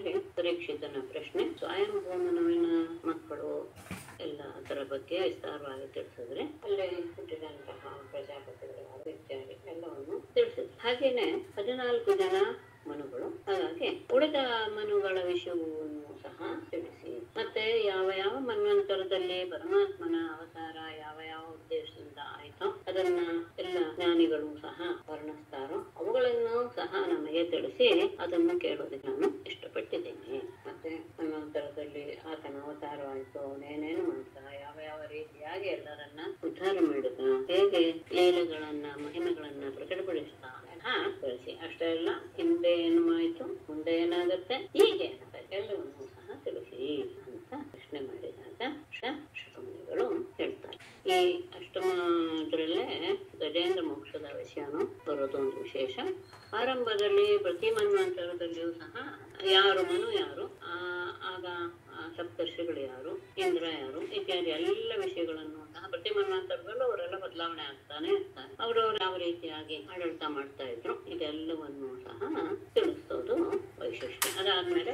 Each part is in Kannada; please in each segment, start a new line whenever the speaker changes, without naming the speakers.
ಎಂಬುದಾಗಿ ಪರೀಕ್ಷಿತನ ಪ್ರಶ್ನೆ ಸ್ವಯಂಭೂಮನುವಿನ ಮಕ್ಕಳು ಎಲ್ಲ ಅದರ ಬಗ್ಗೆ ವಿಸ್ತಾರವಾಗಿ ತಿಳಿಸಿದ್ರೆ ಅಲ್ಲಿ ಹುಟ್ಟಿದಂತಹ ಪ್ರಜಾಪತಿಗಳು ಯಾರು ಇತ್ಯಾದಿ ಎಲ್ಲವನ್ನು ತಿಳಿಸಿದ್ರು ಹಾಗೇನೆ ಹದಿನಾಲ್ಕು ಜನ ಮನುಗಳು ಹಾಗಾಗಿ ಉಳಿದ ಮನುಗಳ ವಿಷಯವನ್ನು ಸಹ ತಿಳಿಸಿ ಮತ್ತೆ ಯಾವ ಯಾವ ಮನ್ವಂತರದಲ್ಲಿ ಪರಮಾತ್ಮನ ಅವತಾರ ಯಾವ ಯಾವ ಉದ್ದೇಶದಿಂದ ಆಯ್ತೋ ಅದನ್ನ ಎಲ್ಲ ಜ್ಞಾನಿಗಳು ಸಹ ವರ್ಣಿಸ್ತಾರೋ ಅವುಗಳನ್ನು ಸಹ ನಮಗೆ ತಿಳಿಸಿ ಅದನ್ನು ಕೇಳೋದಕ್ಕೆ ನಾನು ಇಷ್ಟಪಟ್ಟಿದ್ದೇನೆ ಮತ್ತೆ ಮನ್ವಂತರದಲ್ಲಿ ಆತನ ಅವತಾರ ಆಯ್ತು ಅವನೇನೇನು ಮಾಡ್ತಾ ಯಾವ ಯಾವ ರೀತಿಯಾಗಿ ಎಲ್ಲರನ್ನ ಉದ್ಧಾರ ಮಾಡಿದ ಹೇಗೆ ಲೀಲೆಗಳನ್ನ ಮಹಿಮೆಗಳನ್ನ ಪ್ರಕಟಪಡಿಸ್ತಾ ಹಾ ತಿಳಿಸಿ ಅಷ್ಟೇ ಅಲ್ಲ ಹಿಂದೆ ಏನು ಆಯ್ತು ಮುಂದೆ ಏನಾಗುತ್ತೆ ಹೀಗೆ ಏನಾಗುತ್ತೆ ಎಲ್ಲವನ್ನೂ ಸಹ ತಿಳಿಸಿ ಅಂತ ಪ್ರಶ್ನೆ ಮಾಡಿದಾಗ ಶ- ಶುಕಮುನಿಗಳು ಹೇಳ್ತಾರೆ ಈ ಅಷ್ಟಮದ್ರಲ್ಲೇ ಗಜೇಂದ್ರ ಮೋಕ್ಷದ ವಿಷಯನು ಬರೋದು ಒಂದು ವಿಶೇಷ ಆರಂಭದಲ್ಲಿ ಪ್ರತಿ ಮನ್ವಂತರದಲ್ಲಿಯೂ ಸಹ ಯಾರು ಮನು ಯಾರು ಆ, ಆಗ ಆ ಸಪ್ತರ್ಷಿಗಳು ಯಾರು ಇಂದ್ರ ಯಾರು ಇತ್ಯಾದಿ ಎಲ್ಲ ವಿಷಯಗಳನ್ನು ಸಹ ಪ್ರತಿ ಮನ್ವಂತರದಲ್ಲೂ ಅವರೆಲ್ಲ ಬದಲಾವಣೆ ಆಗ್ತಾನೆ ಇರ್ತಾರೆ ಅವರವ್ರು ಯಾವ ರೀತಿಯಾಗಿ ಆಡಳಿತ ಮಾಡ್ತಾ ಇದ್ರು ಇದೆಲ್ಲವನ್ನು ಸಹ ತಿಳಿಸೋದು ವೈಶಿಷ್ಟ್ಯ ಅದಾದ್ಮೇಲೆ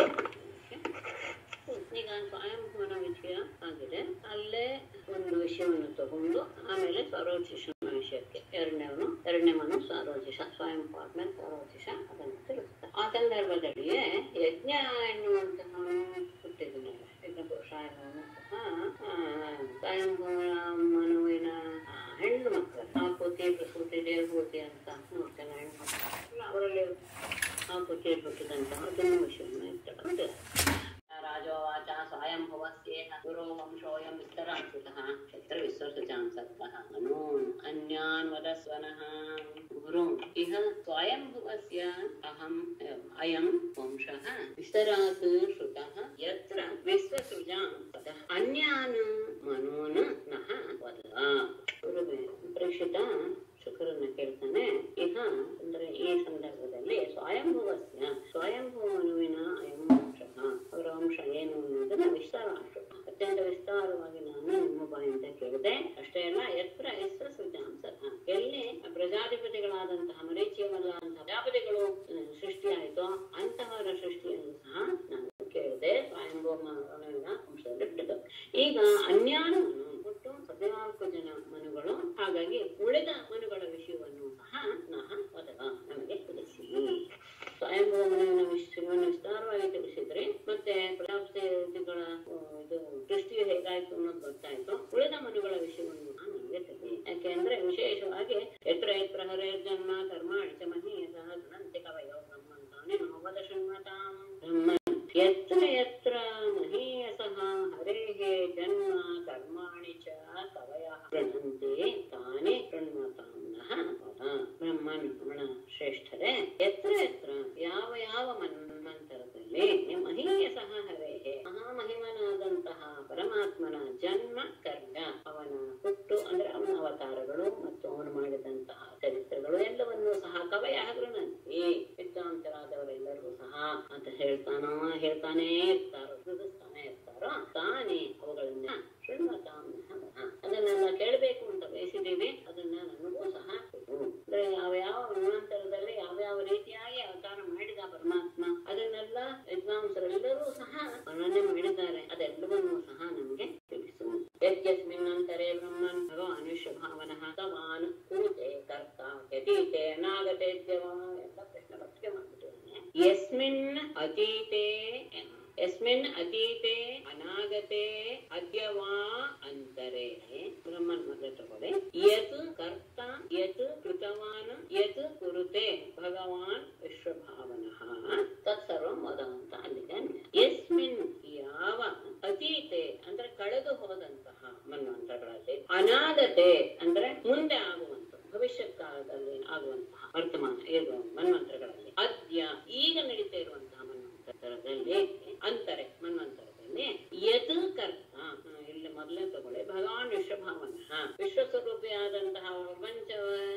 ಈಗ ಸ್ವಯಂಭೂನ ವಿಷಯ ಆಗಿದೆ ಅಲ್ಲೇ ಒಂದು ವಿಷಯವನ್ನು ತಗೊಂಡು ಆಮೇಲೆ ಸ್ವರೋಚಿಷನ ವಿಷಯಕ್ಕೆ ಎರಡನೇವನು ಎರಡನೇ ಮನು ಸ್ವರೋಚಿಷ ಸ್ವಯಂ ಆದ್ಮೇಲೆ ಸ್ವರೋಚಿಷ ಅದನ್ನು ತಿಳಿಸ್ತಾರೆ ಆ ಸಂದರ್ಭದಲ್ಲಿಯೇ ಯಜ್ಞ ಎನ್ನುವಂತಹ ಹುಟ್ಟಿದನು ಯಜ್ಞ ಪುರುಷ ಎನ್ನುವನು ಸಹ ಆ, ಸ್ವಯಂಭೂನ ಮನುವಿನ ಆ, ಹೆಣ್ಣು ಮಕ್ಕಳು ಆಕೃತಿ ಪ್ರಸೂತಿ ದೇವಭೂತಿ ಅಂತ ಮೂರು ಜನ ಹೆಣ್ಣು ಮಕ್ಕಳು ಅವರಲ್ಲಿ ಆಕೃತಿ ಹುಟ್ಟಿದಂತಹ ಅದನ್ನು ವಿಷಯವನ್ನು ಇರ್ತಕ್ಕಂಥ ರಾಜೋವಾಚ ಸ್ವಯಂಭುವಸ್ಯೇಹ ಗುರೋ ವಂಶೋऽयं ವಿಸ್ತರಾಂಶಿತಃ ಕ್ಷತ್ರ ವಿಶ್ವಸೃಜಾಂ ಸತ್ತಃ ಅನೂನ್ ಅನ್ಯಾನ್ ವದಸ್ವನಃ ಗುರು ಇಹ ಸ್ವಯಂಭುವಸ್ಯ ಅಹಂ ಅಯಂ ವಂಶಃ ವಿಸ್ತರಾತ್ ಶ್ರುತಃ ಯತ್ರ ವಿಶ್ವಸೃಜಾಂ ಸದಃ ಅನ್ಯಾನ್ ಮನೂನ್ ನಃ ವದ ಗುರುವೇ ಪರೀಕ್ಷಿತ ಶುಕ್ರನ್ನ ಕೇಳ್ತಾನೆ ಇಹ ಅಂದ್ರೆ ಈ ಸಂದರ್ಭದಲ್ಲಿ ಸ್ವಯಂಭುವಸ್ಯ ಸ್ವಯಂಭುವನುವಿನ ಅಯಂ ವಂಶಃ ಅವರ ವಂಶ ಏನು ಅನ್ನೋದನ್ನ ವಿಸ್ತಾರ ಅತ್ಯಂತ ವಿಸ್ತಾರವಾಗಿ ನಾನು ನಿಮ್ಮ ಬಾಯಿಂದ ಕೇಳಿದೆ ಅಷ್ಟೇ ಅಲ್ಲ ಎತ್ತರ ಹೆಸರು ಸುಜಾಂಸಃ ಎಲ್ಲಿ ಪ್ರಜಾಧಿಪತಿಗಳಾದಂತಹ ಮರೀಚಿಯವರಾದಂತಹ ಪ್ರಜಾಪತಿಗಳು ಅಹ್, ಸೃಷ್ಟಿಯಾಯಿತೋ ಅಂತಹವರ ಸೃಷ್ಟಿಯನ್ನು ಸಹ ನಾನು ಕೇಳಿದೆ ಸ್ವಯಂಭೂಮನುವಿನ ವಂಶದಲ್ಲಿ ಹುಟ್ಟಿದ ಈಗ ಅನ್ಯಾನವನ್ನು ಒಟ್ಟು ಹದಿನಾಲ್ಕು ಜನ ಮನುಗಳು ಹಾಗಾಗಿ ಉಳಿದ ಮನುಗಳ ವಿಷಯವನ್ನು ಸಹ ನಹ ವದವ ನಮಗೆ ತಿಳಿಸಿ ಸ್ವಯಂಭೂಮನ ವಿಷಯವನ್ನು ವಿಸ್ತಾರವಾಗಿ ತಿಳಿಸಿದ್ರೆ ಮತ್ತೆ ಪ್ರಜಾಪತಿಗಳ ಆ, ಇದು ಸೃಷ್ಟಿಯು ಹೇಗಾಯ್ತು ಅನ್ನೋದು ಗೊತ್ತಾಯ್ತು ಉಳಿದ ಮನುಗಳ ವಿಷಯವನ್ನು ಸಹ ನಮಗೆ ತಿಳಿಸಿ ಯಾಕೆಂದ್ರೆ ವಿಶೇಷವಾಗಿ ಎತ್ರ ಎತ್ರ ಹರೇ ಜನ್ಮ ಕರ್ಮಾಣಿ ಚ ಮಹೀಯಸಃ ಧನಂತಿ ಕವಯೋ ಬ್ರಹ್ಮಂತಾನೆ ನಮೋವದ ಶೃಣ್ವತಾಂ ಬ್ರಹ್ಮನ್ ಯತ್ರ ಯತ್ರ ಮಹೀಯಸಃ ಹರೇಃ ಜನ್ಮ ಕರ್ಮಾಣಿ ಚ ಕವಯಃ ಗೃಹಂತಿ ತಾನೇ ಶೃಣ್ವತಾಂ ನಃ ವದ. ಬ್ರಹ್ಮನ್ ರಮಣ ಶ್ರೇಷ್ಠರೇ ಎತ್ರ ಎತ್ರ ಯಾವ ಯಾವ ಮನ್ವಂತರದಲ್ಲಿ ಮಹೀಯಸಃ ಹರೇಃ ಮಹಾಮಹಿಮನಾದಂತಹ ಪರಮಾತ್ಮನ ಜನ್ಮ ಕರ್ಮ ಅವನ ಹುಟ್ಟು ಅಂದ್ರೆ ಅವನ ಅವತಾರಗಳು ಮತ್ತು ಅವನು ಮಾಡಿದಂತಹ ಚರಿತ್ರೆಗಳು ಎಲ್ಲವನ್ನೂ ಸಹ ಕವಯ ಗೃಹಂತಿ ವಿದ್ವಾಂಸರಾದವರೆಲ್ಲರೂ ಸಹ ಅಂತ ಹೇಳ್ತಾನೋ ಹೇಳ್ತಾನೇ ಇರ್ತಾರೋ ತಿಳಿಸ್ತಾನೆ ಇರ್ತಾರೋ ತಾನೇ ಅವುಗಳನ್ನ ಶೃಣ್ವತಾಂ ನಃ. ಅದನ್ನೆಲ್ಲ ಕೇಳಬೇಕು ಅಂತ ಬಯಸಿದ್ದೀವಿ ಅದನ್ನ ನನಗೂ ಸಹ ಕೊಡು. ಅಂದ್ರೆ ಯಾವ ಯಾವ ಮನ್ವಂತರದಲ್ಲಿ ಯಾವ ಯಾವ ರೀತಿಯಾಗಿ ಅವತಾರ ಮಾಡಿದ ಪರಮಾತ್ಮ ಅದನ್ನೆಲ್ಲ ವಿದ್ವಾಂಸರೆಲ್ಲರೂ ಸಹ ವರ್ಣನೆ ಮಾಡಿದ್ದಾರೆ ಅದೆಲ್ಲವನ್ನೂ ಸಹ ನಮಗೆ ತಿಳಿಸು ಯದ್ಯಸ್ಮಿನ್ನಂತರೆ ಬ್ರಹ್ಮನ್ ಭಗವಾನ್ ವಿಶ್ವಭಾವನಃ ತವಾನ್ ಕೂತೆ ಕರ್ತ ಯತೀತೆ ಅನಾಗತೆ ದ್ಯವ ಎಲ್ಲ ಪ್ರಶ್ನೆ ಪತ್ರಿಕೆ ಮಾಡ್ಬಿಟ್ಟಿದ್ದಾನೆ ಯಸ್ಮಿನ್ ಅತೀತೆ ಯಸ್ಮಿನ್ ಅತೀತೆ ಅನಾಗತೆ ಅದ್ಯ ವಾ ಅಂತರೆ ಬ್ರಹ್ಮನ್ ಮೊದಲು ತಗೊಳ್ಳಿ ಯತ್ ಕರ್ತ ಯತ್ ಕೃತವಾನ್ ಯತ್ ಕುರುತೆ ಭಗವಾನ್ ವಿಶ್ವಭಾವನಃ ತತ್ಸರ್ವಂ ವದ ಅಂತ ಅಲ್ಲಿದೆ ಅನ್ವಯ. ಯಸ್ಮಿನ್ ಯಾವ ಅತೀತೆ ಅಂದ್ರೆ ಕಳೆದು ಹೋದಂತಹ ಮನ್ವಂತರಗಳಲ್ಲಿ ಅನಾಗತೆ ಅಂದ್ರೆ ಮುಂದೆ ಆಗುವಂತ ಭವಿಷ್ಯತ್ ಕಾಲದಲ್ಲಿ ಆಗುವಂತಹ ವರ್ತಮಾನ ಇದು ಮನ್ವಂತರಗಳಲ್ಲಿ ಅದ್ಯ ಈಗ ನಡೀತಾ ಇರುವಂತಹ ಮನ್ವಂತರದಲ್ಲಿ ಅಂತಾರೆ ಮನ್ವಂತರದಲ್ಲಿ ಯತ್ ಕರ್ತ ಆ, ಇಲ್ಲಿ ಮೊದಲೇ ತಗೊಳ್ಳಿ ಭಗವಾನ್ ವಿಶ್ವಭಾವನ ವಿಶ್ವಸ್ವರೂಪಿಯಾದಂತಹ ಪ್ರಪಂಚ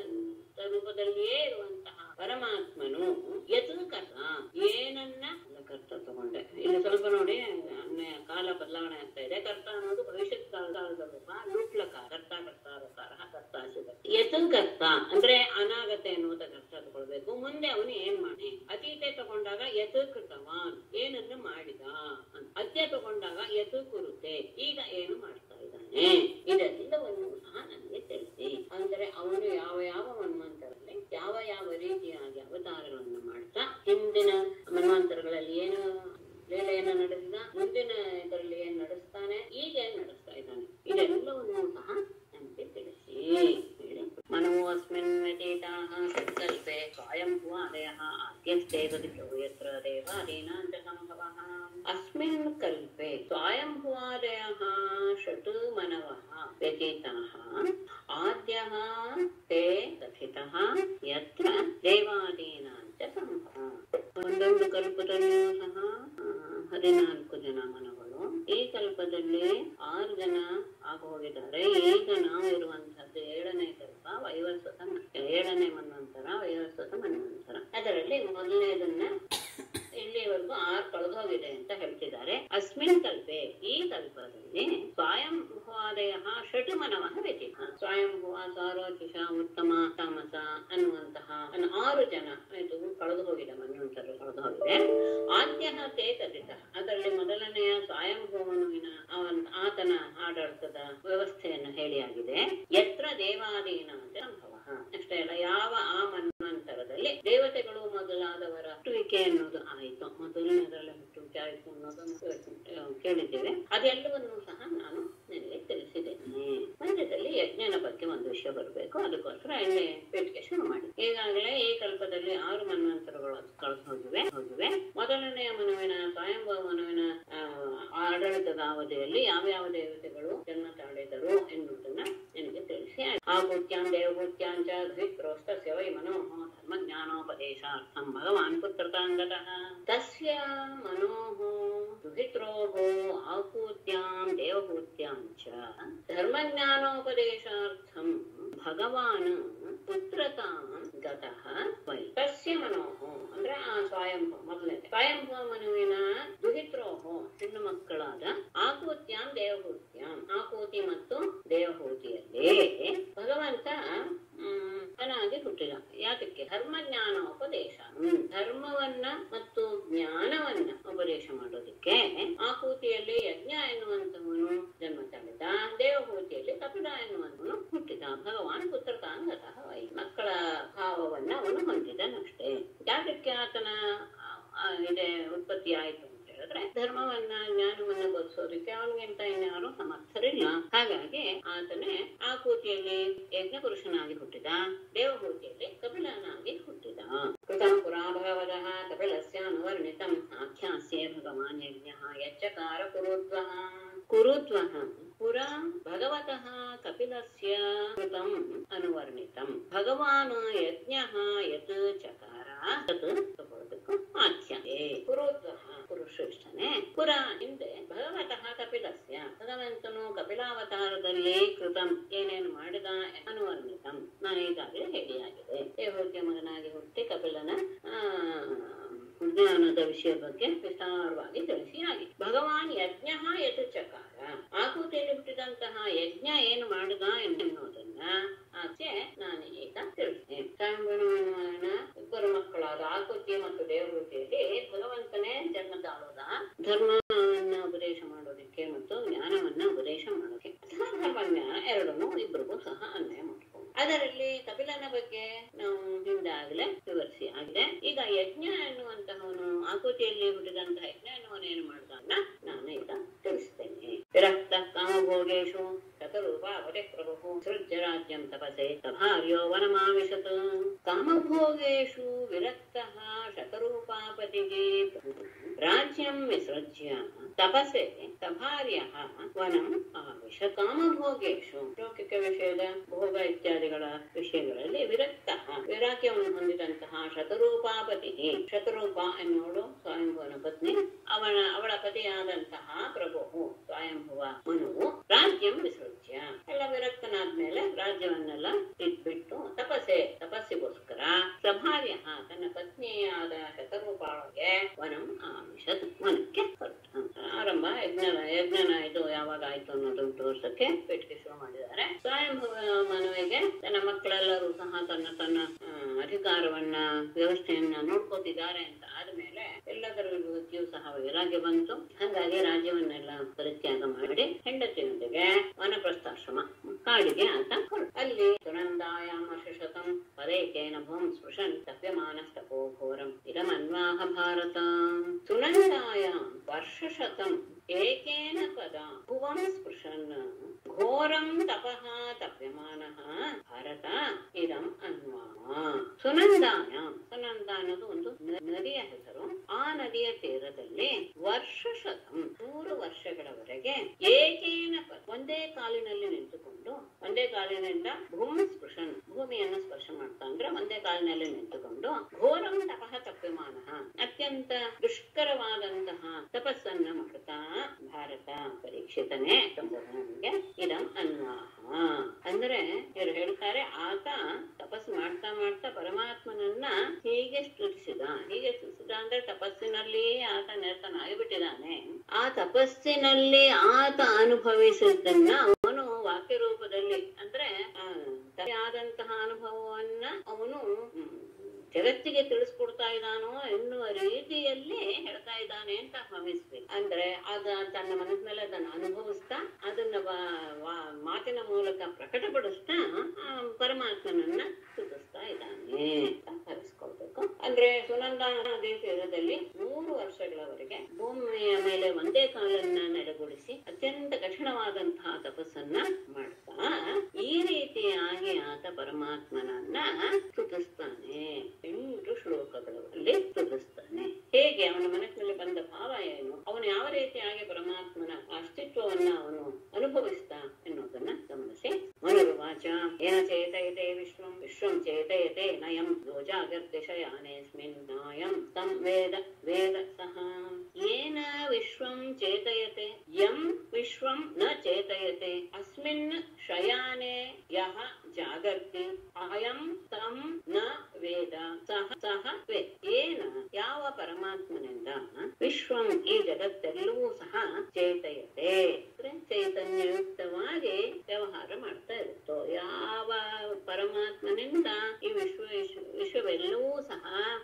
ರೂಪದಲ್ಲಿಯೇ ಇರುವಂತಹ ಪರಮಾತ್ಮನು ಯತ್ ಕರ್ತ ಏನನ್ನ ಅಲ್ಲ ಕರ್ತ ತಗೊಂಡೆ ಇಲ್ಲಿ ಸ್ವಲ್ಪ ನೋಡಿ ಅನ್ವಯ ಕಾಲ ಬದಲಾವಣೆ ಆಗ್ತಾ ಇದೆ ಕರ್ತ ಅನ್ನೋದು ಭವಿಷ್ಯತ್ ಕಾಲದ ರೂಪ ಲೂಟ್ಲಕ ಕರ್ತ ಕರ್ತಾರಕಾರ ಕರ್ತಾಶಿತ ಯತ್ ಕರ್ತ ಅಂದ್ರೆ ಅನಾಗತೆ ಅನ್ನುವುದಕ್ಕೆ ಅರ್ಥ ತಗೊಳ್ಬೇಕು ಮುಂದೆ ಅವನು ಏನ್ ಮಾಡ್ತಾನೆ ಮಾಡಿದ್ದಾನೆ ಅತೀತೆ ತಗೊಂಡಾಗ ಯತ್ ಕೃತವಾನ್ ಏನನ್ನ ಮಾಡಿದ ಅಂತ. ಅದ್ಯ ತಗೊಂಡಾಗ ಯತ್ ಕುರುತೆ ಈಗ ಏನು ಮಾಡ್ತಾ ಇದ್ದಾನೆ ಇದೆಲ್ಲವನ್ನು ಸಹ ನನಗೆ ತಿಳಿಸಿ ಅಂದ್ರೆ ಅವನು ಯಾವ ಯಾವ ಮನ್ವಂತರಲ್ಲಿ ಯಾವ ಯಾವ ರೀತಿಯಾಗಿ ಅವತಾರಗಳನ್ನು ಮಾಡ್ತಾ ಹಿಂದಿನ ಮನ್ವಂತರಗಳಲ್ಲಿ ಏನು ಲೀಲೆಯನ್ನು ನಡೆಸಿದ ಮುಂದಿನ ಇದರಲ್ಲಿ ಏನ್ ನಡೆಸ್ತಾನೆ ಈಗ ಏನ್ ನಡೆಸ್ತಾ ಇದ್ದಾನೆ ಇದೆಲ್ಲವನ್ನು ಸಹ ನಮಗೆ ತಿಳಿಸಿ ಹೇಳಿ ಮನೋ ಅಸ್ಮಿನ್ ವ್ಯತೀತಾಃ ಸತ್ಕಲ್ಪೆ ಸ್ವಯಂಭುವಾದಯಃ ಆದ್ಯಸ್ತೇವದಿಶೋ ಯತ್ರ ದೇವಾದೀನಾಂಚ ಸಂಭವಃ ಅಸ್ಮಿನ್ ಕಲ್ಪೆ ಸ್ವಯಂಭುವಾದಯಃ ಷಟ್ ಮನವಃ ವ್ಯತೀತಾಃ ಆದ್ಯಃ ತೇ ಕಥಿತಃ ಯತ್ರ ದೇವಾದೀನಾಂಚ ಸಂಭವ ಒಂದೊಂದು ಕಲ್ಪದಲ್ಲಿಯೂ ಸಹ ಆ, ಹದಿನಾಲ್ಕು ಜನ ಮನಗಳು ಈ ಕಲ್ಪದಲ್ಲಿ ಆರು ಜನ ಆಗೋಗಿದ್ದಾರೆ ಈಗ ನಾವು ಇರುವಂತಹದ್ದು ಏಳನೇ ಕಲ್ಪ ವೈವಸ್ವತ ಮ- ಏಳನೇ ಮನ್ವಂತರ ವೈವಸ್ವತ ಮನ್ವಂತರ ಅದರಲ್ಲಿ ಮೊದಲನೇದನ್ನ ಇಲ್ಲಿವರೆಗೂ ಆರು ಕಳೆದೋಗಿದೆ ಅಂತ ಹೇಳ್ತಿದ್ದಾರೆ ಅಸ್ಮಿನ್ ಕಲ್ಪೆ ಈ ಕಲ್ಪದಲ್ಲಿ ಸ್ವಯಂಭುವಾದಯ ಷಟ್ ಮನವಃ ವ್ಯತಿಹ ಸ್ವಯಂಭುವ ಸಾರೋಚಿಷ ಉತ್ತಮ ತಾಮಸ ಅನ್ನುವಂತಹ ಅನ್ನು ಆರು ಜನ ಇದು ಕಳೆದು ಹೋಗಿದೆ ಮನ್ವಂತರ ಕಳೆದು ಹೋಗಿದೆ ಆದ್ಯ ತೇ ಕಥಿತ ಅದರಲ್ಲಿ ಮೊದಲನೆಯ ಸ್ವಯಂಭುವನುವಿನ ಅವನ್ ಆತನ ಆಡಳಿತದ ವ್ಯವಸ್ಥೆಯನ್ನು ಹೇಳಿಯಾಗಿದೆ ಯತ್ರ ದೇವಾದೀನ ಅಂತ ಸಂಭವ ಅಷ್ಟೇ ಅಲ್ಲ ಯಾವ ಆ ಮನ್ವಂತರದಲ್ಲಿ ದೇವತೆಗಳು ಮೊದಲಾದವರ ಹುಟ್ಟುವಿಕೆ ಅನ್ನೋದು ಆಯಿತು ಮೊದಲನೇದರಲ್ಲಿ ಹುಟ್ಟುವಿಕೆ ಆಯಿತು ಅನ್ನೋದನ್ನು ಆ, ಕೇಳಿದ್ದೇವೆ ಅದೆಲ್ಲವನ್ನು ಸಹ ನಾನು ನಿನಗೆ ತಿಳಿಸಿದ್ದೇನೆ ಮಧ್ಯದಲ್ಲಿ ಯಜ್ಞನ ಬಗ್ಗೆ ಒಂದು ವಿಷಯ ಬರಬೇಕು ಅದಕ್ಕೋಸ್ಕರ ಎಣ್ಣೆ ಪೇಟಿಗೆ ಶುರು ಮಾಡಿ ಈಗಾಗಲೇ ಈ ಕಲ್ಪದಲ್ಲಿ ಆರು ಮನ್ವಂತರಗಳು ಕಳೆದು ಹೋಗಿವೆ ಹೋಗಿವೆ ಮೊದಲನೆಯ ಮನುವಿನ ಸ್ವಯಂಭವ ಮನುವಿನ ಆ, ಆಡಳಿತದ ಅವಧಿಯಲ್ಲಿ ಯಾವ ಯಾವ ದೇವತೆಗಳು ಜನ್ಮ ತಾಳಿದರು ಎನ್ನುವುದನ್ನ ನಿನಗೆ ತಿಳಿಸಿ ಆಕೂತ್ಯಾಂ ದೇವಭೂತ್ಯಾಂಚ ದ್ವಿಪ್ರೋಸ್ತಸ್ಯ ವೈ ಮನೋಃ ಧರ್ಮಜ್ಞಾನೋಪದೇಶಾರ್ಥಂ ಭಗವಾನ್ ಪುತ್ರತಾಂಗತಃ ತಸ್ಯ ಮನೋಃ ದುಹಿತ್ರೋಃ ಆಕೂತ್ಯಾಂ ದೇವಭೂತ್ಯಾಂಚ ಧರ್ಮಜ್ಞಾನೋಪದೇಶಾರ್ಥಂ ಭಗವಾನ್ ಪುತ್ರತಾಂ ಗತಃ ವೈ ತಸ್ಯ ಮನೋಃ ಅಂದ್ರೆ ಆ ಸ್ವಯಂಭ ಮೊದಲನೇ ಸ್ವಯಂಭವ ಮನುವಿನ ದುಹಿತ್ರೋಹ ಹೆಣ್ಣು ಮಕ್ಕಳಾದ ಆಕೂತ್ಯಾಂ ದೇವಹೂತ್ಯಾಂ ಆಕೂತಿ ಮತ್ತು ದೇವಹೂತಿಯಲ್ಲಿ ಭಗವಂತ ಹ್ಮ್, ತನಾಗಿ ಹುಟ್ಟಿದ ಯಾತಕ್ಕೆ ಧರ್ಮ ಜ್ಞಾನೋಪದೇಶ ಹ್ಮ್, ಧರ್ಮವನ್ನ ಮತ್ತು ಜ್ಞಾನವನ್ನ ಉಪದೇಶ ಮಾಡೋದಕ್ಕೆ ಆಕೂತಿಯಲ್ಲಿ ಯಜ್ಞ ಎನ್ನುವಂತವನು ಜನ್ಮ ತಳೆದ ದೇವಹೂತಿಯಲ್ಲಿ ಕಪಿಲ ಎನ್ನುವಂತವನು ಹುಟ್ಟಿದ ಭಗವಾನ್ ಪುತ್ರತಾಂಗತಃ ವೈ ಮಕ್ಕಳ ಭಾವವನ್ನ ಅವನು ಹೊಂದಿದನಷ್ಟೇ ಯಾತಕ್ಕೆ ಆತನ ಆ, ಆ, ಇದೆ ಉತ್ಪತ್ತಿ ಆಯ್ತು ಅಂತ ಹೇಳಿದ್ರೆ ಧರ್ಮವನ್ನ ಜ್ಞಾನವನ್ನ ಬೋಧಿಸೋದಕ್ಕೆ ಅವನಿಗಿಂತ ಇನ್ಯಾರು ಸಮರ್ಥರಿಲ್ಲ ಹಾಗಾಗಿ ಆತನೇ ಆಕೂತಿಯಲ್ಲಿ ಯಜ್ಞ ಪುರುಷನಾಗಿ ಹುಟ್ಟಿದ ದೇವಹೂತಿಯಲ್ಲಿ ಕಪಿಲನಾಗಿ ಹುಟ್ಟಿದ ಕೃತಂ ಪುರಾ ಭಗವತಃ ಕಪಿಲಸ್ಯಾನುವರ್ಣಿತಂ ಆಖ್ಯಾಸ್ಯೇ ಭಗವಾನ್ ಯಜ್ಞಃ ಯಚ್ಚಕಾರ ಕುರುದ್ವಃ ಕುರುದ್ವಃ ಪುರಾ ಭಗವತಃ ಕಪಿಲಸ್ಯ ಕೃತಂ ಅನುವರ್ಣಿತಂ ಭಗವಾನ್ ಯಜ್ಞಃ ಯತ್ ಚಕಾರ ತತ್ ತಗೊಳ್ಬೇಕು ಆಖ್ಯಾಯೇ ಕುರುದ್ವಃ ಪುರುಶ್ರೇಷ್ಠನೇ ಪುರ ಹಿಂದೆ ಭಗವತಃ ಕಪಿಲಸ್ಯ ಭಗವಂತನು ಕಪಿಲಾವತಾರದಲ್ಲಿ ಕೃತಂ ಏನೇನು ಮಾಡಿದ ಅನುವರ್ಣಿತಂ ನಾನು ಈಗಾಗಲೇ ಹೇಳಿಯಾಗಿದೆ ದೇವಹೂತಿಯ ಮಗನಾಗಿ ಹುಟ್ಟಿ ಕಪಿಲನ ಆ ಜ್ಞಾನದ ವಿಷಯ ಬಗ್ಗೆ ವಿಸ್ತಾರವಾಗಿ ತಿಳಿಸಿ ಆಗಿದೆ ಭಗವಾನ್ ಯಜ್ಞ ಯತ್ ಚಕಾರ ಆಕೂತಿಯಲ್ಲಿ ಹುಟ್ಟಿದಂತಹ ಯಜ್ಞ ಏನು ಮಾಡಿದ ಎನ್ನುವುದನ್ನ ಆಚೆ ನಾನು ಈಗ ತಿಳಿಸ್ತೇನೆ ಸಾಂಬನ ಇಬ್ಬರು ಮಕ್ಕಳಾದ ಆಕೃತಿ ಮತ್ತು ದೇವಹೂತಿಯಲ್ಲಿ ಭಗವಂತನೇ ಜನ್ಮ ತಾಳೋದ ಧರ್ಮವನ್ನ ಉಪದೇಶ ಮಾಡೋದಕ್ಕೆ ಮತ್ತು ಜ್ಞಾನವನ್ನ ಉಪದೇಶ ಮಾಡೋದಕ್ಕೆ ಅಥವಾ ಧರ್ಮಜ್ಞಾನ ಎರಡನ್ನೂ ಇಬ್ಬರಿಗೂ ಸಹ ಅನ್ವಯ ಮಾಡ್ಕೊಂಡು ಅದರಲ್ಲಿ ಕಪಿಲನ ಬಗ್ಗೆ ನಾವು ಹಿಂದಾಗಲೇ ವಿವರಿಸಿ ಆಗಿದೆ ಈಗ ಯಜ್ಞ ಎನ್ನುವಂತಹವನು ಆಕೃತಿಯಲ್ಲಿ ಹುಟ್ಟಿದಂತಹ ಯಜ್ಞ ಎನ್ನುವನು ಏನು ಮಾಡಿದನ್ನ ನಾನು ಈಗ ತಿಳಿಸ್ತೇನೆ ವಿರಕ್ತ ಕಾಮಭೋಗೇಶು ಶತರೂಪಾವತಿ ಪ್ರಭು ಸೃಜ್ಯ ರಾಜ್ಯಂ ತಪಸೆ ಸಭಾರ್ಯೋ ವನಮಾವಿಶತ್ ಕಾಮಭೋಗೇಶು ವಿರಕ್ತಃ ಶತರೂಪಾಪತಿಃ ರಾಜ್ಯಂ ವಿಸೃಜ್ಯ ತಪಸೆ ಸಭಾರ್ಯ ವನಂ ಆವಿಶ ಕಾಮಭೋಗೇಶು ಲೌಕಿಕ ವಿಷಯದ ಭೋಗ ಇತ್ಯಾದಿಗಳ ವಿಷಯಗಳಲ್ಲಿ ವಿರಕ್ತ ವೈರಾಗ್ಯವನ್ನು ಹೊಂದಿದಂತಹ ಶತರೂಪಾಪತಿ ಶತರೂಪ ಎನ್ನುವಳು ಸ್ವಯಂಭುವನ ಪತ್ನಿ ಅವನ ಅವಳ ಪತಿಯಾದಂತಹ ಪ್ರಭು ಸ್ವಯಂಭುವ ಮನುವು ರಾಜ್ಯಂ ವಿಸೃಜ್ಯ ಎಲ್ಲ ವಿರಕ್ತನಾದ್ಮೇಲೆ ರಾಜ್ಯವನ್ನೆಲ್ಲ ಇಟ್ಬಿಟ್ಟು ತಪಸ್ಸೆ ತಪಸ್ಸಿಗೋಸ್ಕರ ಸಭಾರ್ಯ ತನ್ನ ಪತ್ನಿಯಾದ ಶತರೂಪಾಳಗೆ ವನಂ ಆಮಿಷತ್ ವನಕ್ಕೆ ಹೊರಟ ಆರಂಭ ಯಜ್ಞನ ಯಜ್ಞನ ಇದು ಯಾವಾಗ ಆಯ್ತು ಅನ್ನೋದು ತೋರ್ಸಕ್ಕೆ ಪೆಟ್ಟಿಗೆ ಶುರು ಮಾಡಿದ್ದಾರೆ ಸ್ವಯಂಭುವ ಮನುವಿಗೆ ತನ್ನ ಮಕ್ಕಳೆಲ್ಲರೂ ಸಹ ತನ್ನ ತನ್ನ ಆ, ಅಧಿಕಾರವನ್ನ ವ್ಯವಸ್ಥೆಯನ್ನ ನೋಡ್ಕೋತಿದ್ದಾರೆ ಅಂತ ಆದ್ಮೇಲೆ ಎಲ್ಲದರ ಬಗ್ಗೆಯೂ ಸಹ ವೈರಾಗ್ಯ ಬಂತು ಹಾಗಾಗಿ ರಾಜ್ಯವನ್ನೆಲ್ಲ ಪರಿತ್ಯಾಗ ಮಾಡಿ ಹೆಂಡತಿಯೊಂದಿಗೆ ವನಪ್ರಸ್ಥಾಶ್ರಮ ಕಾಡಿಗೆ ಆತ ಹೊರಟ. ಅಲ್ಲಿ ಸುನಂದಾಯಾಮ ಶತಂ ಪದೇಕೇನ ಭೂಂ ಸ್ಪೃಶನ್ ತಪ್ಯಮಾನಸ್ತಪೋ ಘೋರಂ ಇದಮನ್ವಾಹ ಭಾರತ ಸುನಂದಾಯಾಂ ವರ್ಷಶತಂ ಏಕೇನ ಪದ ಭುವಂ ಸ್ಪೃಶನ್ ಘೋರಂ ತಪಃ ತಪ್ಯಮಾನಃ ಭಾರತ ಇದಂ ಅನ್ವಾಹ ಸುನಂದಾಯಾಂ ಸುನಂದ ಅನ್ನೋದು ಒಂದು ನ- ನದಿಯ ಹೆಸರು ಆ ನದಿಯ ತೀರದಲ್ಲಿ ವರ್ಷ ಶತಂ ನೂರು ವರ್ಷಗಳವರೆಗೆ ಏಕೇನ ಪ- ಒಂದೇ ಕಾಲಿನಲ್ಲಿ ನಿಂತುಕೊಂಡು ಒಂದೇ ಕಾಲಿನಿಂದ ಭೂಮಿ ಸ್ಪೃಶನ್ ಭೂಮಿಯನ್ನು ಸ್ಪರ್ಶ ಮಾಡ್ತಾ ಅಂದ್ರೆ ಒಂದೇ ಕಾಲಿನಲ್ಲಿ ನಿಂತುಕೊಂಡು ಘೋರಂ ತಪಃ ತಪ್ಯಮಾನ ಅತ್ಯಂತ ದುಷ್ಕರವಾದಂತಹ ತಪಸ್ಸನ್ನ ಮಾಡ್ತಾ ಭಾರತ ಪರೀಕ್ಷಿತನೇ ಸಂಬೋಧನೆಗೆ ಇದಂ ಅನ್ವಾಹ ಅಂದ್ರೆ ಇವರು ಹೇಳ್ತಾರೆ ಆತ ತಪಸ್ಸು ಮಾಡ್ತಾ ಮಾಡ್ತಾ ಪರಮಾತ್ಮನನ್ನ ಹೀಗೆ ಸ್ತುತಿಸಿದ ಹೀಗೆ ಸ್ತುತಿಸಿದ ಅಂದ್ರೆ ತಪಸ್ಸಿನಲ್ಲಿಯೇ ಆತ ನಿರತನಾಗಿಬಿಟ್ಟಿದ್ದಾನೆ ಆ ತಪಸ್ಸಿನಲ್ಲಿ ಆತ ಅನುಭವಿಸಿದ್ದನ್ನ ಅವನು ವಾಕ್ಯ ರೂಪದಲ್ಲಿ ಅಂದ್ರೆ ಆ, ತನ್ನದೇ ಆದಂತಹ ಅನುಭವವನ್ನ ಅವನು ಹ್ಮ್, ಜಗತ್ತಿಗೆ ತಿಳಿಸ್ಕೊಡ್ತಾ ಇದ್ದಾನೋ ಎನ್ನುವ ರೀತಿಯಲ್ಲಿ ಹೇಳ್ತಾ ಇದ್ದಾನೆ ಅಂತ ಭಾವಿಸ್ಬೇಕು ಅಂದ್ರೆ ಅದ ತನ್ನ ಮನಸ್ಸಿನಲ್ಲಿ ಅದನ್ನ ಅನುಭವಿಸ್ತಾ ಅದನ್ನ ವಾ- ವಾ- ಮಾತಿನ ಮೂಲಕ ಪ್ರಕಟಪಡಿಸ್ತಾ ಆ, ಪರಮಾತ್ಮನನ್ನ ಸ್ತುತಿಸ್ತಾ ಇದ್ದಾನೆ ಅಂತ ಭಾವಿಸ್ಕೊಳ್ಬೇಕು ಅಂದ್ರೆ ಸುನಂದ ನದಿ ತೀರದಲ್ಲಿ ಮೂರು ವರ್ಷಗಳವರೆಗೆ ಭೂಮಿಯ ಮೇಲೆ ಒಂದೇ ಕಾಲನ್ನ ನೆಲೆಗೊಳಿಸಿ ಅತ್ಯಂತ ಕಠಿಣವಾದಂತಹ ತಪಸ್ಸನ್ನ ಮಾಡ್ತಾ ಈ ರೀತಿಯಾಗಿ ಆತ ಪರಮಾತ್ಮನನ್ನ ಸ್ತುತಿಸ್ತಾನೆ ಎಂಟು ಶ್ಲೋಕಗಳಲ್ಲಿ ಸ್ತುತಿಸ್ತಾನೆ ಹೇಗೆ ಅವನ ಮನಸ್ಸಿನಲ್ಲಿ ಬಂದ ಭಾವ ಏನು ಅವನು ಯಾವ ರೀತಿಯಾಗಿ ಪರಮಾತ್ಮನ ಅಸ್ತಿತ್ವವನ್ನ ಅವನು ಅನುಭವಿಸ್ತಾ ಎನ್ನುವುದನ್ನ ಗಮನಿಸಿ ಮನುರ್ವಾಚ ಏನ ಚೇತಯತೆ ವಿಶ್ವಂ ವಿಶ್ವಂ ಚೇತಯತೆ ನಯಂ ಯೋಜಾಗರ್ತಿಶಯಾನೇಸ್ಮಿನ್ ನಾಯಂ ತಂ ವೇದ ವೇದ ಸಹ ಏನ ವಿಶ್ವಂ ಚೇತಯತೆ ಯಂ ವಿಶ್ವಂ ನ ಚೇತಯತೆ ಅಸ್ಮಿನ್ ಶಯಾನೆ ಯಹ ಜಾಗರ್ತಿ ಅಯಂ ತಂ ನ ವೇದ ಸಹ ಸಹ ವೇ ಏನ ಯಾವ ಪರಮಾತ್ಮನಿಂದ ವಿಶ್ವಂ ಈ ಜಗತ್ತೆಲ್ಲವೂ ಸಹ ಚೇತಯತೆ ಅಂದ್ರೆ ಚೈತನ್ಯಯುಕ್ತವಾಗಿ ವ್ಯವಹಾರ ಮಾಡ್ತಾ ಇರುತ್ತೋ ಯಾವ ಪರಮಾತ್ಮನಿಂದ ಈ ವಿಶ್ವ ವಿಶ್ವ- ವಿಶ್ವವೆಲ್ಲವೂ ಸಹ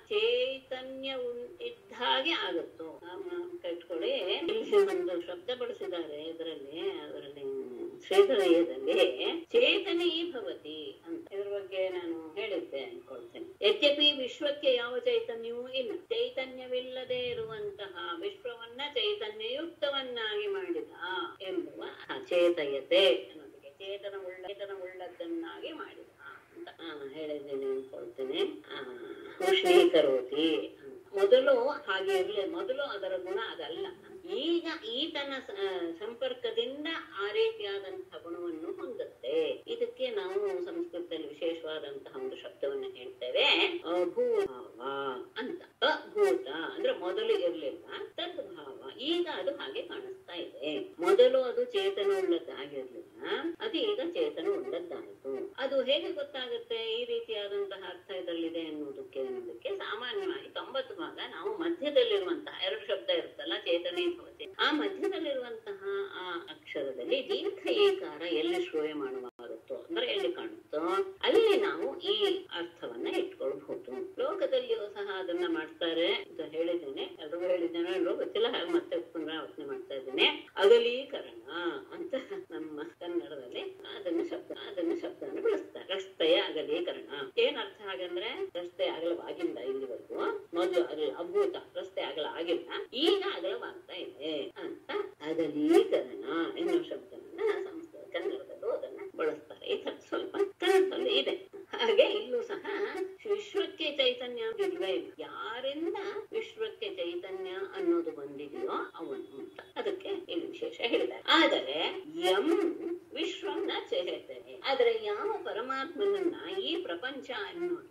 ಚೈತನ್ಯ ಉಂ- ಇದ್ದ ಹಾಗೆ ಆಗುತ್ತೋ ಆಮ ಕಟ್ಕೊಳ್ಳಿ ಇಲ್ಲಿ ಒಂದು ಶಬ್ದ ಬಳಸಿದ್ದಾರೆ ಇದರಲ್ಲಿ ಅದರಲ್ಲಿ ಶ್ರೀಧರಯದಲ್ಲಿ ಚೇತನೇ ಭವತಿ ಅಂತ ಇದ್ರ ಬಗ್ಗೆ ನಾನು ಹೇಳಿದ್ದೆ ಅನ್ಕೊಳ್ತೇನೆ ಯದ್ಯಪಿ ವಿಶ್ವಕ್ಕೆ ಯಾವ ಚೈತನ್ಯವೂ ಇಲ್ಲ ಚೈತನ್ಯವಿಲ್ಲದೆ ಇರುವಂತಹ ವಿಶ್ವವನ್ನ ಚೈತನ್ಯಯುಕ್ತವನ್ನಾಗಿ ಮಾಡಿದ ಎಂಬುವ ಚೇತಯತೆ ಅನ್ನೋದಕ್ಕೆ ಚೇತನ ಉಳ್ಳ ಚೇತನ ಉಳ್ಳದ್ದನ್ನಾಗಿ ಮಾಡಿದ ಅಂತ ಆ, ಹೇಳಿದ್ದೇನೆ ಅನ್ಕೊಳ್ತೇನೆ ಆ, ಉಷ್ಣೀಕರೋತಿ ಅಂತ. ಮೊದಲು ಹಾಗೆ ಇರಲಿ ಮೊದಲು ಅದರ ಗುಣ ಅದಲ್ಲ ಈಗ ಈತನ ಸ- ಆ, ಸಂಪರ್ಕದಿಂದ ಆ ರೀತಿಯಾದಂತಹ ಗುಣವನ್ನು ಹೊಂದುತ್ತೆ ಇದಕ್ಕೆ ನಾವು ಸಂಸ್ಕೃತದಲ್ಲಿ ವಿಶೇಷವಾದಂತಹ ಒಂದು ಶಬ್ದವನ್ನು ಹೇಳ್ತೇವೆ ಅಭೂಭಾವ ಅಂತ ಅಭೂತ ಅಂದ್ರೆ ಮೊದಲು ಇರ್ಲಿಲ್ಲ ತದ್ಭಾವ ಈಗ ಅದು ಹಾಗೆ ಕಾಣಿಸ್ತಾ ಇದೆ ಮೊದಲು ಅದು ಚೇತನ ಉಳ್ಳದ್ದಾಗಿರ್ಲಿಲ್ಲ ಅದು ಈಗ ಚೇತನ ಉಳ್ಳದ್ದಾಯಿತು ಅದು ಹೇಗೆ ಗೊತ್ತಾಗುತ್ತೆ ಈ ರೀತಿಯಾದಂತಹ ಅರ್ಥ ಇದರಲ್ಲಿದೆ ಅನ್ನೋದಕ್ಕೆ ಅನ್ನೋದಕ್ಕೆ ಸಾಮಾನ್ಯವಾಗಿ ತೊಂಬತ್ತು ಭಾಗ ನಾವು ಮಧ್ಯದಲ್ಲಿರುವಂತಹ ಎರಡು ಶಬ್ದ ಇರುತ್ತಲ್ಲ ಚೇತನೆ ಭವತಿ ಆ ಮಧ್ಯದಲ್ಲಿರುವಂತಹ ಆ ಅಕ್ಷರದಲ್ಲಿ ದೀರ್ಘ ಏಕಾರ ಎಲ್ಲಿ ಶ್ರೂಯಮಾನವಾಗುತ್ತೋ ಅಂದ್ರೆ ಎಲ್ಲಿ ಕಾಣುತ್ತೋ ಅಲ್ಲಿ ನಾವು ಈ ಅರ್ಥವನ್ನ ಇಟ್ಕೊಳ್ಬಹುದು ಲೋಕದಲ್ಲಿಯೂ ಸಹ ಅದನ್ನ ಮಾಡ್ತಾರೆ ಅಂತ ಹೇಳಿದ್ದೇನೆ ಎಲ್ರಿಗೂ ಹೇಳಿದ್ದೇನೆ ಎಲ್ಲರೂ ಗೊತ್ತಿಲ್ಲ ಹಾಗೆ ಮತ್ತೆ ಪುನರಾವರ್ತನೆ ಮಾಡ್ತಾ ಇದ್ದೇನೆ ಅಗಲೀಕರಣ ಅಂತ ನಮ್ಮ ಕನ್ನಡದಲ್ಲಿ ಅದನ್ನ ಶಬ್ದ ಅದನ್ನ ಶಬ್ದವನ್ನು ಬಳಸ್ತಾರೆ ರಸ್ತೆಯ ಅಗಲೀಕರಣ ಏನ್ ಅರ್ಥ ಹಾಗಂದ್ರೆ ರಸ್ತೆ ಅಗಲವಾಗಿಲ್ಲ ಇಲ್ಲಿವರೆಗೂ ಮೊದಲು ಅಗಲ ಅಭೂತ ರಸ್ತೆ ಅಗಲ ಆಗಿಲ್ಲ ಈಗ ಅಗಲವಾಗ್ತಾ ಇದೆ ಅಂತ ಅಗಲೀಕರಣ ಎನ್ನುವ ಶಬ್ದವನ್ನ ಸಂಸ್ಕೃತ ಕನ್ನಡದಲ್ಲೂ ಅದನ್ನ ಬಳಸ್ತಾರೆ ಈ ತರ ಸ್ವಲ್ಪ ಕನ್ನಡದಲ್ಲಿ ಇದೆ ಹಾಗೆ ಇಲ್ಲೂ ಸಹ ವಿಶ್ವಕ್ಕೆ ಚೈತನ್ಯ ಇಲ್ವೇ ಇಲ್ಲ ಯಾರಿಂದ ವಿಶ್ವಕ್ಕೆ ಚೈತನ್ಯ ಅನ್ನೋದು ಬಂದಿದೆಯೋ ಅವನು ಅಂತ ಅದಕ್ಕೆ ಇಲ್ಲಿ ವಿಶೇಷ ಹೇಳಿದ್ದಾರೆ ಆದರೆ ಎಂ ವಿಶ್ವನ ಚೇತನೆ ಆದರೆ ಯಾವ ಪರಮಾತ್ಮನನ್ನ ಈ ಪ್ರಪಂಚ ಅನ್ನೋದು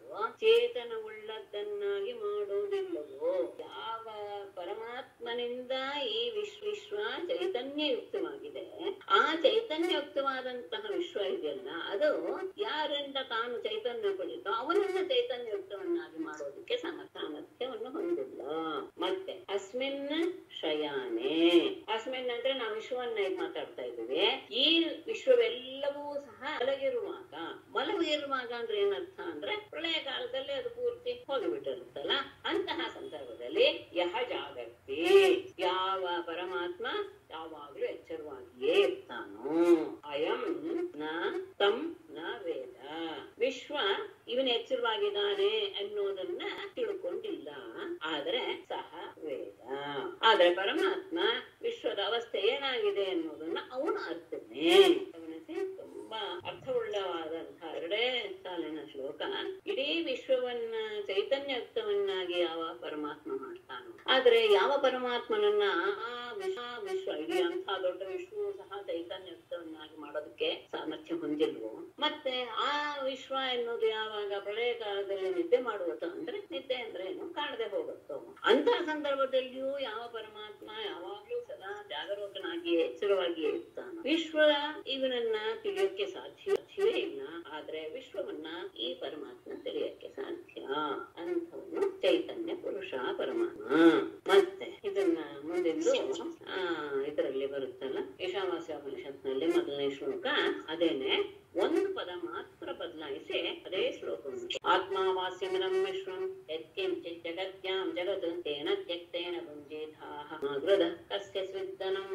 ಚೇತನವುಳ್ಳದ್ದನ್ನಾಗಿ ಮಾಡೋದಿಲ್ಲವೋ ಯಾವ ಪರಮಾತ್ಮನಿಂದ ಈ ವಿಶ್ವ ವಿಶ್ವ ಚೈತನ್ಯಯುಕ್ತವಾಗಿದೆ ಆ ಚೈತನ್ಯಯುಕ್ತವಾದಂತಹ ವಿಶ್ವ ಇದೆಯಲ್ಲ ಅದು ಯಾರಿಂದ ತಾನು ಚೈತನ್ಯ ಪಡೆಯುತ್ತೋ ಅವನನ್ನ ಚೈತನ್ಯಯುಕ್ತವನ್ನಾಗಿ ಮಾಡೋದಕ್ಕೆ ಸಮ ಸಾಮರ್ಥ್ಯವನ್ನು ಹೊಂದಿಲ್ಲ ಮತ್ತೆ ಅಸ್ಮಿನ್ ಶಯಾನೆ ಅಸ್ಮಿನ್ ಅಂದ್ರೆ ನಾವು ವಿಶ್ವವನ್ನ ಇದು ಮಾತಾಡ್ತಾ ಇದ್ದೀವಿ ಈ ವಿಶ್ವವೆಲ್ಲವೂ ಸಹ ಮಲಗಿರುವಾಗ ಮಲ ಕೆಲವು ಇರುವಾಗ ಅಂದ್ರೆ ಏನರ್ಥ ಅಂದ್ರೆ ಪ್ರಳಯ ಕಾಲದಲ್ಲಿ ಅದು ಪೂರ್ತಿ ಹೋಗಿಬಿಟ್ಟಿರುತ್ತಲ್ಲ ಅಂತಹ ಸಂದರ್ಭದಲ್ಲಿ ಯಹ ಜಾಗರ್ತಿ ಯಾವ ಪರಮಾತ್ಮ ಯಾವಾಗ್ಲೂ ಎಚ್ಚರವಾಗಿಯೇ ಇರ್ತಾನೋ ಅಯಂ ನ ತಂ ನ ವೇದ ವಿಶ್ವ ಇವನು ಎಚ್ಚರವಾಗಿದ್ದಾನೆ ಅನ್ನೋದನ್ನ ತಿಳ್ಕೊಂಡಿಲ್ಲ ಆದ್ರೆ ಸಹ ವೇದ ಆದ್ರೆ ಪರಮಾತ್ಮ ವಿಶ್ವದ ಅವಸ್ಥೆ ಏನಾಗಿದೆ ಅನ್ನೋದನ್ನ ಅವನು ಅರ್ಥನೇ ಗಮನಿಸಿ ತುಂಬಾ ಅರ್ಥವುಳ್ಳವಾದಂತಹ ಎರಡೇ ಸಾಲಿನ ಶ್ಲೋಕ ಇಡೀ ವಿಶ್ವವನ್ನ ಚೈತನ್ಯಯುಕ್ತವನ್ನಾಗಿ ಯಾವ ಪರಮಾತ್ಮ ಮಾಡ್ತಾನೋ ಆದ್ರೆ ಯಾವ ಪರಮಾತ್ಮನನ್ನ ಆ ವಿಶ್ವ ವಿಶ್ವ ಇಡೀ ಅಂತ ದೊಡ್ಡ ವಿಶ್ವವು ಸಹ ಚೈತನ್ಯಯುಕ್ತವನ್ನಾಗಿ ಮಾಡೋದಕ್ಕೆ ಸಾಮರ್ಥ್ಯ ಹೊಂದಿಲ್ವೋ ಮತ್ತೆ ಆ ವಿಶ್ವ ಎನ್ನುವುದು ಯಾವಾಗ ಪ್ರಳಯ ಕಾಲದಲ್ಲಿ ನಿದ್ದೆ ಮಾಡುವುದೋ ಅಂದ್ರೆ ನಿದ್ದೆ ಅಂದ್ರೆ ಏನು ಕಾಣದೆ ಹೋಗುತ್ತೋ ಅಂತಹ ಸಂದರ್ಭದಲ್ಲಿಯೂ ಯಾವ ಪರಮಾತ್ಮ ಯಾವಾಗ್ಲೂ ಸದಾ ಜಾಗರೂಕನಾಗಿಯೇ ಎಚ್ಚರವಾಗಿಯೇ ಇರ್ತಾನೆ ವಿಶ್ವ ಇವನನ್ನ ತಿಳಿಯೋಕೆ ಸಾಧ್ಯ ಸಾಧ್ಯವೇ ಇಲ್ಲ ಆದ್ರೆ ವಿಶ್ವವನ್ನ ಈ ಪರಮಾತ್ಮ ತಿಳಿಯಕ್ಕೆ ಸಾಧ್ಯ ಅಂಥವನು ಚೈತನ್ಯ ಪುರುಷ ಪರಮಾತ್ಮ ಮತ್ತೆ ಇದನ್ನ ಮುಂದಿಂದು ಆ ಇದರಲ್ಲಿ ಬರುತ್ತಲ್ಲ ಈಶಾವಾಸ್ಯೋಪನಿಷತ್ನಲ್ಲಿ ಮೊದಲನೇ ಶ್ಲೋಕ ಅದೇನೆ ಒಂದು ಪದ ಮಾತ್ರ ಬದಲಾಯಿಸಿ ಅದೇ ಶ್ಲೋಕ ಉಂಟು ಆತ್ಮಾವಾಸ್ಯಮಿದಂ ವಿಶ್ವಂ ಯತ್ಕಿಂಚಿತ್ ಜಗತ್ಯಾಂ ಜಗತ್ ತೇನ ತ್ಯಕ್ತೇನ ಭುಂಜೇಧಾಹ ಮಾಗೃದ ಕಸ್ಯ ಸ್ವಿದ್ದನಂ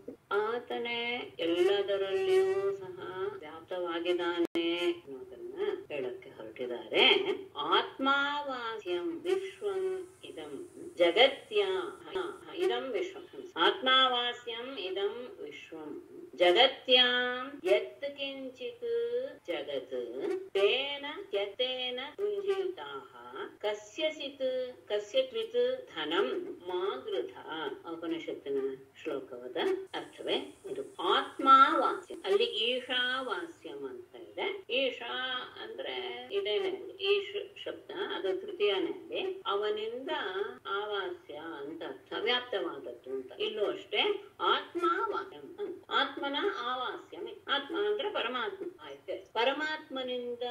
ಆತನೇ ಎಲ್ಲದರಲ್ಲಿಯೂ ಸಹ ವ್ಯಾಪ್ತವಾಗಿದ್ದಾನೆ ಅನ್ನೋದನ್ನ ಹೇಳಕ್ಕೆ ಹೊರಟಿದ್ದಾರೆ ಆತ್ಮಾವಾಸ್ಯಂ ವಿಶ್ವಂ ಇದಂ ಜಗತ್ಯ ಇದಂ ವಿಶ್ವಂ ಆತ್ಮಾವಾಸ್ಯಂ ಇದಂ ವಿಶ್ವಂ ಜಗತ್ಯಾಂ ಯತ್ ಕಿಂಚಿತ್ ಜಗತ್ ತೇನ ಯತೇನ ಭುಂಜಿತಾಃ ಕಸ್ಯಚಿತ್ ಕಸ್ಯತ್ವಿತ್ ಧನಂ ಮಾಗೃಧ ಉಪನಿಷತ್ತಿನ ಶ್ಲೋಕವಾದ ಅರ್ಥವೇ ಇದು ಆತ್ಮಾವಾಸ್ಯ ಅಲ್ಲಿ ಈಶಾವಾಸ್ಯಂ ಅಂತ ಇದೆ ಈಶಾ ಅಂದ್ರೆ ಇದೇನೆ ಈಶ್ ಶಬ್ದ ಅದು ತೃತೀಯನೇ ಅಲ್ಲಿ ಅವನಿಂದ ಆವಾಸ್ಯ ಅಂತ ಅರ್ಥ ವ್ಯಾಪ್ತವಾದದ್ದು ಅಂತ ಇಲ್ಲೂ ಅಷ್ಟೇ ಆತ್ಮಾವಾಸ್ಯಂ ಅಂತ ಆತ್ಮನ ಆವಾಸ್ಯಂ ಆತ್ಮ ಅಂದ್ರೆ ಪರಮಾತ್ಮ ಆಯ್ತು ಪರಮಾತ್ಮನಿಂದ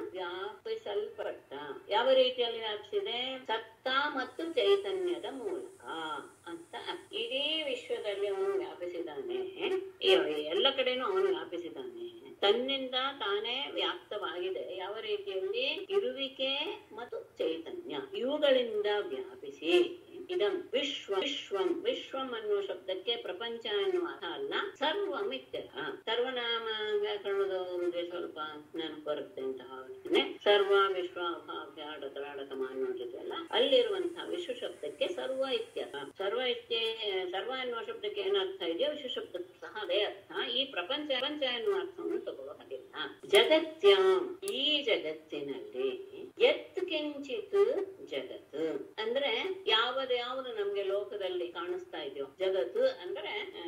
ವ್ಯಾಪಿಸಲ್ಪಟ್ಟ ಯಾವ ರೀತಿಯಲ್ಲಿ ವ್ಯಾಪಿಸಿದೆ ಸತ್ತ ಮತ್ತು ಚೈತನ್ಯದ ಮೂಲಕ ಅಂತ ಇಡೀ ವಿಶ್ವದಲ್ಲಿ ಅವನು ವ್ಯಾಪಿಸಿದ್ದಾನೆ ಈ ಎಲ್ಲ ಕಡೆನೂ ಅವನು ವ್ಯಾಪಿಸಿದ್ದಾನೆ ತನ್ನಿಂದ ತಾನೇ ವ್ಯಾಪ್ತವಾಗಿದೆ ಯಾವ ರೀತಿಯಲ್ಲಿ ಇರುವಿಕೆ ಮತ್ತು ಚೈತನ್ಯ ಇವುಗಳಿಂದ ವ್ಯಾಪಿಸಿ ಇದಂ ವಿಶ್ವ ವಿಶ್ವಂ ವಿಶ್ವಂ ಅನ್ನುವ ಶಬ್ದಕ್ಕೆ ಪ್ರಪಂಚ ಎನ್ನುವ ಅರ್ಥ ಅಲ್ಲ ಸರ್ವಂ ಇತ್ಯರ್ಥ ಸರ್ವನಾಮ ವ್ಯಾಕರಣದವರಿಗೆ ಸ್ವಲ್ಪ ನೆನಪು ಬರುತ್ತೆ ಅಂತ ಭಾವಿಸ್ತೇನೆ ಸರ್ವ ವಿಶ್ವ ಅಭಾವ್ಯಾಡ ತರಾಡಕಮ ಅನ್ನೋ ಜೊತೆಲ್ಲ ಅಲ್ಲಿರುವಂತಹ ವಿಶ್ವ ಶಬ್ದಕ್ಕೆ ಸರ್ವ ಇತ್ಯರ್ಥ ಸರ್ವ ಇತ್ಯ ಸರ್ವ ಎನ್ನುವ ಶಬ್ದಕ್ಕೆ ಏನರ್ಥ ಇದೆಯೋ ವಿಶ್ವ ಶಬ್ದಕ್ಕೆ ಸಹ ಅದೇ ಅರ್ಥ ಈ ಪ್ರಪಂಚ ಪ್ರಪಂಚ ಎನ್ನುವ ಅರ್ಥವನ್ನು ತಗೊಳ್ಳೋ ಹಾಗಿಲ್ಲ ಜಗತ್ಯಾಂ ಈ ಜಗತ್ತಿನಲ್ಲಿ ಎತ್ ಕಿಂಚಿತ್ ಜಗತ್ ಅಂದ್ರೆ ಯಾವ್ದು ಯಾವುದು ನಮ್ಗೆ ಲೋಕದಲ್ಲಿ ಕಾಣಿಸ್ತಾ ಇದೆಯೋ ಜಗತ್ತು ಅಂದ್ರೆ ಆ,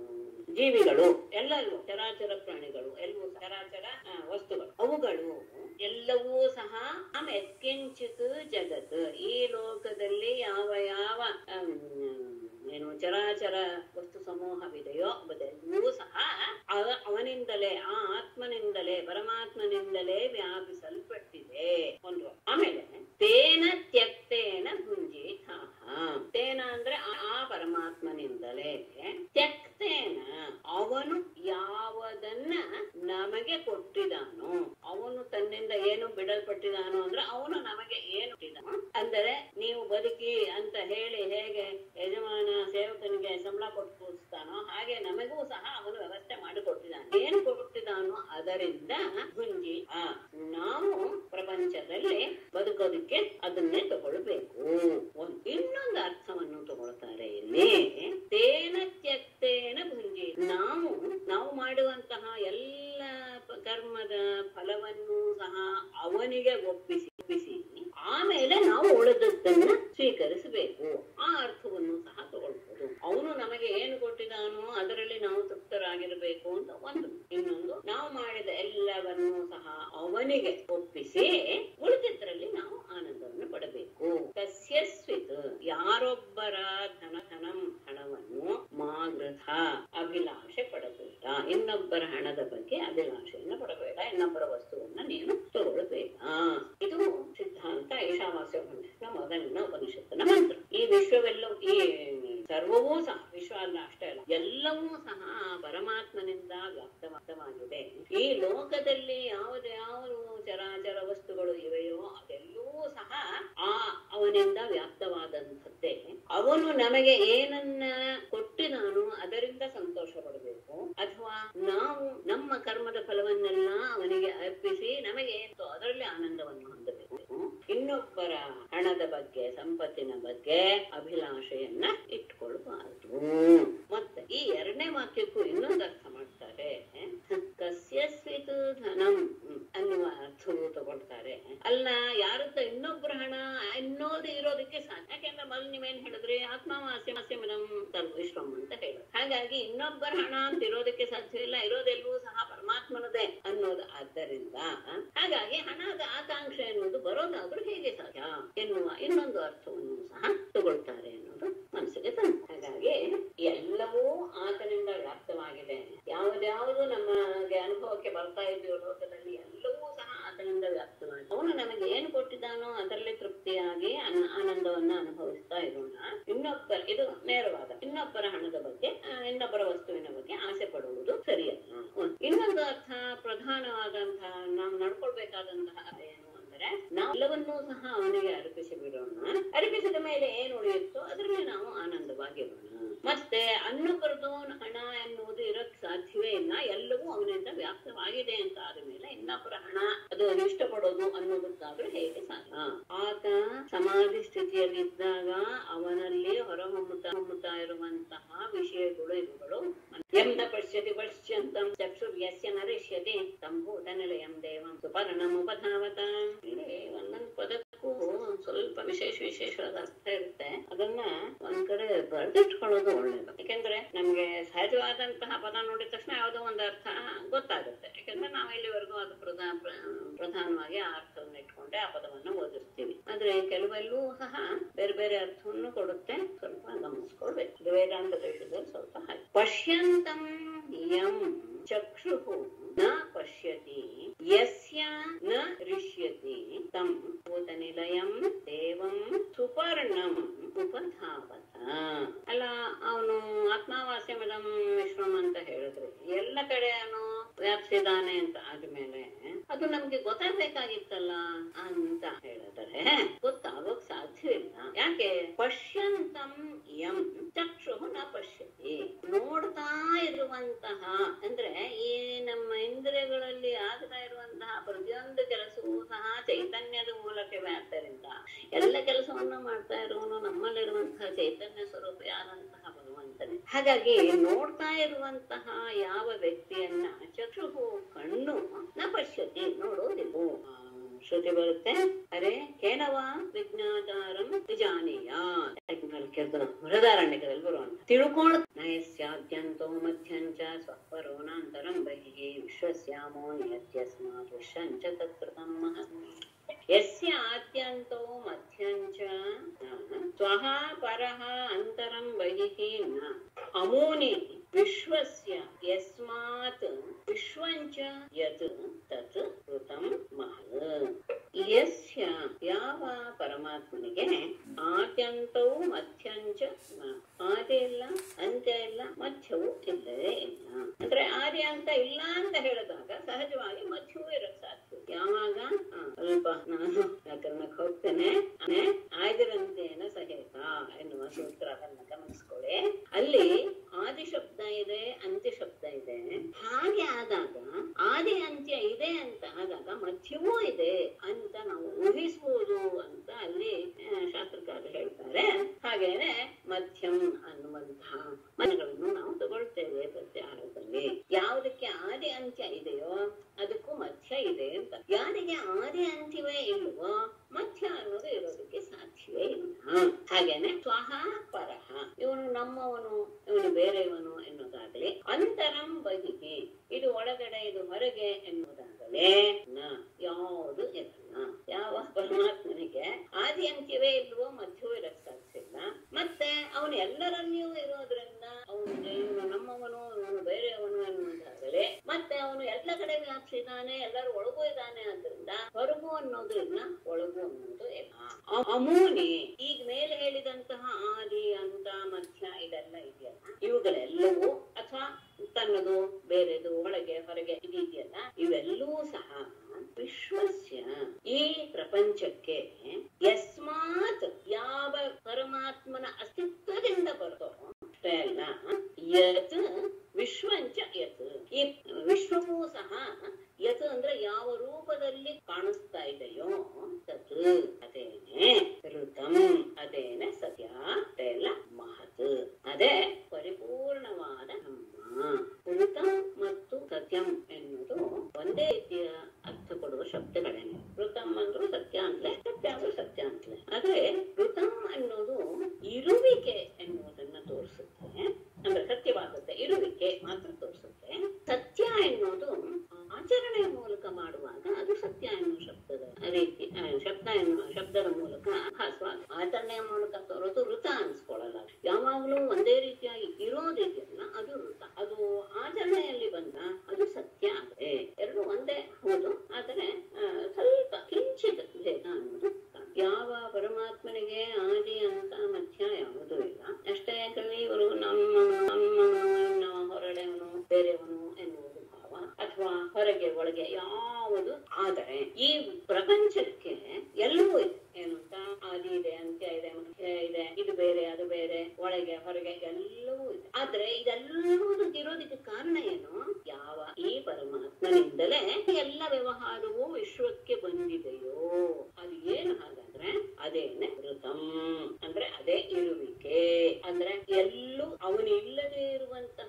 ಜೀವಿಗಳು ಎಲ್ಲರೂ ಚರಾಚರ ಪ್ರಾಣಿಗಳು ಎಲ್ಲವೂ ಚರಾಚರ ಆ, ವಸ್ತುಗಳು ಅವುಗಳು ಎಲ್ಲವೂ ಸಹ ಆಮ್ ಎತ್ಕಿಂಚಿತ್ ಜಗತ್ ಈ ಲೋಕದಲ್ಲಿ ಯಾವ ಯಾವ ಆಮ್, ಏನು ಚರಾಚರ ವಸ್ತು ಸಮೂಹವಿದೆಯೋ ಅದೆಲ್ಲವೂ ಸಹ ಅವ- ಅವನಿಂದಲೇ ಆ ಆತ್ಮನಿಂದಲೇ ಪರಮಾತ್ಮನಿಂದಲೇ ವ್ಯಾಪಿಸಲ್ಪಟ್ಟಿದೆ ಒಂದು ಆಮೇಲೆ ತೇನ ತ್ಯಕ್ತೇನ ಭುಂಜಿತಾಹ ತೇನ ಅಂದ್ರೆ ಆ- ಆ ಪರಮಾತ್ಮನಿಂದಲೇ ತ್ಯಕ್ತೇನ ಅವನು ಯಾವದನ್ನ ನಮಗೆ ಕೊಟ್ಟಿದಾನೋ ಅವನು ತನ್ನಿಂದ ಏನು ಬಿಡಲ್ಪಟ್ಟಿದಾನೋ ಅಂದ್ರೆ ಅವನು ನಮಗೆ ಏನು ಕೊಟ್ಟಿದಾನೋ ಅಂದರೆ ನೀವು ಬದುಕಿ ಅಂತ ಹೇಳಿ ಹೇಗೆ ಯಜಮಾನ ಸೇವಕನಿಗೆ ಸಂಬಳ ಕೊಟ್ಟು ಕೂರಿಸ್ತಾನೋ ಹಾಗೆ ನಮಗೂ ಸಹ ಅವನು ವ್ಯವಸ್ಥೆ ಮಾಡಿಕೊಟ್ಟಿದ್ದಾನೆ ಏನು ಕೊಟ್ಟಿದ್ದಾನೋ ಅದರಿಂದ ಗುಂಜಿ ಆ ನಾವು ಪ್ರಪಂಚದಲ್ಲಿ ಬದುಕೋದಕ್ಕೆ ಅದನ್ನೇ ತಗೊಳ್ಬೇಕು ಒಂದು ಇನ್ನೊಂದು ಅರ್ಥವನ್ನು ತಗೊಳ್ತಾರೆ ಇಲ್ಲಿ ತೇನ ತ್ಯಕ್ತೇನ ಭುಂಜಿ ನಾವು ನಾವು ಮಾಡುವಂತಹ ಎಲ್ಲ ಪ- ಕರ್ಮದ ಫಲವನ್ನು ಸಹ ಅವನಿಗೆ ಒಪ್ಪಿಸಿ ಒಪ್ಪಿಸಿ ಆಮೇಲೆ ನಾವು ಉಳಿದದ್ದನ್ನ ಸ್ವೀಕರಿಸಬೇಕು ಆ ಅರ್ಥವನ್ನು ಸಹ ತಗೊಳ್ಬಹುದು ಅವನು ನಮಗೆ ಏನು ಕೊಟ್ಟಿದಾನೋ ಅದರಲ್ಲಿ ನಾವು ತೃಪ್ತರಾಗಿರಬೇಕು ಅಂತ ಒಂದು ಇನ್ನೊಂದು ನಾವು ಮಾಡಿದ ಎಲ್ಲವನ್ನೂ ಸಹ ಅವನಿಗೆ ಒಪ್ಪಿಸಿ ಉಳಿದಿದ್ರಲ್ಲಿ ನಾವು ಆನಂದವನ್ನು ಪಡಬೇಕು ಕಸ್ಯಸ್ವಿತ್ ಯಾರೊಬ್ಬರ ಧನ ಧನಂ ಹಣವನ್ನು ಮಾಗೃಥ ಅಭಿಲಾಷೆ ಪಡಬೇಡ ಇನ್ನೊಬ್ಬರ ಹಣದ ಬಗ್ಗೆ ಅಭಿಲಾಷೆಯನ್ನು ಪಡಬೇಡ ಇನ್ನೊಬ್ಬರ ವಸ್ತುವನ್ನ ನೀನು ತಗೊಳ್ಬೇಡ ಇದು ಸಿದ್ಧಾಂತ ಈಶಾವಾಸ್ಯ ಉಪನಿಷತ್ನ ಮೊದಲಿನ ಉಪನಿಷತ್ತಿನ ಮಂತ್ರ ಈ ವಿಶ್ವವೆಲ್ಲವೂ ಈ ಸರ್ವವೂ ಸಹ ವಿಶ್ವ ಅಲ್ಲ ಅಷ್ಟೇ ಅಲ್ಲ ಎಲ್ಲವೂ ಸಹ ಆ ಪರಮಾತ್ಮನಿಂದ ವ್ಯಾಪ್ತವಾಗಿದೆ ಈ ಲೋಕದಲ್ಲಿ ಯಾವುದು ಯಾವುದು ಚರಾಚರ ವಸ್ತುಗಳು ಇವೆಯೋ ಅದೆಲ್ಲವೂ ಸಹ ಆ ಅವನಿಂದ ವ್ಯಾಪ್ತವಾದಂಥದ್ದೇ ಅವನು ನಮಗೆ ಏನನ್ನ ಕೊಟ್ಟಿದಾನು ಅದರಿಂದ ಸಂತೋಷ ಪಡಬೇಕು ಅಥವಾ ನಾವು ನಮ್ಮ ಕರ್ಮದ ಫಲವನ್ನೆಲ್ಲ ಅವನಿಗೆ ಅರ್ಪಿಸಿ ನಮಗೆ ಏನು ಅದರಲ್ಲಿ ಆನಂದವನ್ನು ಹೊಂದಬೇಕು ಇನ್ನೊಬ್ಬರ ಹಣದ ಬಗ್ಗೆ ಸಂಪತ್ತಿನ ಬಗ್ಗೆ ಅಭಿಲಾಷೆಯನ್ನ ಇಟ್ಕೊಳ್ಬಾರದು ಮತ್ತೆ ಈ ಎರಡನೇ ವಾಕ್ಯಕ್ಕೂ ಇನ್ನೊಂದು ಅರ್ಥ ಮಾಡ್ತಾರೆ ಕಸ್ಯಸ್ವಿತ್ ಧನಂ ಅನ್ನುವ ಅರ್ಥವು ತಗೊಳ್ತಾರೆ ಅಲ್ಲ ಯಾರತ್ತ ಇನ್ನೊಬ್ಬರ ಹಣ ಇನ್ನೋದು ಇರೋದಕ್ಕೆ ಸಾಧ್ಯ ಯಾಕೆಂದ್ರೆ ಮೊದಲು ನೀವೇನ್ ಹೇಳಿದ್ರಿ ಆತ್ಮವಾಸ್ಯ ಮಾಸ್ಯಮಿದಂ ಸರ್ವಿಶ್ವಂ ಅಂತ ಹೇಳಿದ್ರು ಹಾಗಾಗಿ ಇನ್ನೊಬ್ಬರ ಹಣ ಅಂತ ಇರೋದಕ್ಕೆ ಸಾಧ್ಯವಿಲ್ಲ ಇರೋದೆಲ್ಲವೂ ಸಹ ಪರಮಾತ್ಮನದೇ ಅನ್ನೋದು ಆದ್ದರಿಂದ ಹಾಗಾಗಿ ಹಣದ ಆಕಾಂಕ್ಷೆ ಎನ್ನುವುದು ಬರೋದಾದ್ರೂ ಹೇಗೆ ಸಾಧ್ಯ ಎನ್ನುವ ಇನ್ನೊಂದು ಅರ್ಥವನ್ನು ಸಹ ತಗೊಳ್ತಾರೆ ಅನ್ನೋದು ಮನಸ್ಸಿಗೆ ತಂದು ಹಾಗಾಗಿ ಎಲ್ಲವೂ ಆತನಿಂದ ವ್ಯಾಪ್ತವಾಗಿದೆ ಯಾವುದ್ಯಾವುದು ನಮಗೆ ಅನುಭವಕ್ಕೆ ಬರ್ತಾ ಇದೆಯೋ ಲೋಕದಲ್ಲಿ ಎಲ್ಲವೂ ಸಹ ಆತನಿಂದ ವ್ಯಾಪ್ತವಾಗಿದೆ ಅವನು ನಮಗೆ ಏನು ಕೊಟ್ಟಿದ್ದಾನೋ ಅದರಲ್ಲಿ ತೃಪ್ತಿಯಾಗಿ ಅನ್ನ- ಆನಂದವನ್ನ ಅನುಭವಿಸ್ತಾ ಇರೋಣ ಇನ್ನೊಬ್ಬರ ಇದು ನೇರವಾದ ಇನ್ನೊಬ್ಬರ ಹಣದ ಬಗ್ಗೆ ಆ, ಇನ್ನೊಬ್ಬರ ವಸ್ತುವಿನ ಬಗ್ಗೆ ಆಸೆ ಪಡುವುದು ಸರಿಯಲ್ಲ ಒಂದು. ಇನ್ನೊಂದು ಅರ್ಥ ಪ್ರಧಾನವಾದಂತಹ ನಾವು ನಡ್ಕೊಳ್ಬೇಕಾದಂತಹ ಏನು ಅಂದರೆ ನಾವು ಎಲ್ಲವನ್ನೂ ಸಹ ಅವನಿಗೆ ಅರ್ಪಿಸಿ ಬಿಡೋಣ ಅರ್ಪಿಸಿದ ಮೇಲೆ ಏನು ಉಳಿಯುತ್ತೋ ಅದರಲ್ಲಿ ನಾವು ಆನಂದವಾಗಿರೋಣ ಮತ್ತೆ ಅನ್ನೊಬ್ಬರದು ಹಣ ಎನ್ನುವುದು ಇರಕ್ ಸಾಧ್ಯವೇ ಇಲ್ಲ ಎಲ್ಲವೂ ಅವನಿಂದ ವ್ಯಾಪ್ತವಾಗಿದೆ ಅಂತ ಆದ ಮೇಲೆ ಇನ್ನೊಬ್ಬರ ಹಣ ಅದು ಇಷ್ಟಪಡೋದು ಅನ್ನೋದಕ್ಕಾದ್ರೂ ಹೇಗೆ ಸಾಧ್ಯ ಆತ ಸಮಾಧಿ ಸ್ಥಿತಿಯಲ್ಲಿದ್ದಾಗ ಅವನಲ್ಲಿ ಹೊರಹೊಮ್ಮುತ್ತಾ ಹೊಮ್ಮುತ್ತಾ ಇರುವಂತಹ ವಿಷಯಗಳು ಇವುಗಳು ಎಂದ ಪಶ್ಯತಿ ಪಶ್ಯಂತಂ ಚಕ್ಷುರ್ಯಸ್ಯ ನರಿಷ್ಯತಿ ತಂಭೂತ ನಿಲಯಂ ದೇವಂ ಸುಪರ್ಣಮುಪಧಾವತ ಇಲ್ಲಿ ಒಂದೊಂದು ಪದಕ್ಕೂ ಸ್ವಲ್ಪ ವಿಶೇಷ ವಿಶೇಷವಾದ ಅರ್ಥ ಇರುತ್ತೆ ಅದನ್ನ ಒಂದ್ ಕಡೆ ಬರೆದಿಟ್ಕೊಳ್ಳೋದು ಒಳ್ಳೇದು ಯಾಕೆಂದ್ರೆ ನಮ್ಗೆ ಸಹಜವಾದಂತಹ ಪದ ನೋಡಿದ ತಕ್ಷಣ ಯಾವುದೋ ಒಂದು ಅರ್ಥ ಗೊತ್ತಾಗುತ್ತೆ ಯಾಕಂದ್ರೆ ನಾವು ಇಲ್ಲಿವರೆಗೂ ಅದು ಪ್ರಧಾನ ಪ್ರಧಾನವಾಗಿ ಆ ಅರ್ಥವನ್ನು ಇಟ್ಕೊಂಡೆ ಆ ಪದವನ್ನು ಓದಿರ್ತೀವಿ ಆದ್ರೆ ಕೆಲವೆಲ್ಲೂ ಸಹ ಬೇರೆ ಬೇರೆ ಅರ್ಥವನ್ನು ಕೊಡುತ್ತೆ ಸ್ವಲ್ಪ ಗಮನಿಸ್ಕೊಳ್ಬೇಕು ಇದು ವೇದಾಂತ ದೇಶದಲ್ಲಿ ಸ್ವಲ್ಪ ಹಾಗೆ ಪಶ್ಯಂತಂ ಯಂ ಚಕ್ಷುಃ ನ ಪಶ್ಯತಿ ಯಸ್ಯ ನ ರಿಷ್ಯತಿ ತಂ ಭೂತನಿಲಯಂ ದೇವಂ ಸುಪರ್ಣಂ ಉಪಧಾವತ ಅಲ್ಲ ಅವನು ಆತ್ಮಾವಾಸ್ಯಮಿದಂ ವಿಶ್ವಂ ಅಂತ ಹೇಳಿದ್ರು ಎಲ್ಲ ಕಡೆ ಅವನು ವ್ಯಾಪಿಸಿದಾನೆ ಅಂತ ಆದ್ಮೇಲೆ ಅದು ನಮ್ಗೆ ಗೊತ್ತಾಗ್ಬೇಕಾಗಿತ್ತಲ್ಲ ಅಂತ ಹೇಳಿದರೆ ಗೊತ್ತಾಗೋಕ್ ಸಾಧ್ಯವಿಲ್ಲ ಯಾಕೆ ಪಶ್ಯಂತಂ ಯಂ ಚಕ್ಷು ನ ಪಶ್ಯತಿ ನೋಡ್ತಾ ಇರುವಂತಹ ಅಂದ್ರೆ ಈ ನಮ್ಮ ಇಂದ್ರಿಯಗಳಲ್ಲಿ ಆಗ್ತಾ ಇರುವಂತಹ ಪ್ರತಿಯೊಂದು ಕೆಲಸವೂ ಸಹ ಚೈತನ್ಯದ ಮೂಲಕವೇ ಆದ್ದರಿಂದ ಎಲ್ಲ ಕೆಲಸವನ್ನು ಮಾಡ್ತಾ ಇರುವನು ನಮ್ಮಲ್ಲಿರುವಂತಹ ಚೈತನ್ಯ ಸ್ವರೂಪಿಯಾದಂತಹ ಭಗವಂತನೇ ಹಾಗಾಗಿ ನೋಡ್ತಾ ಇರುವಂತಹ ಯಾವ ವ್ಯಕ್ತಿಯನ್ನ ಚಕ್ಷು ಕಣ್ಣು ನ ಪಶ್ಯತಿ ನೋಡೋದಿಲ್ಲ ಆ, ಶ್ರುತಿ ಬರುತ್ತೆ ಅರೆ ಕೇನವ ವಿಜ್ಞಾಚಾರಂ ವಿಜಾನೀಯ ಬೃಹದಾರಣ್ಯಕದಲ್ಲಿ ಬರುವಂತ ತಿಳ್ಕೊಂಡು ನಯಸ್ಯಾದ್ಯಂತೋ ಮಧ್ಯಂಚ ಸ್ವಪರೋನಾಂತರಂ ಬಹಿಃ ವಿಶ್ವಸ್ಯಾಮೋ ನಿಯತ್ಯಸ್ಮಾತ್ ವಿಶ್ವಂಚ ತತ್ಕೃತಂ ಮಹತ್ ಯಸ್ಯ ಆದ್ಯಂತೋ ಮಧ್ಯಂಚ ನ ಸ್ವಃ ಪರಃ ಅಂತರಂ ಬಹಿಃ ನ ಅಮೂನಿ ವಿಶ್ವಸ್ಯ ಯಸ್ಮಾತ್ ವಿಶ್ವಂಚ ಯತ್ ತತ್ ಕೃತಂ ಮಹತ್ ಯಸ್ಯ ಯಾವ ಪರಮಾತ್ಮನಿಗೆ ಆದ್ಯಂತವೂ ಮಧ್ಯಂಚ ನ ಆದಿ ಇಲ್ಲ ಅಂತ್ಯ ಇಲ್ಲ ಮಧ್ಯವೂ ಇಲ್ಲವೇ ಇಲ್ಲ ಅಂದ್ರೆ ಆದಿ ಅಂತ ಇಲ್ಲ ಅಂತ ಹೇಳಿದಾಗ ಸಹಜವಾಗಿ ಮಧ್ಯವೂ ಇರಕ್ ಸಾಧ್ಯ ಯಾವಾಗ ಆ, ಸ್ವಲ್ಪ ನಾನು ವ್ಯಾಕರಣಕ್ಕೆ ಹೋಗ್ತೇನೆ ಆನೆ ಆದಿರಂತೇನ ಸಹಿತ ಎನ್ನುವ ಸೂತ್ರ ಅದನ್ನ ಗಮನಿಸ್ಕೊಳ್ಳಿ ಅಲ್ಲಿ ಆದಿ ಶಬ್ದ ಇದೆ ಅಂತ್ಯ ಶಬ್ದ ಇದೆ ಹಾಗೆ ಆದಾಗ ಆದಿ ಅಂತ್ಯ ಇದೆ ಅಂತ ಆದಾಗ ಮಧ್ಯವೂ ಇದೆ ಅಂತ ನಾವು ಊಹಿಸಬಹುದು ಅಂತ ಅಲ್ಲಿ ಆ, ಶಾಸ್ತ್ರಕಾರರು ಹೇಳ್ತಾರೆ ಹಾಗೇನೆ ಮಧ್ಯಂ ಅನ್ನುವಂತಹ ಮನಗಳನ್ನು ನಾವು ತಗೊಳ್ತೇವೆ ಪ್ರತ್ಯಾಹಾರದಲ್ಲಿ ಯಾವುದಕ್ಕೆ ಆದಿ ಅಂತ್ಯ ಇದೆಯೋ ಅದಕ್ಕೂ ಮಧ್ಯ ಇದೆ ಅಂತ ಯಾರಿಗೆ ಆದಿ ಅಂತ್ಯವೇ ಇಲ್ವೋ ಮಧ್ಯ ಅನ್ನೋದು ಇರೋದಕ್ಕೆ ಸಾಧ್ಯವೇ ಇಲ್ಲ ಹಾಗೇನೆ ಸ್ವಹ ಪರಹ ಇವನು ನಮ್ಮವನು ಇವನು ಬೇರೆಯವನು ಎನ್ನುವುದಾಗಲಿ ಅಂತರಂ ಬಹಿಗೆ ಇದು ಒಳಗಡೆ ಇದು ಹೊರಗೆ ಎನ್ನುವುದಾಗಲೇ ನ ಯಾವುದು ಇರಲ್ಲ ಯಾವ ಪರಮಾತ್ಮನಿಗೆ ಆದಿ ಅಂತ್ಯವೇ ಇಲ್ವೋ ಮಧ್ಯವೂ ಇರಕ್ ಸಾಧ್ಯ ಇಲ್ಲ ಮತ್ತೆ ಅವನು ಎಲ್ಲರಲ್ಲಿಯೂ ಇರೋದ್ರಿಂದ ಅವನು ಇವನು ನಮ್ಮವನು ಇವನು ಬೇರೆಯವನು ಎನ್ನುವುದಾಗಲೇ ಮತ್ತೆ ಅವನು ಎಲ್ಲ ಕಡೆ ವ್ಯಾಪಿಸಿದಾನೆ ಎಲ್ಲರೂ ಒಳಗೂ ಇದ್ದಾನೆ ಆದ್ರಿಂದ ಹೊರಗು ಅನ್ನೋದು ಇಲ್ಲ ಒಳಗು ಅನ್ನೋದು ಇಲ್ಲ ಅ- ಅಮೂನಿ ಈಗ ಮೇಲೆ ಹೇಳಿದಂತಹ ಆದಿ ಅಂತ ಮಧ್ಯ ಇದೆಲ್ಲ ಇದೆಯಲ್ಲ ಇವುಗಳೆಲ್ಲವೂ ಅಥವಾ ತನ್ನದು ಬೇರೆದು ಒಳಗೆ ಹೊರಗೆ ಇದೆಯಲ್ಲ ಇವೆಲ್ಲವೂ ಸಹ ವಿಶ್ವಸ್ಯ ಪರಮಾತ್ಮನ ಅಸ್ತಿತ್ವದಿಂದ ಬರ್ತೋ ಅಷ್ಟೇ ಅಲ್ಲ ಯತ್ ವಿಶ್ವಂಚ ಯತ್ ಈ ವಿಶ್ವವೂ ಸಹ ಯತ್ ಅಂದ್ರೆ ಯಾವ ರೂಪದಲ್ಲಿ ಕಾಣಿಸ್ತಾ ಇದೆಯೋ ತತ್ ಅದೇನೆ ಋತಂ ಅದೇನೆ ಸತ್ಯ ಅಷ್ಟೇ ಅಲ್ಲ ಮಹತ್ ಅದೇ ಪರಿಪೂರ್ಣವಾದ ನಮ್ಮ ಋತಂ ಮತ್ತು ಸತ್ಯಂ ಎನ್ನುವುದು ಒಂದೇ ರೀತಿಯ ಅರ್ಥ ಕೊಡುವ ಶಬ್ದಗಳೇನೆ ಋತಂ ಅಂದ್ರೂ ಸತ್ಯ ಅಂತಲೇ ಸತ್ಯ ಅಂದ್ರೂ ಸತ್ಯ ಅಂತಲೇ ಆದ್ರೆ ಋತಂ ಅನ್ನೋದು ಇರುವಿಕೆ ಎನ್ನುವುದನ್ನ ತೋರಿಸುತ್ತೆ ಅಂದ್ರೆ ಸತ್ಯವಾಗುತ್ತೆ ಇರುವಿಕೆ ಮಾತ್ರ ತೋರಿಸುತ್ತೆ ಸತ್ಯ ಎನ್ನುವುದು ಆಚರಣೆಯ ಮೂಲಕ ಮಾಡುವಾಗ ಅದು ಸತ್ಯ ಎನ್ನುವ ಶಬ್ದದ ರೀತಿ ಆ, ಶಬ್ದ ಎನ್ನುವ ಶಬ್ದದ ಮೂಲಕ ಭಾಸವಾಗ ಆಚರಣೆಯ ಮೂಲಕ ತೋರೋದು ಋತ ಅನ್ಸ್ಕೊಳ್ಳಲ್ಲ ಯಾವಾಗ್ಲೂ ಒಂದೇ ರೀತಿಯಾಗಿ ಇರೋದಿದೆಯಲ್ಲ ಅದು ಋತ ಅದು ಆಚರಣೆಯಲ್ಲಿ ಬಂದ ಅದು ಸತ್ಯ ಆದ್ರೆ ಎರಡು ಒಂದೇ ಹೌದು ಆದರೆ ಆ, ಸ್ವಲ್ಪ ಕಿಂಚಿತ್ ಭೇದ ಅನ್ನೋದು ಕಾಣುತ್ತೆ. ಯಾವ ಪರಮಾತ್ಮನಿಗೆ ಆದಿ ಅಂತ ಮಧ್ಯ ಯಾವುದೂ ಇಲ್ಲ ಅಷ್ಟೇ ಕವಿ ಇವರು ನಮ್ಮ ನಮ್ಮವನು ಇನ್ನವ ಹೊರಡೆವನು ಬೇರೆಯವನು ಎನ್ನುವುದು ಭಾವ ಅಥವಾ ಹೊರಗೆ ಒಳಗೆ ಯಾವುದು ಆದರೆ ಈ ಪ್ರಪಂಚಕ್ಕೆ ಎಲ್ಲವೂ ಇದೆ ಏನು ಅಂತ ಆದಿ ಇದೆ ಅಂತ್ಯ ಇದೆ ಮಧ್ಯ ಇದೆ ಇದು ಬೇರೆ ಅದು ಬೇರೆ ಒಳಗೆ ಹೊರಗೆ ಎಲ್ಲವೂ ಇದೆ ಆದ್ರೆ ಇದೆಲ್ಲವೂ ಇರೋದಕ್ಕೆ ಕಾರಣ ಏನು ಯಾವ ಈ ಪರಮಾತ್ಮನಿಂದಲೇ ಎಲ್ಲ ವ್ಯವಹಾರವೂ ವಿಶ್ವಕ್ಕೆ ಬಂದಿದೆಯೋ ಅದು ಏನು ಹಾಗಾದ್ರೆ ಅದೇನೆ ಋತಂ ಅಂದ್ರೆ ಅದೇ ಇರುವಿಕೆ ಅಂದ್ರೆ ಎಲ್ಲೂ ಅವನಿಲ್ಲದೆ ಇರುವಂತಹ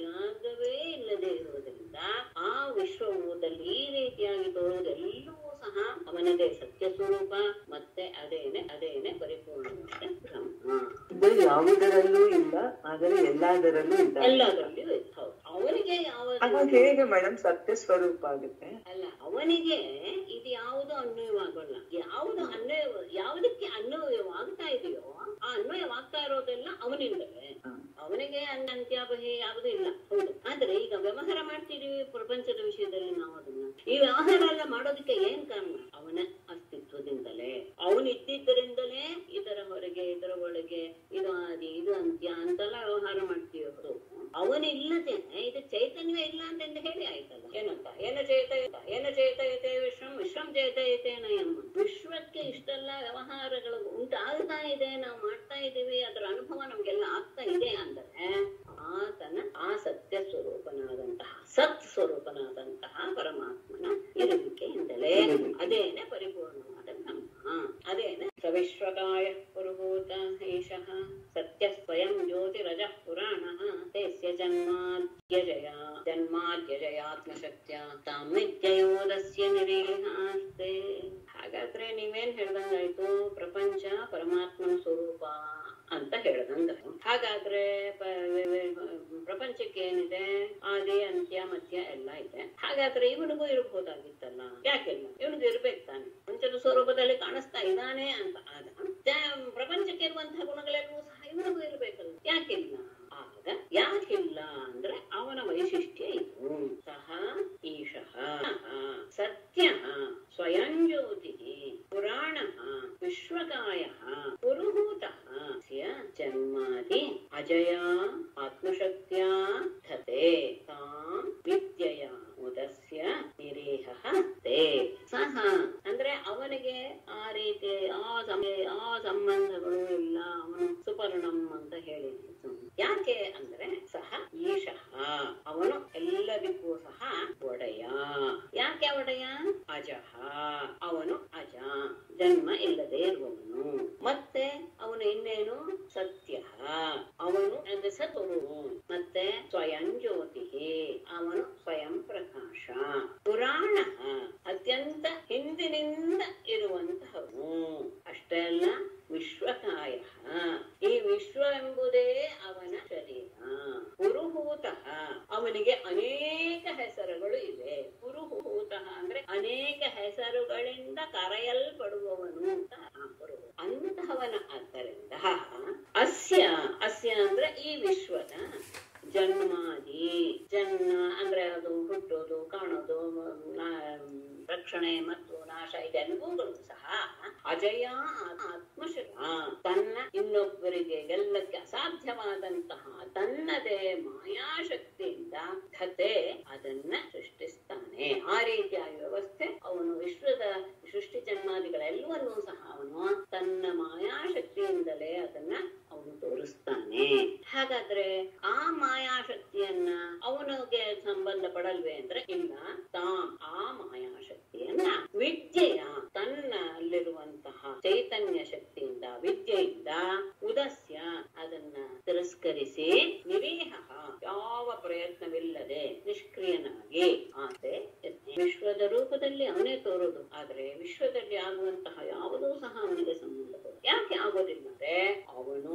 ಜಾಗವೇ ಇಲ್ಲದೆ ಇರುವುದರಿಂದ ಆ ವಿಶ್ವದಲ್ಲಿ ಈ ರೀತಿಯಾಗಿ ತೋರುವುದೆಲ್ಲವೂ ಸಹ ಅವನದೇ ಸತ್ಯ ಸ್ವರೂಪ ಮತ್ತೆ ಅದೇನೆ ಅದೇನೆ ಪರಿಪೂರ್ಣವಾದ ಬ್ರಹ್ಮ
ಇದು ಯಾವುದರಲ್ಲೂ ಇಲ್ಲ ಆದರೆ ಎಲ್ಲದರಲ್ಲೂ ಇದ್ದಾರೆ
ಎಲ್ಲದರಲ್ಲಿಯೂ ಇದೆ. ಹೌದು ಅವನಿಗೆ ಯಾವ
ಅವಾಗ ಹೇಗೆ ಮೇಡಮ್ ಸತ್ಯ ಸ್ವರೂಪ ಆಗುತ್ತೆ
ಅಲ್ಲ ಅವನಿಗೆ ಇದು ಯಾವುದು ಅನ್ವಯವಾಗಲ್ಲ ಯಾವುದು ಅನ್ವಯ ಯಾವುದಕ್ಕೆ ಅನ್ವಯವಾಗ್ತಾ ಇದೆಯೋ ಆ ಅನ್ವಯವಾಗ್ತಾ ಇರೋದೆಲ್ಲ ಅವನಿಂದಲೇ
ಹ.
ಅವನಿಗೆ ಅನ್ನ ಅಂತ್ಯಾಭಿ ಯಾವುದೂ ಇಲ್ಲ ಹೌದು ಆದ್ರೆ ಈಗ ವ್ಯವಹಾರ ಮಾಡ್ತಿದೀವಿ ಪ್ರಪಂಚದ ವಿಷಯದಲ್ಲಿ ನಾವು ಅದನ್ನ ಈ ವ್ಯವಹಾರ ಎಲ್ಲ ಮಾಡೋದಕ್ಕೆ ಏನ್ ಕಾರಣ ಅವನ ಅಸ್ತಿತ್ವದಿಂದಲೇ ಅವನಿದ್ದಿದ್ದರಿಂದಲೇ ಇದರ ಹೊರಗೆ ಇದರ ಒಳಗೆ ಇದು ಆದಿ ಇದು ಅಂತ್ಯ ಅಂತೆಲ್ಲ ವ್ಯವಹಾರ ಮಾಡ್ತೀವಿ ಹೊರತು ಅವನಿಲ್ಲದೆ ಇದು ಚೈತನ್ಯ ಇಲ್ಲ ಅಂತ ಹೇಳಿ ಆಯ್ತಲ್ಲ ಏನಂತ ಏನ ಚೇತಯತ ಏನ ಚೇತಯತೆ ವಿಶ್ವಂ ವಿಶ್ವಂ ಚೇತಯತೇನ ಎಂಬ ವಿಶ್ವಕ್ಕೆ ಇಷ್ಟೆಲ್ಲ ವ್ಯವಹಾರಗಳು ಉಂಟಾಗ್ತಾ ಇದೆ ನಾವು ಮಾಡ್ತಾ ಇದ್ದೀವಿ ಅದರ ಅನುಭವ ನಮ್ಗೆಲ್ಲ ಆಗ್ತಾ ಇದೆ ಅಂದ್ರೆ ಆತನ ಆ ಸತ್ಯ ಸ್ವರೂಪನಾದಂತಹ ಸತ್ ಸ್ವರೂಪನಾದಂತಹ ಪರಮಾತ್ಮನ ಇರುವಿಕೆಯಿಂದಲೇ ಅದೇನೆ ಪರಿಪೂರ್ಣವಾದ ಬ್ರಹ್ಮ ಅದೇನೆ ಸವಿಶ್ವಕಾಯ ಪುರುಭೂತ ಈಶಃ ಸತ್ಯ ಸ್ವಯಂ ಜ್ಯೋತಿರಜ ಪುರಾಣ ತೇಸ್ಯ ಜನ್ಮಾದ್ಯಜಯ ಜನ್ಮಾದ್ಯಜಯಾತ್ಮಶಕ್ತ್ಯ ತಾಂ ವಿದ್ಯಯೋದಸ್ಯ ನಿರೀಹಾಸ್ತೆ ಹಾಗಾದ್ರೆ ನೀವೇನ್ ಹೇಳ್ದಂಗಾಯ್ತು ಪ್ರಪಂಚ ಪರಮಾತ್ಮನ ಸ್ವರೂಪ ಅಂತ ಹೇಳ್ದಂಗ ಹಾಗಾದ್ರೆ ಪ- ಪ್ರಪಂಚಕ್ಕೆ ಏನಿದೆ ಆದಿ ಅಂತ್ಯ ಮಧ್ಯ ಎಲ್ಲ ಇದೆ ಹಾಗಾದ್ರೆ ಇವನಿಗೂ ಇರಬಹುದಾಗಿತ್ತಲ್ಲ ಯಾಕಿಲ್ಲ ಇವನಿಗೂ ಇರ್ಬೇಕು ತಾನೆ ಪಂಚದ ಸ್ವರೂಪದಲ್ಲಿ ಕಾಣಿಸ್ತಾ ಇದ್ದಾನೆ ಅಂತ ಆದ ಜ- ಪ್ರಪಂಚಕ್ಕೆ ಇರುವಂತಹ ಗುಣಗಳೆಲ್ಲವೂ ಸಹ ಇವನಿಗೂ ಇರ್ಬೇಕಲ್ಲ ಯಾಕಿಲ್ಲ ಆಗ ಯಾಕಿಲ್ಲ ಅಂದ್ರೆ ಅವನ ವೈಶಿಷ್ಟ್ಯ ಇದು ಸಹ ಈಶಃ ಸತ್ಯ ಸ್ವಯಂ ಜ್ಯೋತಿ ಪುರಾಣ ವಿಶ್ವಕಾಯ ಪುರುಹೂತ ಜನ್ಮಾದಿ ಅಜಯ ಆತ್ಮಶಕ್ತಿಯ ಧತೆ ತಾಂ ವಿದ್ಯೆಯ ಉದಸ್ಯ ನಿರೇಹ ತೇ ಸಹ ಅಂದ್ರೆ ಅವನಿಗೆ ಆ ರೀತಿ ಆ ಸಮಯ ಆ ಸಂಬಂಧಗಳು ಇಲ್ಲ ಅವನು ಸುಪರ್ಣಂ ಅಂತ ಹೇಳಿ ಯಾಕೆ ಅಂದ್ರೆ ಸಹ ಈಶಃ ಅವನು ಎಲ್ಲದಕ್ಕೂ ಸಹ ಒಡೆಯ ಯಾಕೆ ಒಡೆಯ ಅಜಃ ಅವನು ಅಜ ಜನ್ಮ ಇಲ್ಲದೆ ಇರುವವನು ಮತ್ತೆ ಅವನು ಇನ್ನೇನು ಸತ್ಯ ಅವನು ಅಂದ್ರೆ ಸತುರು ಮತ್ತೆ ಸ್ವಯಂ ಜ್ಯೋತಿ ಅವನು ಸ್ವಯಂ ಪ್ರಕಾಶ ಪುರಾಣ ಅತ್ಯಂತ ಹಿಂದಿನಿಂದ ಇರುವಂತಹವನು ಅಷ್ಟೇ ಅಲ್ಲ ವಿಶ್ವಕಾಯ ಈ ವಿಶ್ವ ಎಂಬುದೇ ಅವನ ಶರೀರ ಪುರುಹೂತ ಅವನಿಗೆ ಅನೇಕ ಹೆಸರುಗಳು ಇವೆ ಪುರುಹೂತ ಅಂದ್ರೆ ಅನೇಕ ಹೆಸರುಗಳಿಂದ ಕರೆಯಲ್ಪಡುವವನು ಅಂತ ಆ ಪುರುಹು. ಅಂತಹವನ ಆದ್ದರಿಂದ ಅಸ್ಯ ಅಸ್ಯ ಅಂದ್ರೆ ಈ ವಿಶ್ವದ ಜನ್ಮಾದಿ ಜನ್ಮ ಅಂದ್ರೆ ಅದು ಹುಟ್ಟೋದು ಕಾಣೋದು ನಾ- ರಕ್ಷಣೆ ಮತ್ತು ನಾಶ ಇದೆಲ್ಲವೂಗಳು ಸಹ ಅಜಯ ಆತ್ಮಶರ ತನ್ನ ಇನ್ನೊಬ್ಬರಿಗೆ ಗೆಲ್ಲಕ್ಕೆ ಅಸಾಧ್ಯವಾದಂತಹ ತನ್ನದೇ ಮಾಯಾಶಕ್ತಿಯಿಂದ ಕತೆ ಅದನ್ನ ಸೃಷ್ಟಿಸ್ತಾನೆ ಆ ರೀತಿಯಾಗಿ ವ್ಯವಸ್ಥೆ ಅವನು ವಿಶ್ವದ ಸೃಷ್ಟಿ ಜನ್ಮಾದಿಗಳೆಲ್ಲವನ್ನೂ ಸಹ ಅವನು ತನ್ನ ಮಾಯಾಶಕ್ತಿಯಿಂದಲೇ ಅದನ್ನ ಹಾಗಾದ್ರೆ ಆ ಮಾಯಾಶಕ್ತಿಯನ್ನ ಅವನಿಗೆ ಸಂಬಂಧ ಪಡಲ್ವೇ ಅಂದ್ರೆ ಇಲ್ಲ ತಾಂ ಆ ಮಾಯಾಶಕ್ತಿಯನ್ನ ವಿದ್ಯೆಯ ತನ್ನಲ್ಲಿರುವಂತಹ ಚೈತನ್ಯ ಶಕ್ತಿಯಿಂದ ವಿದ್ಯೆಯಿಂದ ಉದಸ್ಯ ಅದನ್ನ ತಿರಸ್ಕರಿಸಿ ನಿರೀಹ ಯಾವ ಪ್ರಯತ್ನವಿಲ್ಲದೆ ನಿಷ್ಕ್ರಿಯನಾಗಿ ಆತೆ ವಿಶ್ವದ ರೂಪದಲ್ಲಿ ಅವನೇ ತೋರೋದು ಆದ್ರೆ ವಿಶ್ವದಲ್ಲಿ ಆಗುವಂತಹ ಯಾವುದೂ ಸಹ ಅವನಿಗೆ ಸಂಬಂಧ ಬರೋದು. ಯಾಕೆ ಆಗೋದಿಲ್ಲ ಅಂದ್ರೆ ಅವನು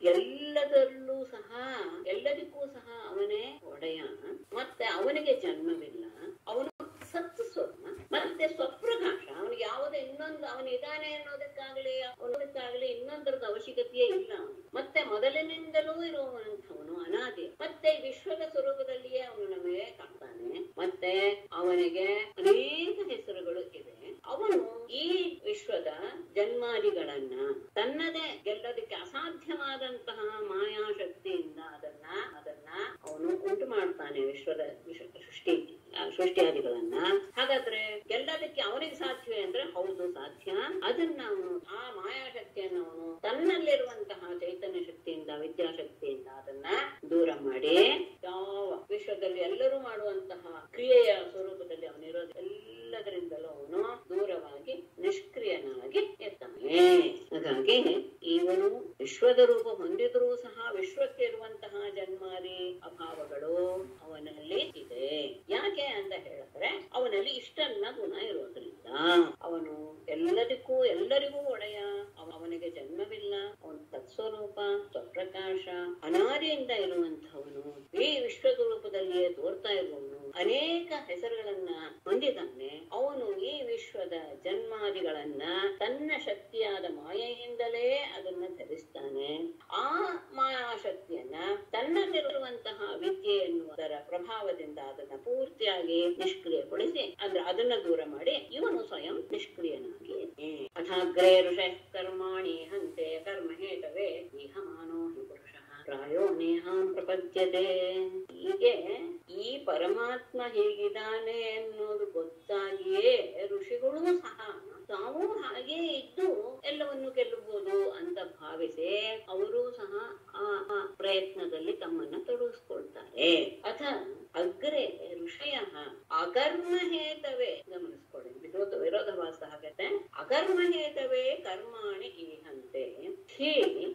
ಎಲ್ಲದರಲ್ಲೂ ಸಹ ಎಲ್ಲದಕ್ಕೂ ಸಹ ಅವನೇ ಒಡೆಯ ಮತ್ತೆ ಅವನಿಗೆ ಜನ್ಮವಿಲ್ಲ ಅವನು ಸತ್ತು ಸ್ವಪ್ನ ಮತ್ತೆ ಸ್ವಪ್ರಕಾಶ ಅವನಿಗೆ ಯಾವುದೇ ಇನ್ನೊಂದು ಅವನಿದ್ದಾನೆ ಅನ್ನೋದಕ್ಕಾಗಲಿ ಅವನದಕ್ಕಾಗಲಿ ಇನ್ನೊಂದರದ ಅವಶ್ಯಕತೆಯೇ ಇಲ್ಲ ಅವನು ಮತ್ತೆ ಮೊದಲಿನಿಂದಲೂ ಇರುವಂಥವನು ಅನಾದಿ ಮತ್ತೆ ವಿಶ್ವದ ಸ್ವರೂಪದಲ್ಲಿಯೇ ಅವನು ನಮಗೆ ಕಾಣ್ತಾನೆ ಮತ್ತೆ ಅವನಿಗೆ ಅನೇಕ ಹೆಸರುಗಳು ಇವೆ ಅವನು ಈ ವಿಶ್ವದ ಜನ್ಮಾದಿಗಳನ್ನ ತನ್ನದೇ ಗೆಲ್ಲೋದಕ್ಕೆ ಅಸಾಧ್ಯವಾದಂತಹ ಮಾಯಾಶಕ್ತಿಯಿಂದ ಅದನ್ನ ಅದನ್ನ ಅವನು ಉಂಟು ಮಾಡ್ತಾನೆ ವಿಶ್ವದ ವಿಶ್ವ ಸೃಷ್ಟಿ ಆ, ಸೃಷ್ಟಿಯಾದಿಗಳನ್ನ ಹಾಗಾದ್ರೆ ಗೆಲ್ಲೋದಕ್ಕೆ ಅವನಿಗೆ ಸಾಧ್ಯವೇ ಅಂದ್ರೆ ಹೌದು ಸಾಧ್ಯ ಅದನ್ನ ಅವನು ಆ ಮಾಯಾಶಕ್ತಿಯನ್ನು ಅವನು ತನ್ನಲ್ಲಿರುವಂತಹ ಚೈತನ್ಯ ಶಕ್ತಿಯಿಂದ ವಿದ್ಯಾಶಕ್ತಿಯಿಂದ ಅದನ್ನ ದೂರ ಮಾಡಿ ಯಾವ ವಿಶ್ವದಲ್ಲಿ ಎಲ್ಲರೂ ಮಾಡುವಂತಹ ಕ್ರಿಯೆಯ ಸ್ವರೂಪದಲ್ಲಿ ಅವನಿರೋದು ಎಲ್ಲದರಿಂದಲೂ ಅವನು ದೂರವಾಗಿ ನಿಷ್ಕ್ರಿಯನಾಗಿ ಇರ್ತಾನೆ ಹಾಗಾಗಿ ಇವನು ವಿಶ್ವದ ರೂಪ ಹೊಂದಿದ್ರೂ ಸಹ ವಿಶ್ವಕ್ಕೆ ಇರುವಂತಹ ಜನ್ಮಾರಿ ಅಭಾವಗಳು ಅವನಲ್ಲಿ ಇದೆ ಯಾಕೆ ಅಂತ ಹೇಳಿದ್ರೆ ಅವನಲ್ಲಿ ಇಷ್ಟೆಲ್ಲ ಗುಣ ಇರೋದ್ರಿಂದ ಅವನು ಎಲ್ಲದಕ್ಕೂ ಎಲ್ಲರಿಗೂ ಒಡೆಯ ಅವ- ಅವನಿಗೆ ಜನ್ಮವಿಲ್ಲ ಅವನ ತತ್ಸ್ವರೂಪ ಸ್ವಪ್ರಕಾಶ ಅನಾದಿಯಿಂದ ಇರುವಂತಹವನು ಈ ವಿಶ್ವದ ರೂಪದಲ್ಲಿಯೇ ತೋರ್ತಾ ಇರುವವನು ಅನೇಕ ಹೆಸರುಗಳನ್ನ ಹೊಂದಿದ್ದಾನೆ ಅವನು ಈ ವಿಶ್ವದ ಜನ್ಮಾದಿಗಳನ್ನ ತನ್ನ ಶಕ್ತಿಯಾದ ಮಾಯೆಯಿಂದಲೇ ಅದನ್ನ ಧರಿಸ್ತಾನೆ ಆ ಮಾಯಾಶಕ್ತಿಯನ್ನ ತನ್ನಲ್ಲಿರುವಂತಹ ವಿದ್ಯೆ ಎನ್ನುವುದರ ಪ್ರಭಾವದಿಂದ ಅದನ್ನ ಪೂರ್ತಿಯಾಗಿ ನಿಷ್ಕ್ರಿಯಗೊಳಿಸಿ ಅಂದ್ರೆ ಅದನ್ನ ದೂರ ಮಾಡಿ ಇವನು ಸ್ವಯಂ ನಿಷ್ಕ್ರಿಯನಾಗಿ ಅಥಾಗ್ರೇ ಋಷ ಕರ್ಮಾಣಿ ಹಂತೆ ಕರ್ಮ ಹೇತವೇ ಇಹ ಮಾನೋ ಹಿ ಪುರುಷಃ ಪ್ರಾಯೋ ನೇಹಾಂ ಪ್ರಪದ್ಯತೆ ಹೀಗೆ ಈ ಪರಮಾತ್ಮ ಹೇಗಿದ್ದಾನೆ ಅನ್ನೋದು ಗೊತ್ತಾಗಿಯೇ ಋಷಿಗಳೂ ಸಹ ತಾವು ಹಾಗೆ ಇದ್ದು ಎಲ್ಲವನ್ನು ಗೆಲ್ಲಬಹುದು ಅಂತ ಭಾವಿಸಿ ಅವರು ಸಹ ಆ ಆ ಪ್ರಯತ್ನದಲ್ಲಿ ತಮ್ಮನ್ನ ತೊಡಗಿಸ್ಕೊಳ್ತಾರೆ ಅಥ ಅಗ್ರೆ ಋಷಯ ಅಕರ್ಮ ಹೇತವೇ ಗಮನಿಸ್ಕೊಳ್ಳಿ ವಿರೋಧ ವಿರೋಧಾಭಾಸ ಆಗತ್ತೆ ಅಕರ್ಮ ಹೇತವೇ ಕರ್ಮಾಣಿ ಈಹಂತೆ ಹಿ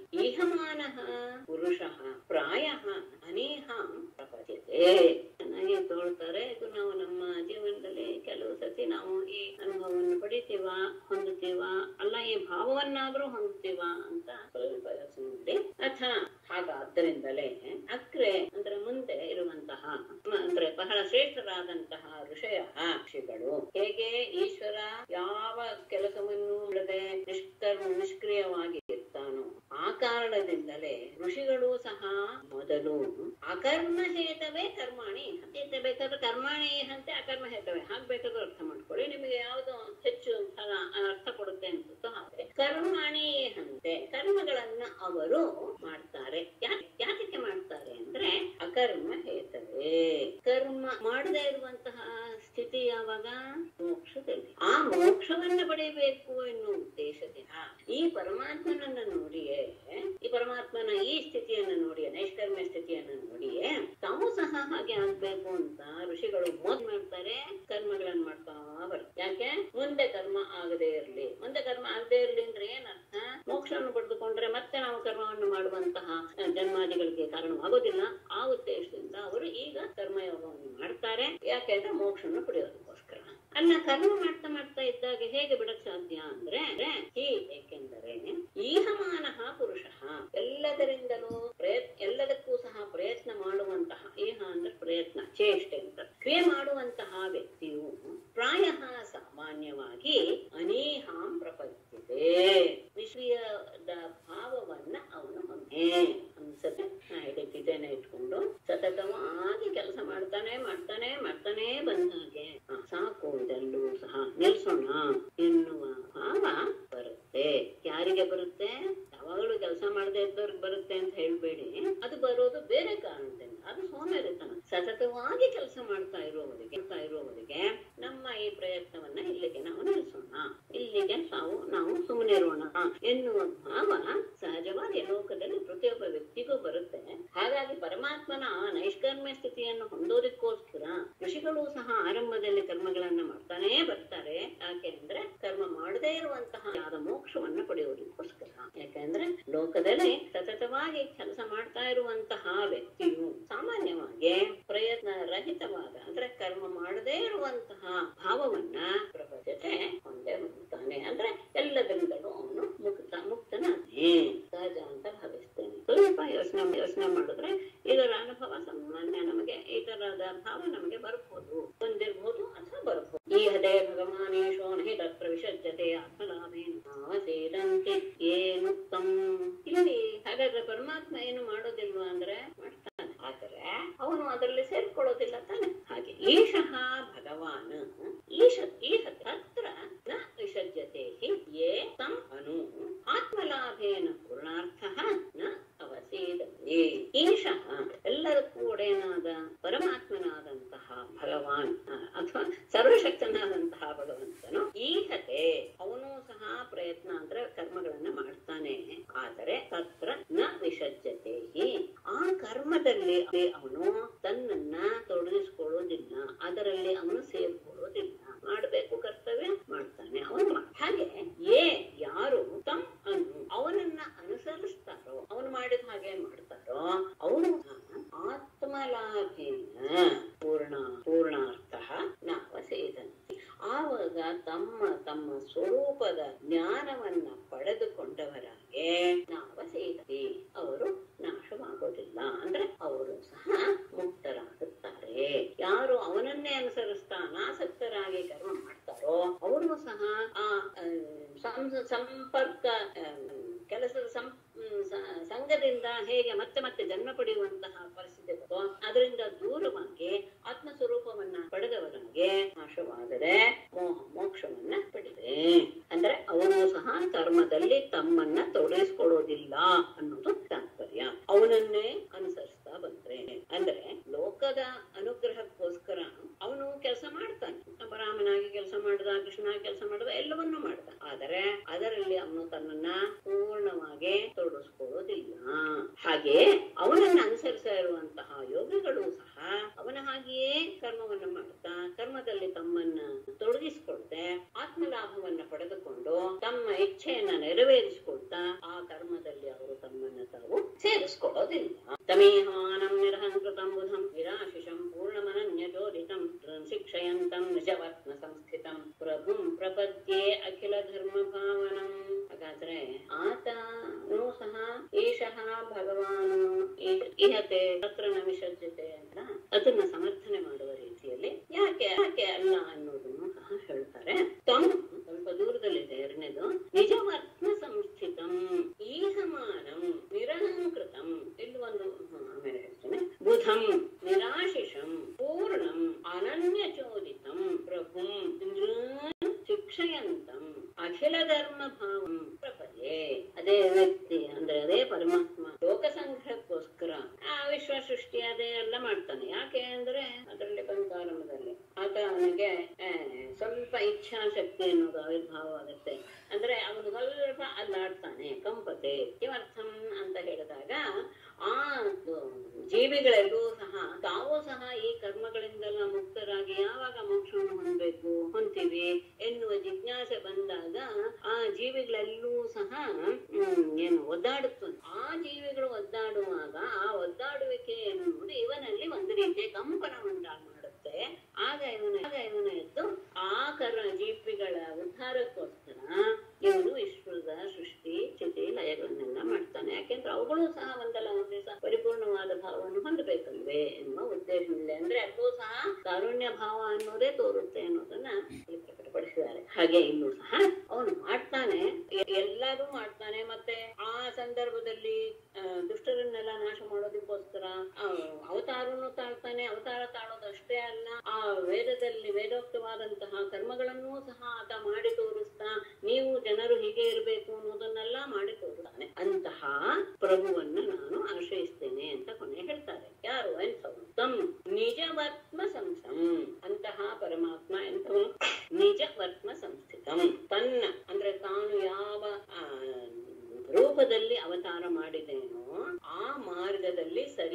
ಈಹಮಾನಃ ಪುರುಷಃ ಪ್ರಾಯಃ ಅನೇಹಾಂ ಪ್ರಪದ್ಯತೆ ಚೆನ್ನಾಗಿ ತೋಳ್ತಾರೆ ಇದು ನಾವು ನಮ್ಮ ಜೀವನದಲ್ಲಿ ಕೆಲವು ಸತಿ ನಾವು ಈ ಅನುಭವವನ್ನು ಪಡಿತೀವ ಹೊಂದುತ್ತೀವ ಅಲ್ಲ ಈ ಭಾವವನ್ನಾದ್ರೂ ಹೊಂದುತ್ತೀವ ಅಂತ ಸ್ವಲ್ಪ ಯೋಚನೆ ಮಾಡಿ ಅಥ ಹಾಗಾದ್ದರಿಂದಲೇ ಅಕ್ರೆ ಅಂದ್ರೆ ಮುಂದೆ ಇರುವಂತಹ ಮ- ಅಂದ್ರೆ ಬಹಳ ಶ್ರೇಷ್ಠರಾದಂತಹ ಋಷಯ ಋಷಿಗಳು ಹೇಗೆ ಈಶ್ವರ ಯಾವ ಕೆಲಸವನ್ನು ಮಾಡದೆ ನಿಷ್ಕರ್ಮ ನಿಷ್ಕ್ರಿಯವಾಗಿ ಇರ್ತಾನೋ ಆ ಕಾರಣದಿಂದಲೇ ಋಷಿಗಳು ಸಹ ಮೊದಲು ಅಕರ್ಮ ಹೇತವೇ ಕರ್ಮಾಣಿ ಹೇತ ಬೇಕಾದ್ರೆ ಕರ್ಮಾಣಿ ಅಂತೆ ಅಕರ್ಮ ಹೇತವೇ ಹಾಗೆ ಬೇಕಾದ್ರೂ ಅರ್ಥ ಮಾಡ್ಕೊಳ್ಳಿ ನಿಮಗೆ ಯಾವ್ದು ಹೆಚ್ಚು ಫಲ ಅರ್ಥ ಕೊಡುತ್ತೆ ಅನ್ಸುತ್ತೋ ಹಾಗೆ ಕರ್ಮಾಣಿ ಅಂತೆ ಕರ್ಮಗಳನ್ನ ಅವರು ಮಾಡ್ತಾರೆ ಯಾ- ಯಾತಕ್ಕೆ ಮಾಡ್ತಾರೆ ಅಂದ್ರೆ ಅಕರ್ಮ ಹೇತವೇ ಕರ್ಮ ಮಾಡದೇ ಇರುವಂತಹ ಸ್ಥಿತಿ ಯಾವಾಗ ಮೋಕ್ಷದಲ್ಲಿ ಆ ಮೋಕ್ಷವನ್ನ ಪಡೆಯಬೇಕು ಎನ್ನುವ ಉದ್ದೇಶದಿಂದ ಈ ಪರಮಾತ್ಮನನ್ನ ನೋಡಿಯೇ ಈ ಪರಮಾತ್ಮನ ಈ ಸ್ಥಿತಿಯನ್ನ ನೋಡಿಯೇ ನೈಷ್ಕರ್ಮ್ಯ ಸ್ಥಿತಿಯನ್ನ ನೋಡಿಯೇ ತಾವು ಸಹ ಹಾಗೆ ಆಗ್ಬೇಕು ಅಂತ ಋಷಿಗಳು ಮೊದ್ ಮಾಡ್ತಾರೆ ಕರ್ಮಗಳನ್ನ ಮಾಡ್ತಾ ಬರ್ತಾರೆ ಯಾಕೆ ಮುಂದೆ ಕರ್ಮ ಆಗದೆ ಇರ್ಲಿ ಮುಂದೆ ಕರ್ಮ ಆಗದೆ ಇರ್ಲಿ ಅಂದ್ರೆ ಏನರ್ಥ ಮೋಕ್ಷವನ್ನು ಪಡೆದುಕೊಂಡ್ರೆ ಮತ್ತೆ ನಾವು ಕರ್ಮವನ್ನು ಮಾಡುವಂತಹ ಆ, ಜನ್ಮಾದಿಗಳಿಗೆ ಕಾರಣವಾಗೋದಿಲ್ಲ ಆ ಉದ್ದೇಶದಿಂದ ಅವರು ಈಗ ಕರ್ಮಯೋಗವನ್ನು ಮಾಡ್ತಾರೆ ಯಾಕೆಂದ್ರೆ ಮೋಕ್ಷವನ್ನು ಪಡೆಯೋದಕ್ಕೋಸ್ಕರ ಅಲ್ಲ ಕರ್ಮ ಮಾಡ್ತಾ ಮಾಡ್ತಾ ಇದ್ದಾಗ ಹೇಗೆ ಬಿಡಕ್ ಸಾಧ್ಯ ಅಂದ್ರೆ ಹೀ ಏಕೆಂದರೆ ಈಹಮಾನಃ ಪುರುಷ ಎಲ್ಲದರಿಂದಲೂ ಪ್ರಯತ್ ಎಲ್ಲದಕ್ಕೂ ಸಹ ಪ್ರಯತ್ನ ಮಾಡುವಂತಹ ಈಹ ಅಂದ್ರೆ ಪ್ರಯತ್ನ ಚೇಷ್ಟೆ ಅಂತ ಕ್ರಿಯೆ ಮಾಡುವಂತಹ ವ್ಯಕ್ತಿಯು ಪ್ರಾಯ ಸಾಮಾನ್ಯವಾಗಿ ಅನೇಹಾಂ ಪ್ರಪಂಚಿದೆ ವಿಶ್ವದ ಭಾವವನ್ನ ಅವನು ಹೊಂದೇ ಅನ್ಸತ್ತೆ ನಾ ಹಿಡಿತಿದ್ದೇನೆ ಇಟ್ಕೊಂಡು ಸತತವಾಗಿ ಕೆಲಸ ಮಾಡ್ತಾನೆ ಮಾಡ್ತಾನೆ ಮಾಡ್ತಾನೆ ಬಂದ ಹಾಗೆ ಆ, ಸಾಕು ಇದೆಲ್ಲೂ ಸಹ ನಿಲ್ಸೋಣ ಎನ್ನುವ ಭಾವ ಬರುತ್ತೆ ಯಾರಿಗೆ ಬರುತ್ತೆ ಯಾವಾಗಲೂ ಕೆಲಸ ಮಾಡದೇ ಇದ್ದವ್ರಿಗೆ ಬರುತ್ತೆ ಅಂತ ಹೇಳ್ಬೇಡಿ ಅದು ಬರೋದು ಬೇರೆ ಕಾರಣದಿಂದ ಅದು ಸೋಮೇರಿತನ ಸತತವಾಗಿ ಕೆಲಸ ಮಾಡ್ತಾ ಇರುವವರಿಗೆ ಮಾಡ್ತಾ ಇರುವವರಿಗೆ ನಮ್ಮ ಈ ಪ್ರಯತ್ನವನ್ನ ಇಲ್ಲಿಗೆ ನಾವು ನಿಲ್ಲಿಸೋಣ ಇಲ್ಲಿಗೆ ನಾವು ನಾವು ಸುಮ್ಮನೆ ಇರೋಣ ಎನ್ನುವ ಭಾವ ಸಹಜವಾಗಿ ಲೋಕದಲ್ಲಿ ಪ್ರತಿಯೊಬ್ಬ ವ್ಯಕ್ತಿಗೂ ಬರುತ್ತೆ ಹಾಗಾಗಿ ಪರಮಾತ್ಮನ ಆ ನೈಷ್ಕರ್ಮ್ಯ ಸ್ಥಿತಿಯನ್ನು ಹೊಂದೋದಕ್ಕೋಸ್ಕರ ಋಷಿಗಳು ಸಹ ಆರಂಭದಲ್ಲಿ ಕರ್ಮಗಳನ್ನ ಮಾಡ್ತಾನೇ ಬರ್ತಾರೆ ಯಾಕೆ ಅಂದ್ರೆ ಕರ್ಮ ಮಾಡದೇ ಇರುವಂತಹ ಆದ ಮೋಕ್ಷವನ್ನ ಪಡೆಯೋದಕ್ಕೋಸ್ಕರ ಯಾಕಂದ್ರೆ ಲೋಕದಲ್ಲಿ ಸತತವಾಗಿ ಕೆಲಸ ಮಾಡ್ತಾ ಇರುವಂತಹ ವ್ಯಕ್ತಿಯು ಸಾಮಾನ್ಯವಾಗಿ ಪ್ರಯತ್ನ ರಹಿತವಾದ ಅಂದ್ರೆ ಕರ್ಮ ಮಾಡದೇ ಇರುವಂತಹ ಭಾವವನ್ನ ಪ್ರಪಂಚತೆ ಹೊಂದೇ ಹೊಂದುತ್ತಾನೆ ಅಂದ್ರೆ ಎಲ್ಲದರಿಂದಲೂ ಅವನು ಮುಕ್ತ ಮುಕ್ತನಾಗ್ತಾನೆ ಸಹಜ ಅಂತ ಭಾವಿಸ್ತೇನೆ ಸ್ವಲ್ಪ ಯೋಚನೆ ಯೋಚನೆ ಮಾಡಿದ್ರೆ ಇದರ ಅನುಭವ ಸಾಮಾನ್ಯ ನಮಗೆ ಈ ತರಹದ ಭಾವ ನಮಗೆ ಬರಬಹುದು ಬಂದಿರಬಹುದು ಅಥವಾ ಬರಬಹುದು ಈ ಹದೇ ಭಗವಾನೇಶೋ ನಹಿ ತತ್ರ ವಿಸರ್ಜತೆ ಆತ್ಮಲಾಭೇನ ನಾವಸೇದಂತೆ ಏನುತ್ತಂ ಇಲ್ಲಿ ಹಾಗಾದ್ರೆ ಪರಮಾತ್ಮ ಏನು ಮಾಡೋದಿಲ್ವಾ ಅಂದ್ರೆ ಮಾಡ್ತಾನೆ ಆದರೆ ಅವನು ಅದರಲ್ಲಿ ಸೇರ್ಕೊಳ್ಳೋದಿಲ್ಲ ತಾನೆ ಹಾಗೆ ಈಶಃ ಭಗವಾನ್ ಈಶ ಈಹ ತತ್ರ ನ ವಿಸರ್ಜತೆ ಹಿ ಯೇ ತಂ ಅನು ಆತ್ಮಲಾಭೇನ ಪೂರ್ಣಾರ್ಥ ನ ಅವಸೇದತೆ ಈಶಃ ಎಲ್ಲದಕ್ಕೂ ಒಡೆಯನಾದ ಪರಮಾತ್ಮನಾದಂತಹ ಭಗವಾನ್ ಆ, ಅಥವಾ ಸರ್ವಶಕ್ತನಾದಂತಹ ಭಗವಂತನು ಈಹತೆ ಅವನು ಸಹ ಪ್ರಯತ್ನ ಅಂದ್ರೆ ಕರ್ಮಗಳನ್ನ ಮಾಡ್ತಾನೆ ಆದರೆ ತತ್ರ ನ ವಿಸರ್ಜತೆ ಹಿ ಆ ಕರ್ಮದಲ್ಲಿ ಅವನು ತನ್ನನ್ನ ತೊಡಗಿಸ್ಕೊಳ್ಳೋದಿಲ್ಲ ಅದರಲ್ಲಿ ಅವನು ಸೇರ್ಕೊಳ್ಳೋದಿಲ್ಲ ಮಾಡಬೇಕು ಕರ್ತವ್ಯ ಮಾಡ್ತಾನೆ ಅವನು ಮಾಡ್- ಹಾಗೆ ಏ ಯಾರು ತಮ್ ಅನ್ನು ಅವನನ್ನ ಅನುಸರಿಸ್ತಾರೋ ಅವನು ಮಾಡಿದ ಹಾಗೆ ಮಾಡ್ತಾರೋ ಅವನು ಆತ್ಮಲಾಭೇನ ಪೂರ್ಣ ಪೂರ್ಣಾರ್ಥ ನಾವಸೇದಂತೆ ಆವಾಗ ತಮ್ಮ ತಮ್ಮ ಸ್ವರೂಪದ ಜ್ಞಾನವನ್ನ ಪಡೆದುಕೊಂಡವರಾಗೆ ನಾವಸೇದತಿ ಅವರು ನಾಶವಾಗೋದಿಲ್ಲ ಅಂದ್ರೆ ಅವರು ಸಹ ಮುಕ್ತರಾಗುತ್ತಾರೆ ಯಾರು ಅವನನ್ನೇ ಅನುಸರಿಸ್ತಾ ಅನಾಸಕ್ತರಾಗಿ ಕರ್ಮ ಮಾಡ್ತಾರೋ ಅವರು ಸಹ ಆ ಆ, ಸಂ- ಸಂಪರ್ಕ ಆ, ಕೆಲಸದ ಸಂ ಹ್ಮ್, ಸ- ಸಂಘದಿಂದ ಹೇಗೆ ಮತ್ತೆ ಮತ್ತೆ ಜನ್ಮ ಪಡೆಯುವಂತಹ ಪರಿಸ್ಥಿತಿ ಬರುತ್ತೋ ಅದರಿಂದ ದೂರವಾಗಿ ಆತ್ಮ ಸ್ವರೂಪವನ್ನ ಪಡೆದವರಿಗೆ ನಾಶವಾಗದೆ ಮೋಹ ಮೋಕ್ಷವನ್ನ ಪಡೆದೆ ಅಂದ್ರೆ ಅವರು ಸಹ ಕರ್ಮದಲ್ಲಿ ತಮ್ಮನ್ನ ತೊಡಗಿಸ್ಕೊಳ್ಳೋದಿಲ್ಲ ಅನ್ನೋದು ತಾತ್ಪರ್ಯ ಅವನನ್ನೇ ಅನುಸರಿಸ್ತಾ ಬಂದ್ರೆ ಅಂದ್ರೆ ಲೋಕದ ಅನುಗ್ರಹಕ್ಕೋಸ್ಕರ ಅವನು ಕೆಲಸ ಮಾಡ್ತಾನೆ ರಾಮನಾಗಿ ಕೆಲಸ ಮಾಡಿದ ಕೃಷ್ಣ ಕೆಲಸ ಮಾಡಿದ ಎಲ್ಲವನ್ನೂ ಮಾಡ್ದ ಆದರೆ ಅದರಲ್ಲಿ ಅವನು ತನ್ನನ್ನ ಪೂರ್ಣವಾಗಿ ತೊಡಗಿಸ್ಕೊಳ್ಳೋದಿಲ್ಲ ಹಾಗೆ ಅವನನ್ನ ಅನುಸರಿಸ್ತಾ ಇರುವಂತಹ ಯೋಗಿಗಳು ಸಹ ಅವನ ಹಾಗೆಯೇ ಕರ್ಮವನ್ನ ಮಾಡ್ತಾ ಕರ್ಮದಲ್ಲಿ ತಮ್ಮನ್ನ ತೊಡಗಿಸ್ಕೊಳ್ತೆ ಆತ್ಮಲಾಭವನ್ನ ಪಡೆದುಕೊಂಡು ತಮ್ಮ ಇಚ್ಛೆಯನ್ನ ನೆರವೇರಿಸಿಕೊಳ್ತಾ ಆ ಕರ್ಮದಲ್ಲಿ ಅವರು ತಮ್ಮನ್ನ ತಾವು ಸೇರಿಸ್ಕೊಳ್ಳೋದಿಲ್ಲ ತಮೇಹಾನಂ ನಿರಹಂಕೃತಂ ಬುಧಂ ನಿರಾಶಿಷಂ ಪೂರ್ಣಮನನ್ಯಜೋದಿತಂ ಶಿಕ್ಷಯಂತಂ ನಿಜವತ್ನ ಸಂಸ್ಥಿತಂ ಪ್ರಭುಂ ಪ್ರಪದ್ಯೆ ಅಖಿಲ ಧರ್ಮ ಭಾವನಂ ಹಾಗಾದ್ರೆ ಆತನು ಸಹ ಈಶಃ ಭಗವಾನು ಈ- ಇಹತೆ ತತ್ರ ನ ವಿಸರ್ಜತೆ ಅಂತ ಅದನ್ನ ಸಮರ್ಥನೆ ಮಾಡುವ ರೀತಿಯಲ್ಲಿ ಯಾಕೆ ಯಾಕೆ ಅಲ್ಲ ಅನ್ನೋದನ್ನು ಸಹ ಹೇಳ್ತಾರೆ ತಮ್ ಸ್ವಲ್ಪ ದೂರದಲ್ಲಿದೆ ಎರಡನೇದು ನಿಜವತ್ನ ಸಂಸ್ಥಿತಂ ಈಹಮಾನಂ ನಿರಹಂಕೃತಂ ಇಲ್ಲಿ ಒಂದು ಹ, ಆಮೇಲೆ ಹೇಳ್ತೇನೆ ಬುಧಂ ನಿರಾಶಿಷಂ ಪೂರ್ಣಂ ಅನನ್ಯಚೋದಿತಂ ಪ್ರಭುಂ ಇಂದ್ರಾನ್ ಶಿಕ್ಷಯಂತಂ ಅಖಿಲ ಧರ್ಮ ಭಾವಂ ಪ್ರಪದೆ ಅದೇ ವ್ಯಕ್ತಿ ಅಂದ್ರೆ ಅದೇ ಪರಮಾತ್ಮ ಲೋಕ ಸಂಗ್ರಹಕ್ಕೋಸ್ಕರ ಆ ವಿಶ್ವ ಸೃಷ್ಟಿ ಅದೇ ಎಲ್ಲ ಮಾಡ್ತಾನೆ ಯಾಕೆ ಅಂದ್ರೆ ಅದರಲ್ಲಿ ಬಂದಾರಂಭದಲ್ಲಿ ಆತ ಅವನಿಗೆ ಆ, ಸ್ವಲ್ಪ ಇಚ್ಛಾಶಕ್ತಿ ಅನ್ನೋದು ಆವಿರ್ಭಾವ ಆಗುತ್ತೆ ಅಂದ್ರೆ ಅವನು ಸ್ವಲ್ಪ ಅಲ್ಲಾಡ್ತಾನೆ ಕಂಪತೆ ಕಿಮರ್ಥಂ ಅಂತ ಹೇಳಿದಾಗ ಆ ಜೀವಿಗಳೆಲ್ಲೂ ಸಹ ತಾವು ಸಹ ಈ ಕರ್ಮಗಳಿಂದೆಲ್ಲ ಮುಕ್ತರಾಗಿ ಯಾವಾಗ ಮೋಕ್ಷವನ್ನು ಹೊಂದಬೇಕು ಹೊಂತೀವಿ ಎನ್ನುವ ಜಿಜ್ಞಾಸೆ ಬಂದಾಗ ಆ ಜೀವಿಗಳೆಲ್ಲೂ ಸಹ ಹ್ಮ್, ಏನು ಒದ್ದಾಡುತ್ತದೆ ಆ ಜೀವಿಗಳು ಒದ್ದಾಡುವಾಗ ಆ ಒದ್ದಾಡುವಿಕೆ ಎನ್ನುವುದು ಇವನಲ್ಲಿ ಒಂದು ರೀತಿಯ ಕಂಪನ ಉಂಟಾಗಿ ಮಾಡುತ್ತೆ ಆಗ ಇವನ ಆಗ ಇವನ ಎದ್ದು ಆ ಕರ ಜೀವಿಗಳ ಉದ್ಧಾರಕ್ಕೋಸ್ಕರ ಇವನು ವಿಶ್ವದ ಸೃಷ್ಟಿ ಸ್ಥಿತಿ ಲಯಗಳನ್ನೆಲ್ಲ ಮಾಡ್ತಾನೆ ಯಾಕೆಂದ್ರೆ ಅವುಗಳು ಸಹ ಒಂದಲ್ಲ ಒಂದು ದಿವಸ ಪರಿಪೂರ್ಣವಾದ ಭಾವವನ್ನು ಹೊಂದಬೇಕಲ್ವೇ ಎನ್ನುವ ಉದ್ದೇಶವಿದೆ ಅಂದ್ರೆ ಅಲ್ಲೂ ಸಹ ಕಾರುಣ್ಯ ಭಾವ ಅನ್ನೋದೇ ತೋರುತ್ತೆ ಅನ್ನೋದನ್ನ ಇಲ್ಲಿ ಪ್ರಕಟಪಡಿಸಿದ್ದಾರೆ ಹಾಗೆ ಇಲ್ಲೂ ಸಹ ಅವನು ಮಾಡ್ತಾನೆ ಎ- ಎಲ್ಲರೂ ಮಾಡ್ತಾನೆ ಮತ್ತೆ ಆ ಸಂದರ್ಭದಲ್ಲಿ ಆ, ದುಷ್ಟರನ್ನೆಲ್ಲ ನಾಶ ಮಾಡೋದಕ್ಕೋಸ್ಕರ ಆ, ಅವತಾರವನ್ನು ತಾಳ್ತಾನೆ ಅವತಾರ ತಾಳೋದಷ್ಟೇ ಅಲ್ಲ ಆ ವೇದದಲ್ಲಿ ವೇದೋಕ್ತವಾದಂತಹ ಕರ್ಮಗಳನ್ನೂ ಸಹ ಆತ ಮಾಡಿ ತೋರಿಸ್ತಾ ನೀವು ಜನರು ಹೀಗೆ ಇರಬೇಕು ಅನ್ನೋದನ್ನೆಲ್ಲ ಮಾಡಿ ತೋರಿಸ್ತಾನೆ ಅಂತಹ ಪ್ರಭುವನ್ನ ನಾನು ಆಶ್ರಯಿಸ್ತೇನೆ ಅಂತ ಕೊನೆ ಹೇಳ್ತಾರೆ ಯಾರು ಎಂಥವ್ರು ತಮ್ ನಿಜವತ್ಮ ಸಂಸಂ ಅಂತಹ ಪರಮಾತ್ಮ ಎಂಥವನು ನಿಜವತ್ಮ ಸಂಸ್ಥಿತಂ ತನ್ನ ಅಂದ್ರೆ ತಾನು ಯಾವ ಆ, ರೂಪದಲ್ಲಿ ಅವತಾರ ಮಾಡಿದೇನೋ ಆ ಮಾರ್ಗದಲ್ಲಿ ಸರಿ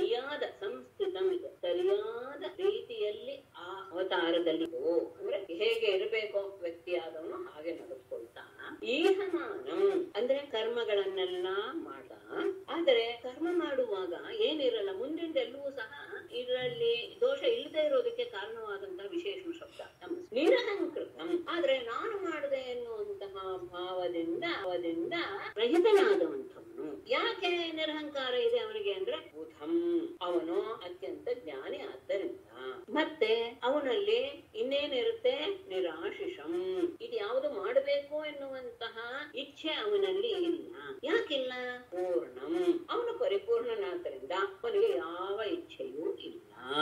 ಮಾರ್ಗದಲ್ಲಿ ಓ ಅಂದ್ರೆ ಹೇಗೆ ಇರಬೇಕೋ ವ್ಯಕ್ತಿಯಾದವನು ಹಾಗೆ ನಡೆದುಕೊಳ್ತಾ ಈಹಮಾನಂ ಅಂದ್ರೆ ಕರ್ಮಗಳನ್ನೆಲ್ಲ ಮಾಡ ಆದರೆ ಕರ್ಮ ಮಾಡುವಾಗ ಏನಿರಲ್ಲ ಮುಂದಿಂದೆಲ್ಲವೂ ಸಹ ಇದರಲ್ಲಿ ದೋಷ ಇಲ್ಲದೆ ಇರೋದಕ್ಕೆ ಕಾರಣವಾದಂತಹ ವಿಶೇಷ ಶಬ್ದ ತಮ್ಮ ನಿರಹಂಕೃತಂ ಆದ್ರೆ ನಾನು ಮಾಡಿದೆ ಎನ್ನುವಂತಹ ಭಾವದಿಂದ ಭಾವದಿಂದ ರಹಿತನಾದವಂಥವನು ಯಾಕೆ ನಿರಹಂಕಾರ ಇದೆ ಅವನಿಗೆ ಅಂದ್ರೆ ಬುಧಂ ಅವನು ಅತ್ಯಂತ ಜ್ಞಾನಿ ಆದ್ದರಿಂದ ಮತ್ತೆ ಅವನಲ್ಲಿ ಇನ್ನೇನಿರುತ್ತೆ ನಿರಾಶಿಷಂ ಇದು ಯಾವುದು ಮಾಡಬೇಕು ಎನ್ನುವಂತಹ ಇಚ್ಛೆ ಅವನಲ್ಲಿ ಇಲ್ಲ ಯಾಕಿಲ್ಲ ಪೂರ್ಣಂ ಅವನು ಪರಿಪೂರ್ಣನಾದ್ದರಿಂದ ಅವನಿಗೆ ಯಾವ ಇಚ್ಛೆಯೂ ಇಲ್ಲ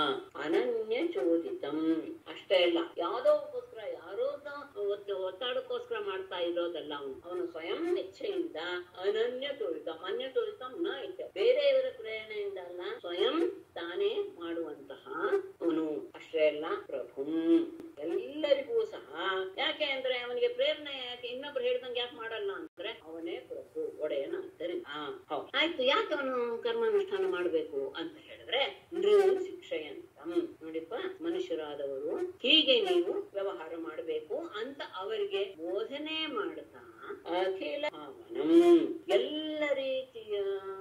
ಅನನ್ಯ ಚೋದಿತಂ ಅಷ್ಟೇ ಅಲ್ಲ ಯಾವ್ದೋಕ್ಕೋಸ್ಕರ ಯಾರೋ ಒತ್ತಾಡಕ್ಕೋಸ್ಕರ ಮಾಡ್ತಾ ಇರೋದಲ್ಲ ಅವನು ಅವನು ಸ್ವಯಂ ಇಚ್ಛೆಯಿಂದ ಅನನ್ಯ ಚೋದಿತ ಅನ್ಯ ಚೋದಿತ ನ ಇಚ್ಛೆ ಬೇರೆಯವರ ಪ್ರೇರಣೆಯಿಂದ ಅಲ್ಲ ಸ್ವಯಂ ತಾನೇ ಮಾಡುವಂತಹ ಅವನು ಅಷ್ಟೇ ಅಲ್ಲ ಪ್ರಭು ಎಲ್ಲರಿಗೂ ಸಹ ಯಾಕೆ ಅಂದ್ರೆ ಅವನಿಗೆ ಪ್ರೇರಣೆ ಯಾಕೆ ಇನ್ನೊಬ್ರು ಹೇಳ್ದಂಗೆ ಯಾಕೆ ಮಾಡಲ್ಲ ಅಂದ್ರೆ ಅವನೇ ಪ್ರಭು ಒಡೆಯನ ಆದ್ದರಿಂದ ಹೌದು ಆಯ್ತು ಯಾಕೆ ಅವನು ಕರ್ಮಾನುಷ್ಠಾನ ಮಾಡ್ಬೇಕು ಅಂತ ಹೇಳಿದ್ರೆ ನೃ ಶಿಕ್ಷೆಯಂತಂ ನೋಡಿಪ್ಪ ಮನುಷ್ಯರಾದವರು ಹೀಗೆ ನೀವು ವ್ಯವಹಾರ ಮಾಡಬೇಕು ಅಂತ ಅವರಿಗೆ ಬೋಧನೆ ಮಾಡ್ತಾ ಅಖಿಲ ಭಾವನಂ ಎಲ್ಲ ರೀತಿಯ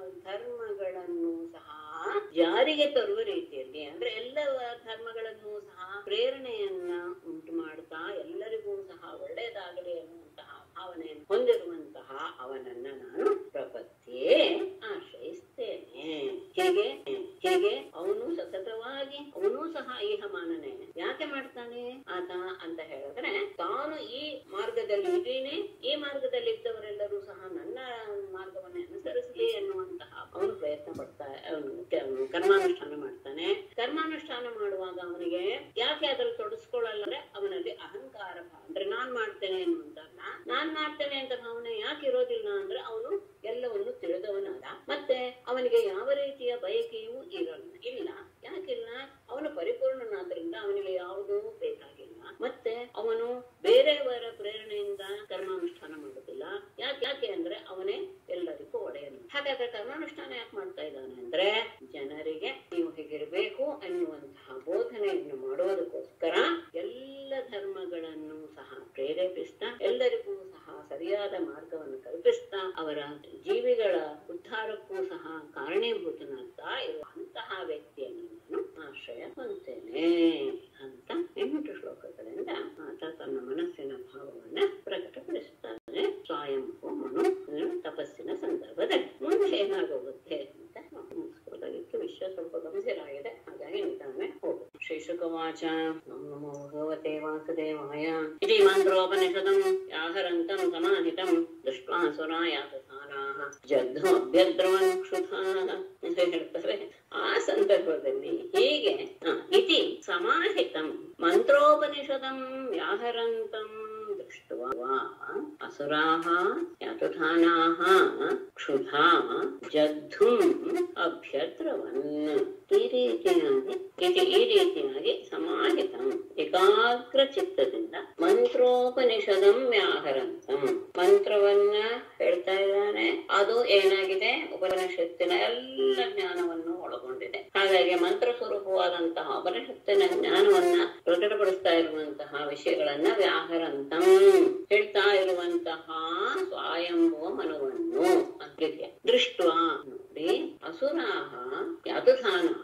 ಧರ್ಮಗಳನ್ನು ಸಹ ಜಾರಿಗೆ ತರುವ ರೀತಿಯಲ್ಲಿ ಅಂದ್ರೆ ಎಲ್ಲ ಧರ್ಮಗಳನ್ನು ಸಹ ಪ್ರೇರಣೆಯನ್ನ ಉಂಟು ಮಾಡ್ತಾ ಎಲ್ಲರಿಗೂ ಸಹ ಒಳ್ಳೆಯದಾಗಲಿ ಅನ್ನುವಂತಹ ಭಾವನೆಯನ್ನು ಹೊಂದಿರುವಂತಹ ಅವನನ್ನ ನಾನು ಪ್ರಪತ್ತಿಯೇ ಆಶ್ರಯಿಸ್ತೇನೆ ಹೇಗೆ ಹೇಗೆ ಅವನು ಸತತವಾಗಿ ಅವನು ಸಹ ಈಹಮಾನನೇ ಯಾಕೆ ಮಾಡ್ತಾನೆ ಆತ ಅಂತ ಹೇಳಿದ್ರೆ ತಾನು ಈ ಮಾರ್ಗದಲ್ಲಿ ಇದ್ದೀನಿ ಈ ಮಾರ್ಗದಲ್ಲಿ ಇದ್ದವರೆಲ್ಲರೂ ಸಹ ನನ್ನ ಮಾರ್ಗವನ್ನು ಅನುಸರಿಸಲಿ ಎನ್ನುವಂತಹ ಅವನು ಪ್ರಯತ್ನ ಪಡ್ತಾ ಅವನು ಕರ್ಮಾನುಷ್ಠಾನ ಮಾಡ್ತಾನೆ ಕರ್ಮಾನುಷ್ಠಾನ ಮಾಡುವಾಗ ಅವನಿಗೆ ಯಾಕೆ ಅದ್ರಲ್ಲಿ ತೊಡಸ್ಕೊಳ್ಳಲ್ಲ ಅಂದ್ರೆ ಅವನಲ್ಲಿ ಅಹಂಕಾರ ಭಾವ ಅಂದ್ರೆ ನಾನ್ ಮಾಡ್ತೇನೆ ಎನ್ನುವಂತಹ ನಾನ್ ಮಾಡ್ತೇನೆ ಅಂತ ಭಾವನೆ ಯಾಕೆ ಇರೋದಿಲ್ಲ ಅಂದ್ರೆ ಅವನು ಎಲ್ಲವನ್ನು ತಿಳಿದವನಾದ ಮತ್ತೆ ಅವನಿಗೆ ಯಾವ ರೀತಿಯ ಬಯಕೆಯೂ ಇರಲ್ಲ ಇಲ್ಲ ಯಾಕಿಲ್ಲ ಅವನು ಪರಿಪೂರ್ಣನಾದ್ರಿಂದ ಅವನಿಗೆ ಯಾವುದೂ ಬೇಕಾಗಿಲ್ಲ ಮತ್ತೆ ಅವನು ಬೇರೆಯವರ ಪ್ರೇರಣೆಯಿಂದ ಕರ್ಮಾನುಷ್ಠಾನ ಮಾಡುದಿಲ್ಲ ಯಾಕೆ ಯಾಕೆ ಅಂದ್ರೆ ಅವನೇ ಎಲ್ಲರಿಗೂ ಒಡೆಯನು ಹಾಗಾದ್ರೆ ಕರ್ಮಾನುಷ್ಠಾನ ಯಾಕೆ ಮಾಡ್ತಾ ಇದ್ದಾನೆ ಅಂದ್ರೆ ಜನರಿಗೆ ನೀವು ಹೇಗಿರಬೇಕು ಅನ್ನುವಂತಹ ಬೋಧನೆಯನ್ನು ಮಾಡುವುದಕ್ಕೋಸ್ಕರ ಎಲ್ಲ ಧರ್ಮಗಳನ್ನು ಸಹ ಪ್ರೇರೇಪಿಸ್ತಾ ಎಲ್ಲರಿಗೂ ಸಹ ಸರಿಯಾದ ಮಾರ್ಗವನ್ನು ಕಲ್ಪಿಸ್ತಾ ಅವರ ಜೀವಿಗಳ ಉದ್ಧಾರಕ್ಕೂ ಸಹ ಕಾರಣೀಭೂತನಾಗ್ತಾ ಇರುವಂತಹ ವ್ಯಕ್ತಿಯನ್ನು ನಾನು ಆಶ್ರಯ ಹೊಂದ್ತೇನೆ ಅಂತ ಎಂಟು ಶ್ಲೋಕಗಳಿಂದ ಆತ ತನ್ನ ಮನಸ್ಸಿನ ಭಾವವನ್ನ ಪ್ರಕಟಪಡಿಸುತ್ತಾನೆ ಸ್ವಯಂಭೂ ಮನು ತಪಸ್ಸಿನ ಸಂದರ್ಭದಲ್ಲಿ ಮುಂದೆ ಏನಾಗೋಗುತ್ತೆ ಅಂತ ನಾವು ಮುಗಿಸ್ಬೋದಾಗಿತ್ತು ವಿಷಯ ಸ್ವಲ್ಪ ಗಂಭೀರಾಗಿದೆ ಹಾಗಾಗಿ ನಿಧಾನವೇ ಹೋಗು ಶ್ರೀಶುಕವಾಚ ನಮೋ ಭಗವತೆ ವಾಸುದೇವಾಯ ಇತಿ ಮಂತ್ರೋಪನಿಷದಂ ಯಾಹರಂತಂ ಸಮಾಹಿತಂ ದೃಷ್ಟ್ವಾ ಸುರಾಯಾತಸಾನಾಹ ಜಗ್ಧು ಅಭ್ಯದ್ರವನ್ ಕ್ಷುಧಾಃ ಅಂತ ಹೇಳ್ತಾರೆ ಆ ಸಂದರ್ಭದಲ್ಲಿ ಹೀಗೆ ಹ, ಇತಿ ಸಮಾಹಿತಂ ಮಂತ್ರೋಪನಿಷದಂ ವ್ಯಾಹರಂತಂ ದೃಷ್ಟ್ವಾ ಅಸುರಾಹ ಯಾತುಧಾನಾಹ ಕ್ಷುಧಾ ಜಗ್ಧುಂ ಅಭ್ಯದ್ರವನ್ ಈ ರೀತಿಯಾಗಿ ಇದು ಈ ರೀತಿಯಾಗಿ ಸಮಾಹಿತಂ ಏಕಾಗ್ರ ಚಿತ್ತದಿಂದ ಮಂತ್ರೋಪನಿಷದಂ ವ್ಯಾಹರಂತಂ ಮಂತ್ರವನ್ನ ಹೇಳ್ತಾ ಇದ್ದಾನೆ ಅದು ಏನಾಗಿದೆ ಉಪನಿಷತ್ತಿನ ಎಲ್ಲ ಜ್ಞಾನವನ್ನು ಒಳಗೊಂಡಿದೆ ಹಾಗಾಗಿ ಮಂತ್ರ ಸ್ವರೂಪವಾದಂತಹ ಉಪನಿಷತ್ತಿನ ಜ್ಞಾನವನ್ನ ಪ್ರಕಟಪಡಿಸ್ತಾ ಇರುವಂತಹ ವಿಷಯಗಳನ್ನ ವ್ಯಾಹರಂತಂ ಹೇಳ್ತಾ ಇರುವಂತಹ ಸ್ವಯಂಭವ ಮನುವನ್ನು ಅಂತ್ಯಕ್ಕೆ ದೃಷ್ಟ ನೋಡಿ ಅಸುರಾಹ ಯಾತುಧಾನಾಹ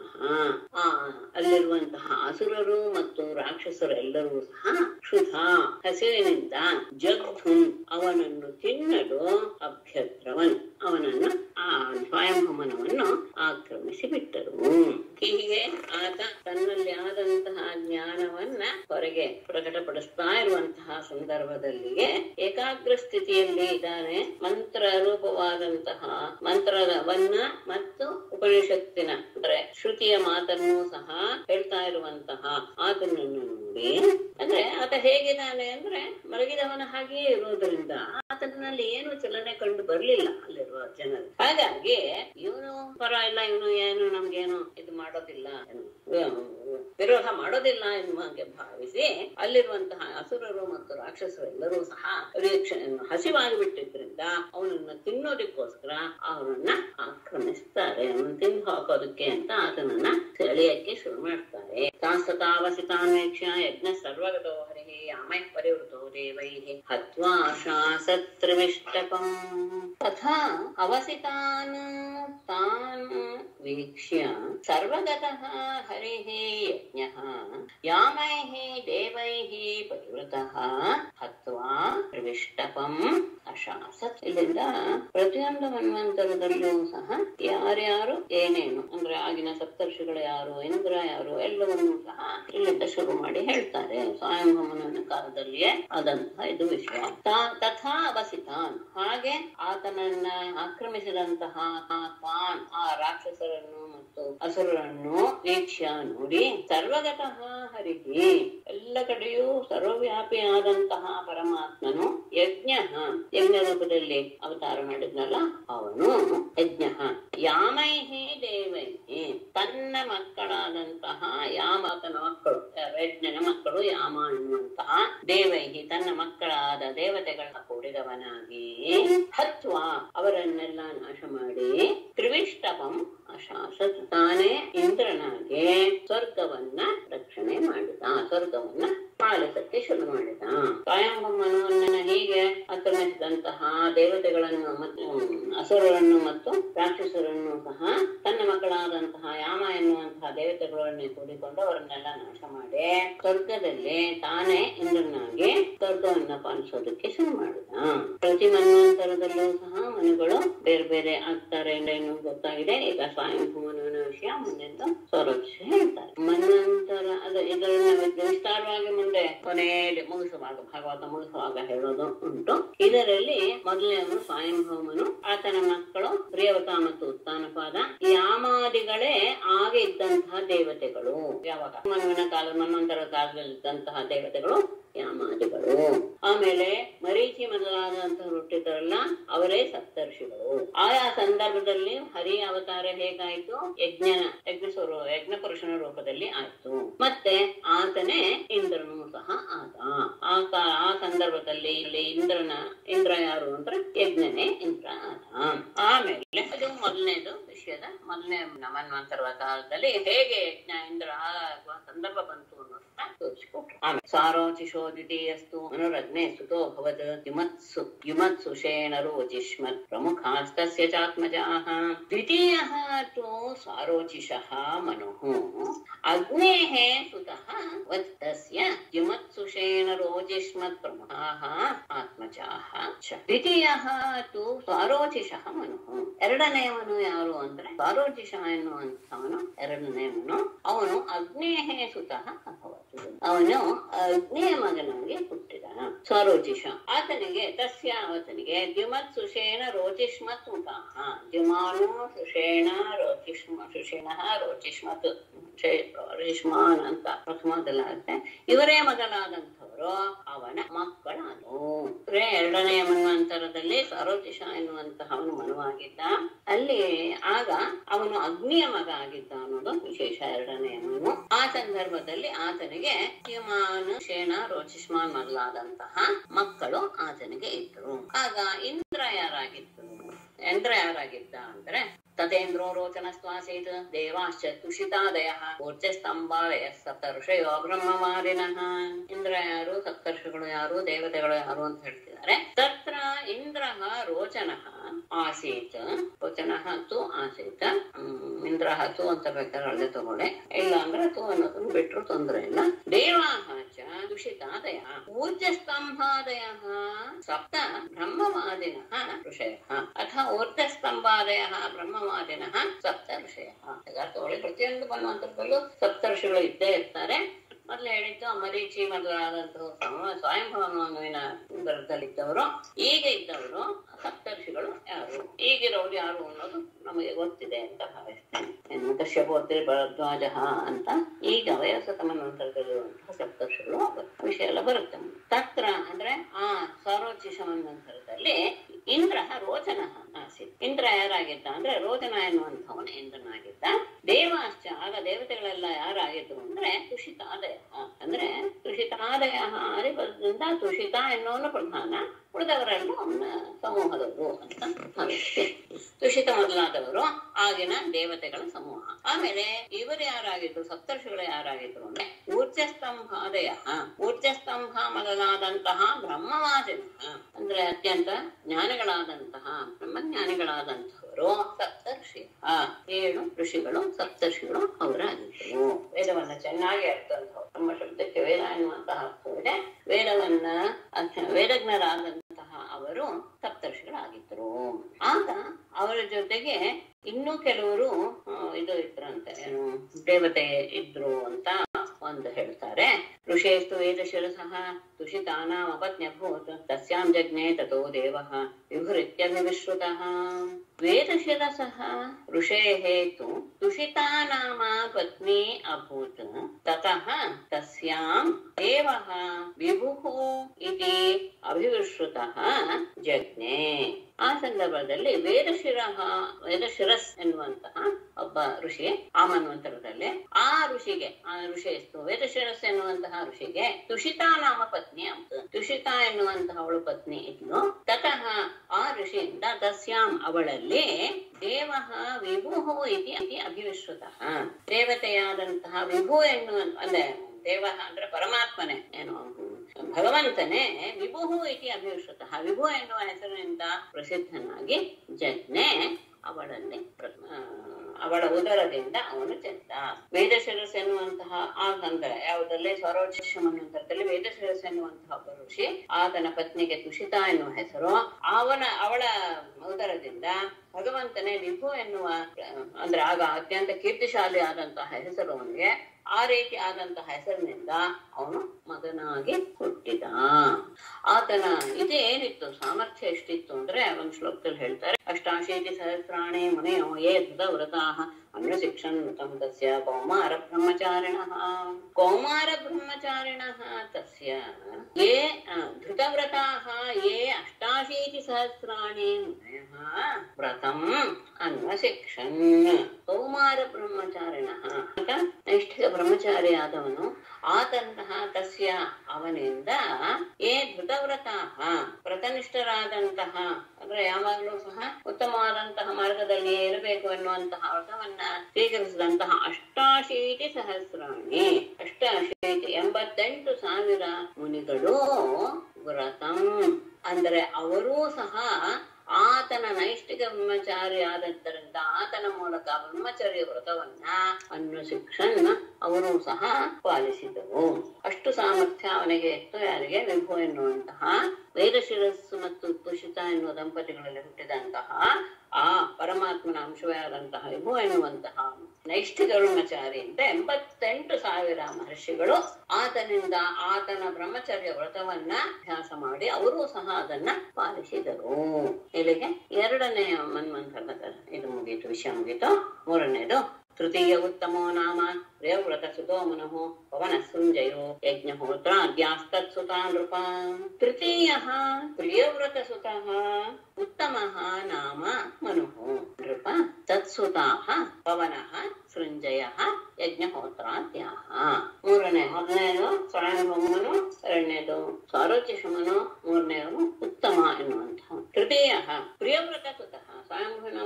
ಆ ಅಲ್ಲಿರುವಂತಹ ಅಸುರರು ಮತ್ತು ರಾಕ್ಷಸರು ಎಲ್ಲರೂ ಸಹ ಕ್ಷುಧಾ ಹಸಿವಿನಿಂದ ಜಗ್ಧುಂ ಅವನನ್ನು ತಿನ್ನಲು ಅಭ್ಯದ್ರವನ್ ಅವನನ್ನು ಆ ಸ್ವಯಂಭವನವನ್ನು ಆಕ್ರಮಿಸಿ ಬಿಟ್ಟರು ಹೀಗೆ ಆತ ತನ್ನಲ್ಲಿ ಆದಂತಹ ಜ್ಞಾನವನ್ನ ಹೊರಗೆ ಪ್ರಕಟಪಡಿಸ್ತಾ ಇರುವಂತಹ ಸಂದರ್ಭದಲ್ಲಿಯೇ ಏಕಾಗ್ರ ಸ್ಥಿತಿಯಲ್ಲಿ ಇದ್ದಾನೆ ಮಂತ್ರ ರೂಪವಾದಂತಹ ಮಂತ್ರವನ್ನ ಮತ್ತು ಉಪನಿಷತ್ತಿನ ಅಂದ್ರೆ ಶ್ರುತಿಯ ಮಾತನ್ನು ಸಹ ಹೇಳ್ತಾ ಇರುವಂತಹ ಆತನನ್ನು ನೋಡಿ ಅಂದ್ರೆ ಆತ ಹೇಗಿದ್ದಾನೆ ಅಂದ್ರೆ ಮಲಗಿದವನ ಹಾಗೆಯೇ ಇರೋದ್ರಿಂದ ಆತ ಆತನಲ್ಲಿ ಏನು ಚಲನೆ ಕಂಡು ಬರ್ಲಿಲ್ಲ ಅಲ್ಲಿರುವ ಜನರು ಹಾಗಾಗಿ ಇವನು ಪರ ಇಲ್ಲ ಇವನು ಏನು ನಮ್ಗೇನು ಇದು ಮಾಡೋದಿಲ್ಲ ಏನು, ವಿರೋಧ ಮಾಡೋದಿಲ್ಲ ಎನ್ನುವ ಹಾಗೆ ಭಾವಿಸಿ ಅಲ್ಲಿರುವಂತಹ ಅಸುರರು ಮತ್ತು ರಾಕ್ಷಸರು ಎಲ್ಲರೂ ಸಹ ರೀಕ್ಷ ಹಸಿವಾಗಿ ಬಿಟ್ಟಿದ್ರಿಂದ ಅವನನ್ನ ತಿನ್ನೋದಕ್ಕೋಸ್ಕರ ಅವನನ್ನ ಆಕ್ರಮಿಸ್ತಾರೆ ಅವನು ತಿಂದು ಹಾಕೋದಕ್ಕೆ ಅಂತ ಆತನನ್ನ ಸೆಳೆಯಕ್ಕೆ ಶುರು ಮಾಡ್ತಾರೆ ತಾಸ್ತತಾವಸಿತಾನ್ವೇಕ್ಷ ಯಜ್ಞ ಸರ್ವಗತೋ ಹರಿಹಿ ಯಾಮೈ ಪರಿವೃತೋ ದೇವೈಃ ಹತ್ವಾ ಶಾಸತ್ರಿವಿಷ್ಟಪಂ ತಥಾ ಅವಸಿತಾನ್ ತಾನ್ ವೀಕ್ಷ್ಯ ಸರ್ವಗತಃ ಹರಿಃ ಯಜ್ಞಃ ಯಾಮೈಃ ದೇವೈಃ ಪರಿವೃತಃ ಹತ್ವಾ ತ್ರಿವಿಷ್ಟಪಂ ಅಶಾಸತ್ ಇಲ್ಲಿಂದ ಪ್ರತಿಯೊಂದು ಮನ್ವಂತರದಲ್ಲೂ ಸಹ ಯಾರ್ಯಾರು ಏನೇನು ಅಂದ್ರೆ ಆಗಿನ ಸಪ್ತರ್ಷಿಗಳು ಯಾರು ಇಂದ್ರ ಯಾರು ಎಲ್ಲವನ್ನೂ ಸಹ ಇಲ್ಲಿಂದ ಶುರು ಮಾಡಿ ಹೇಳ್ತಾರೆ ಸ್ವಯಂಭವನ ಕಾಲದಲ್ಲಿಯೇ ಆದಂತಹ ಇದು ವಿಷಯ ತಾ- ತಥಾ ಅವಸಿತಾನ್ ಹಾಗೆ ಆತನನ್ನ ಆಕ್ರಮಿಸಿದಂತಹ ಆ ತಾನ್ ಆ ರಾಕ್ಷಸರನ್ನು ಮತ್ತು ಅಸುರರನ್ನು ವೀಕ್ಷ್ಯ ನೋಡಿ ಸರ್ವಗತಃ ಹರಿಹಿ ಎಲ್ಲ ಕಡೆಯೂ ಸರ್ವವ್ಯಾಪಿಯಾದಂತಹ ಪರಮಾತ್ಮನು ಯಜ್ಞ ಯಜ್ಞ ರೂಪದಲ್ಲಿ ಅವತಾರ ಮಾಡಿದ್ನಲ್ಲ ಅವನು ಯಜ್ಞ ಯಾಮೈಹಿ ದೇವೈಹಿ ತನ್ನ ಮಕ್ಕಳಾದಂತಹ ಯಾಮ ತನ್ನ ಮಕ್ಕಳು ಯಜ್ಞನ ಮಕ್ಕಳು ಯಾಮ ಅನ್ನುವಂತಹ ದೇವೈಹಿ ತನ್ನ ಮಕ್ಕಳಾದ ದೇವತೆಗಳ ಕೂಡಿದವನಾಗಿ ಹತ್ವ ಅವರನ್ನೆಲ್ಲ ನಾಶ ಮಾಡಿ ತ್ರಿವಿಷ್ಟಪಂ ಅಶಾಸತ್ ತಾನೇ ಇಂದ್ರನಾಗೆ ಸ್ವರ್ಗವನ್ನ ರಕ್ಷಣೆ ಮಾಡಿದ ಸ್ವರ್ಗವನ್ನ ಪಾಲಿಸಕ್ಕೆ ಶುರು ಮಾಡಿದ ಸ್ವಯಂಭೂಮನವನ್ನ ಹೀಗೆ ಆಕ್ರಮಿಸಿದಂತಹ ದೇವತೆಗಳನ್ನು ಮತ್ತು ಅಸುರರನ್ನು ಮತ್ತು ರಾಕ್ಷಸರನ್ನು ಸಹ ತನ್ನ ಮಕ್ಕಳಾದಂತಹ ಯಾಮ ಎನ್ನುವಂತಹ ದೇವತೆಗಳನ್ನೇ ಕೂಡಿಕೊಂಡು ಅವರನ್ನೆಲ್ಲ ನಾಶ ಮಾಡಿ ಸ್ವರ್ಗದಲ್ಲಿ ತಾನೇ ಇಂದ್ರನಾಗಿ ಸ್ವರ್ಗವನ್ನ ಪಾಲಿಸೋದಕ್ಕೆ ಶುರು ಮಾಡಿದ ಪ್ರತಿ ಮನ್ವಂತರದಲ್ಲೂ ಸಹ ಮನುಗಳು ಬೇರೆ ಬೇರೆ ಆಗ್ತಾರೆ ಏನು ಗೊತ್ತಾಗಿದೆ ಈಗ ಸ್ವಯಂಭೂಮನ ವಿಷಯ ಮುಂದೆಂದು ಸ್ವರೋಕ್ಷ ಹೇಳ್ತಾರೆ ಮನ್ವಂತರ ಅದು ಇದನ್ನ ವಿಸ್ತಾರವಾಗಿ ಮುಂದೆ ಕೊನೆಯಲ್ಲಿ ಮುಗಿಸುವಾಗ ಭಾಗವತ ಮುಗಿಸುವಾಗ ಹೇಳೋದು ಉಂಟು ಇದರಲ್ಲಿ ಮೊದಲನೇವನು ಸ್ವಯಂಭೂಮನು ಆತನ ಮಕ್ಕಳು ಪ್ರಿಯವತ ಮತ್ತು ಉತ್ಥಾನಪಾದ ಯಾಮಾದಿಗಳೇ ಆಗ ಇದ್ದಂತಹ ದೇವತೆಗಳು ಯಾವಾಗ ಮನುವಿನ ಕಾಲ ಮನ್ವಂತರ ಕಾಲದಲ್ಲಿ ಇದ್ದಂತಹ ದೇವತೆಗಳು ಯಾಮಾದಿಗಳು ಆಮೇಲೆ ಮರೀಚಿ ಮೊದಲಾದಂತಹ ಹುಟ್ಟಿದರಲ್ಲ ಅವರೇ ಸಪ್ತರ್ಷಿಗಳು ಆಯಾ ಸಂದರ್ಭದಲ್ಲಿ ಹರಿ ಅವತಾರ ಹೇಗಾಯ್ತು ಯಜ್ಞನ ಯಜ್ಞ ಸ್ವರೂ ಯಜ್ಞ ಪುರುಷನ ರೂಪದಲ್ಲಿ ಆಯ್ತು ಮತ್ತೆ ಆತನೇ ಇಂದ್ರನು ಸಹ ಆದ ಆ ಕಾ- ಆ ಸಂದರ್ಭದಲ್ಲಿ ಇಲ್ಲಿ ಇಂದ್ರನ ಇಂದ್ರ ಯಾರು ಅಂದ್ರೆ ಯಜ್ಞನೇ ಇಂದ್ರ ಆದ ಆಮೇಲೆ ಅದು ಮೊದಲನೇದು ವಿಷಯದ ಮೊದಲನೇ ಮನ್ವಂತರದ ಕಾಲದಲ್ಲಿ ಹೇಗೆ ಯಜ್ಞ ಇಂದ್ರ ಆಗುವ ಸಂದರ್ಭ ಬಂತು ಅನ್ನೋದನ್ನ ತೋರಿಸಿಕೊಟ್ರು ಆಮೇಲೆ ಸಾರೋಚಿಶೋ ದ್ವಿತೀಯಸ್ತು ಮನುರಗ್ನೆ ಸುತೋ ಭವತ್ ಯುಮತ್ಸು ಯುಮತ್ಸು ಶೇಣರು ಜಿಷ್ಮತ್ ಪ್ರಮುಖಾಸ್ತಸ್ಯ ಚಾತ್ಮಜಾಃ ದ್ವಿತೀಯಃ ತು ಸಾರೋಚಿಷಃ ಮನುಃ ಅಗ್ನೇಃ ಸುತಃ ವತ್ ತಸ್ಯ ಯುಮತ್ಸು ಶೇಣರೋ ಜಿಷ್ಮತ್ ಪ್ರಮುಖಾಃ ಆತ್ಮಜಾಃ ಚ ದ್ವಿತೀಯಃ ತು ಸಾರೋಚಿಷಃ ಮನುಃ ಎರಡನೆಯವನು ಯಾರು ಅಂದ್ರೆ ಸಾರೋಚಿಷ ಎನ್ನುವಂಥವನು ಎರಡನೆಯವನು ಅವನು ಅಗ್ನೇಹ ಸುತಃ ಅಭವತ್ ಅವನು ಅಗ್ನೇಯ ಮಗನಾಗಿ ಹುಟ್ಟಿದ ಸ್ವರೋಚಿಷ ಆತನಿಗೆ ತಸ್ಯ ಆತನಿಗೆ ದ್ಯುಮತ್ ಸುಷೇಣ ರೋಚಿಷ್ಮತ್ ಮುಖಾಹ ದ್ಯುಮಾನು ಸುಷೇಣ ರೋಚಿಷ್ಮ ಸುಷೇಣ ರೋಚಿಷ್ಮತ್ ರೇಷ್ಮಾನ್ ಅಂತ ಪ್ರಥಮದಲ್ಲಾಗುತ್ತೆ ಇವರೇ ಮಗನಾದಂಥವರು ಅವನ ಮಕ್ಕಳಾದವು ಅಂದ್ರೆ ಎರಡನೆಯ ಮನ್ವಂತರದಲ್ಲಿ ಸರೋಜಿಷ ಎನ್ನುವಂತಹವನು ಮನುವಾಗಿದ್ದ ಅಲ್ಲಿ ಆಗ ಅವನು ಅಗ್ನಿಯ ಮಗ ಆಗಿದ್ದ ಅನ್ನೋದು ವಿಶೇಷ ಎರಡನೆಯ ಮನು ಆ ಸಂದರ್ಭದಲ್ಲಿ ಆತನಿಗೆ ಯುಮಾನ್ ಶೇಣ ರೋಚಿಷ್ಮಾನ್ ಮೊದಲಾದಂತಹ ಮಕ್ಕಳು ಆತನಿಗೆ ಇದ್ರು ಆಗ ಇಂದ್ರ ಯಾರಾಗಿತ್ತು ಇಂದ್ರ ಯಾರಾಗಿದ್ದ ಅಂದ್ರೆ ತದೇಂದ್ರೋ ರೋಚನಸ್ವಾಸೀತ್ ದೇವಾಶ್ಚ ತುಷಿತಾದಯ ಊರ್ಜಸ್ತಂಭಾದಯ ಸಪ್ತರ್ಷಯೋ ಬ್ರಹ್ಮವಾದಿನಃ ಇಂದ್ರ ಯಾರು ಸಪ್ತರ್ಷಿಗಳು ಯಾರು ದೇವತೆಗಳು ಯಾರು ಅಂತ ಹೇಳ್ತಿದ್ದಾರೆ ತತ್ರ ಇಂದ್ರ ರೋಚನ ಆಸೀತ್ ರೋಚನ ತು ಆಸೀತ್ ಹ್ಮ್, ಇಂದ್ರ ತು ಅಂತ ಬೇಕಾದ್ರೆ ಅಲ್ಲೇ ತಗೊಳ್ಳಿ ಇಲ್ಲ ಅಂದ್ರೆ ತು ಅನ್ನೋದನ್ನ ಬಿಟ್ರು ತೊಂದ್ರೆ ಇಲ್ಲ ದೇವಾಹ ಚ ತುಷಿತಾದಯ ಊರ್ಜಸ್ತಂಭಾದಯ ಸಪ್ತ ಬ್ರಹ್ಮವಾದಿನಃ ಋಷಯಃ ಅಥ ಊರ್ಜಸ್ತಂಭಾದಯ ಬ್ರಹ್ಮವಾದಿನಃ ಸಪ್ತ ಋಷಯಃ ಈಗ ತಗೊಳ್ಳಿ ಪ್ರತಿಯೊಂದು ಮನ್ವಂತರದಲ್ಲೂ ಸಪ್ತರ್ಷಿಗಳು ಇದ್ದೇ ಇರ್ತಾರೆ ಮೊದ್ಲು ಹೇಳಿದ್ದು ಮರೀಚಿ ಮೊದಲಾದಂತಹ ಸ್ವಯಂಭವನವಿನ ದರದಲ್ಲಿದ್ದವರು ಈಗ ಇದ್ದವರು ಸಪ್ತರ್ಷಿಗಳು ಯಾರು ಈಗಿರೋರು ಯಾರು ಅನ್ನೋದು ನಮಗೆ ಗೊತ್ತಿದೆ ಅಂತ ಭಾವಿಸ್ತೇನೆ ಏನು ಕಶ್ಯಪೋತ್ರಿ ಭರದ್ವಾಜ ಅಂತ ಈಗ ವಯಸ್ಸತ ಮನ್ವಂತರದಲ್ಲಿರುವಂತಹ ಸಪ್ತರ್ಷಿಗಳು ವಿಷಯ ಎಲ್ಲ ಬರುತ್ತೆ ತತ್ರ ಅಂದ್ರೆ ಆ ಸಾರೋಚಿಷ ಮನ್ವಂತರದಲ್ಲಿ ಅವರಲ್ಲಿ ಇಂದ್ರ ರೋಚನ ಆಸೀತ್ ಇಂದ್ರ ಯಾರಾಗಿದ್ದ ಅಂದ್ರೆ ರೋಚನ ಎನ್ನುವಂಥವನು ಇಂದ್ರನಾಗಿದ್ದ ದೇವಾಶ್ಚ ಆಗ ದೇವತೆಗಳೆಲ್ಲ ಯಾರಾಗಿದ್ರು ಅಂದ್ರೆ ತುಷಿತಾದಯ ಅಂದ್ರೆ ತುಷಿತಾದಯ ಆದಿ ಪದದಿಂದ ತುಷಿತ ಎನ್ನುವನು ಪ್ರಧಾನ ಉಳಿದವರೆಲ್ಲ ಅವನ ಸಮೂಹದವರು ಅಂತ ಭಾವಿಸ್ತೆ ತುಷಿತ ಮೊದಲಾದವರು ಆಗಿನ ದೇವತೆಗಳ ಸಮೂಹ ಆಮೇಲೆ ಇವರು ಯಾರಾಗಿದ್ರು ಸಪ್ತರ್ಷಿಗಳು ಯಾರಾಗಿದ್ರು ಅಂದ್ರೆ ಊರ್ಜಸ್ತಂಭಾದಯ ಊರ್ಜಸ್ತಂಭ ಮೊದಲಾದಂತಹ ಬ್ರಹ್ಮವಾದಿನ ಅಂದ್ರೆ ಅತ್ಯಂತ ಜ್ಞಾನಿಗಳಾದಂತಹ ಬ್ರಹ್ಮಜ್ಞಾನಿಗಳಾದಂತಹವರು ಸಪ್ತರ್ಷಿ ಏಳು ಋಷಿಗಳು ಸಪ್ತರ್ಷಿಗಳು ಅವರಾಗಿದ್ದರು ವೇದವನ್ನ ಚೆನ್ನಾಗಿ ಅರ್ಥವಂತಹವರು ನಮ್ಮ ಶಬ್ದಕ್ಕೆ ವೇದ ಎನ್ನುವಂತಹ ಅರ್ಥವಿದೆ ವೇದವನ್ನ ಅರ್ಥ- ವೇದಜ್ಞರಾದಂತಹ ಅವರು ಸಪ್ತರ್ಷಿಗಳಾಗಿದ್ದರು ಆಗ ಅವರ ಜೊತೆಗೆ ಇನ್ನೂ ಕೆಲವರು ಆ, ಇದು ಇದ್ರಂತೆ ಏನು ದೇವತೆ ಇದ್ರು ಅಂತ ಒಂದು ಹೇಳ್ತಾರೆ ಋಷೇಸ್ತು ವೇದ ಶಿರಸಃ ತುಷಿತಾನಾಂ ಅಪತ್ನ್ಯಭೂತ್ ತಸ್ಯಾಂ ಜಜ್ಞೆ ತಥೋ ದೇವಃ ವಿಭುರಿತ್ಯಭಿವಿಶ್ರುತಃ ವೇದ ಶಿರಸಃ ಋಷೇಃ ತು ತುಷಿತಾನಾಮ ಪತ್ನಿ ಅಭೂತ್ ತತಃ ತಸ್ಯಾಂ ದೇವಃ ವಿಭುಃ ಇತಿ ಅಭಿವಿಶ್ರುತಃ ಜಜ್ಞೆ ಆ ಸಂದರ್ಭದಲ್ಲಿ ವೇದಶಿರ ವೇದಶಿರಸ್ ಎನ್ನುವಂತಹ ಒಬ್ಬ ಋಷಿ ಆ ಮನ್ವಂತರದಲ್ಲಿ ಆ ಋಷಿಗೆ ಆ ಋಷಿ ಎಷ್ಟು ವೇದಶಿರಸ್ ಎನ್ನುವಂತಹ ಋಷಿಗೆ ತುಷಿತಾ ನಾಮ ಪತ್ನಿ ಅಂತ ತುಷಿತಾ ಎನ್ನುವಂತಹ ಅವಳು ಪತ್ನಿ ಇದ್ಲು ತತಃ ಆ ಋಷಿಯಿಂದ ತಸ್ಯಾಂ ಅವಳಲ್ಲಿ ದೇವ ವಿಭು ಇತಿ ಅತಿ ಅಭಿವಿಶ್ರುತಃ ದೇವತೆಯಾದಂತಹ ವಿಭು ಎನ್ನುವ ಅಂದ್ರೆ ದೇವ ಅಂದ್ರೆ ಪರಮಾತ್ಮನೇ ಏನು ಭಗವಂತನೇ ವಿಭು ಇತಿ ಅಭಿವಿಶ್ರುತಃ ವಿಭು ಎನ್ನುವ ಹೆಸರಿನಿಂದ ಪ್ರಸಿದ್ಧನಾಗಿ ಜಜ್ಞೆ ಅವಳಲ್ಲಿ ಪ್ರ- ಆ, ಅವಳ ಉದರದಿಂದ ಅವನು ಚೆಂದ ವೇದಶಿರಸ್ ಎನ್ನುವಂತಹ ಆ ಅಂದ್ರೆ ಯಾವುದರಲ್ಲಿ ಸ್ವರೋಚಿಷ ಮನ್ವಂತರದಲ್ಲಿ ವೇದಶಿರಸ್ ಎನ್ನುವಂತಹ ಒಬ್ಬ ಋಷಿ ಆತನ ಪತ್ನಿಗೆ ತುಷಿತಾ ಎನ್ನುವ ಹೆಸರು ಅವನ ಅವಳ ಉದರದಿಂದ ಭಗವಂತನೇ ವಿಭು ಎನ್ನುವ ಆ, ಅಂದ್ರೆ ಆಗ ಅತ್ಯಂತ ಕೀರ್ತಿಶಾಲಿ ಆದಂತಹ ಹೆಸರು ಅವನಿಗೆ ಆ ರೀತಿ ಆದಂತಹ ಹೆಸರಿನಿಂದ ಅವನು ಮಗನಾಗಿ ಹುಟ್ಟಿದ ಆತನ ಇದು ಏನಿತ್ತು ಸಾಮರ್ಥ್ಯ ಎಷ್ಟಿತ್ತು ಅಂದ್ರೆ ಒಂದ್ ಶ್ಲೋಕದಲ್ಲಿ ಹೇಳ್ತಾರೆ ಅಷ್ಟಾಶೀತಿ ಸಹಸ್ರಾಣಿ ಮುನೆಯೋ ಯೇ ಧೃತ ವ್ರತಾಹ ಅನ್ವಶಿಕ್ಷನ್ ತಂ ತಸ್ಯ ಕೌಮಾರ ಬ್ರಹ್ಮಚಾರಿಣಃ ಕೌಮಾರ ಬ್ರಹ್ಮಚಾರಿಣಃ ತಸ್ಯ ಯೇ ಆ, ಧೃತವ್ರತಾಹ ಯೇ ಅಷ್ಟಾಶೀತಿ ಸಹಸ್ರಾಣಿ ಮುನಯಃ ವ್ರತಂ ಅನ್ವಶಿಕ್ಷನ್ ಕೌಮಾರ ಬ್ರಹ್ಮಚಾರಿಣಃ ಅಂತ ನೈಷ್ಠಿಕ ಬ್ರಹ್ಮಚಾರಿಯಾದವನು ಆತಂತಹ ತಸ್ಯ ಅವನಿಂದ ಏ ಧೃತವ್ರತಾಹ ವ್ರತನಿಷ್ಠರಾದಂತಹ ಅಂದ್ರೆ ಯಾವಾಗಲೂ ಸಹ ಉತ್ತಮವಾದಂತಹ ಮಾರ್ಗದಲ್ಲಿಯೇ ಇರಬೇಕು ಎನ್ನುವಂತಹ ವ್ರತವನ್ನ ಸ್ವೀಕರಿಸಿದಂತಹ ಅಷ್ಟಾಶೀತಿ ಸಹಸ್ರಾಣಿ ಅಷ್ಟಾಶೀತಿ ಎಂಬತ್ತೆಂಟು ಸಾವಿರ ಮುನಿಗಳು ವ್ರತಂ ಅಂದ್ರೆ ಅವರೂ ಸಹ ಆತನ ನೈಷ್ಠಿಕ ಬ್ರಹ್ಮಚಾರಿ ಆದದ್ದರಿಂದ ಆತನ ಮೂಲಕ ಬ್ರಹ್ಮಚರ್ಯ ವ್ರತವನ್ನ ಅನ್ನು ಶಿಕ್ಷಣ ಅವರು ಸಹ ಪಾಲಿಸಿದರು ಅಷ್ಟು ಸಾಮರ್ಥ್ಯ ಅವನಿಗೆ ಇತ್ತು ಯಾರಿಗೆ ವಿಭು ಎನ್ನುವಂತಹ ವೇದಶಿರಸ್ಸು ಮತ್ತು ತುಷಿತ ಎನ್ನುವ ದಂಪತಿಗಳಲ್ಲಿ ಹುಟ್ಟಿದಂತಹ ಆ ಪರಮಾತ್ಮನ ಅಂಶವೇ ಆದಂತಹ ವಿಭು ಎನ್ನುವಂತಹ ನೈಷ್ಠಿಕ ಬ್ರಹ್ಮಚಾರಿಯಿಂದ ಎಂಬತ್ತೆಂಟು ಸಾವಿರ ಮಹರ್ಷಿಗಳು ಆತನಿಂದ ಆತನ ಬ್ರಹ್ಮಚರ್ಯ ವ್ರತವನ್ನ ಅಭ್ಯಾಸ ಮಾಡಿ ಅವರು ಸಹ ಅದನ್ನ ಪಾಲಿಸಿದರು ಇಲ್ಲಿಗೆ ಎರಡನೇ ಮನ್ವಂತರದ ಇದು ಮುಗೀತು ವಿಷಯ ಮುಗೀತು ಮೂರನೇದು ತೃತೀಯ ಉತ್ತಮೋ ನಾಮ ಪ್ರಿಯವ್ರತ ಸುತೋ ಮನಃ ಪವನ ಸಂಜಯೋ ಯಜ್ಞಹೋತ್ರಾದ್ಯಾಸ್ತತ್ಸುತಾ ನೃಪ ತೃತೀಯ ಪ್ರಿಯವ್ರತ ಸುತಃ ಉತ್ತಮಃ ನಾಮ ಮನುಃ ನೃಪ ತತ್ಸುತಾಃ ಪವನಃ ಸೃಂಜಯಃ ಯಜ್ಞಹೋತ್ರಾದ್ಯಾಃ ಮೂರನೇ ಮೊದಲನೇದು ಸ್ವಯಂಭೂಮನು ಎರಡನೇದು ಸಾರೋಚಿಷಮನು ಮೂರನೇದು ಉತ್ತಮ ಎನ್ನುವಂತಹ ತೃತೀಯ ಪ್ರಿಯವ್ರತ ಸುತಃ ಸ್ವಯಂಭುನ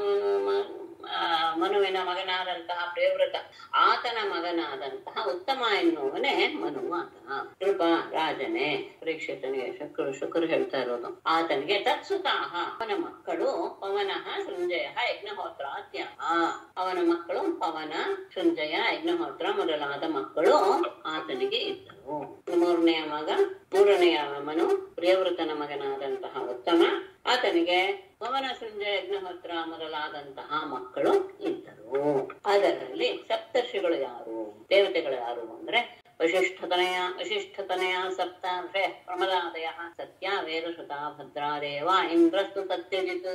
ಮನುವಿನ ಮಗನಾದಂತಹ ಪ್ರಿಯವ್ರತ ಆತನ ಮಗನಾದಂತಹ ಉತ್ತಮ ಎನ್ನುವನೇ ಮನು ಆತ ಕೃಪ ರಾಜನೇ ಪರೀಕ್ಷಿತನಿಗೆ ಶುಕ್ರು ಶುಕ್ರು ಹೇಳ್ತಾ ಇರೋದು ಆತನಿಗೆ ತತ್ಸುತಾಹ ಅವನ ಮಕ್ಕಳು ಪವನಃ ಸೃಂಜಯ ಯಜ್ಞಹೋತ್ರಾತ್ಯ ಅವನ ಮಕ್ಕಳು ಪವನ ಸೃಂಜಯ ಯಜ್ಞಹೋತ್ರ ಮೊದಲಾದ ಮಕ್ಕಳು ಆತನಿಗೆ ಇದ್ದರು ಮೂರನೆಯ ಮಗ ಮೂರನೆಯ ಮನು ಪ್ರಿಯವ್ರತನ ಮಗನಾದಂತಹ ಉತ್ತಮ ಆತನಿಗೆ ಪವನ ಸಂಜಯ ಯಜ್ಞಹೋತ್ರ ಮೊದಲಾದಂತಹ ಮಕ್ಕಳು ಇದ್ದರು ಅದರಲ್ಲಿ ಸಪ್ತರ್ಷಿಗಳು ಯಾರು ದೇವತೆಗಳು ಯಾರು ಅಂದ್ರೆ ವಶಿಷ್ಠತನಯ ವಶಿಷ್ಠತನಯ ಸಪ್ತಾರ್ಷೆ ಪ್ರಮದಾದಯ ಸತ್ಯ ವೇದಶ್ರುತಾ ಭದ್ರಾದೇವ ಇಂದ್ರಸ್ತು ಸತ್ಯಜಿತ್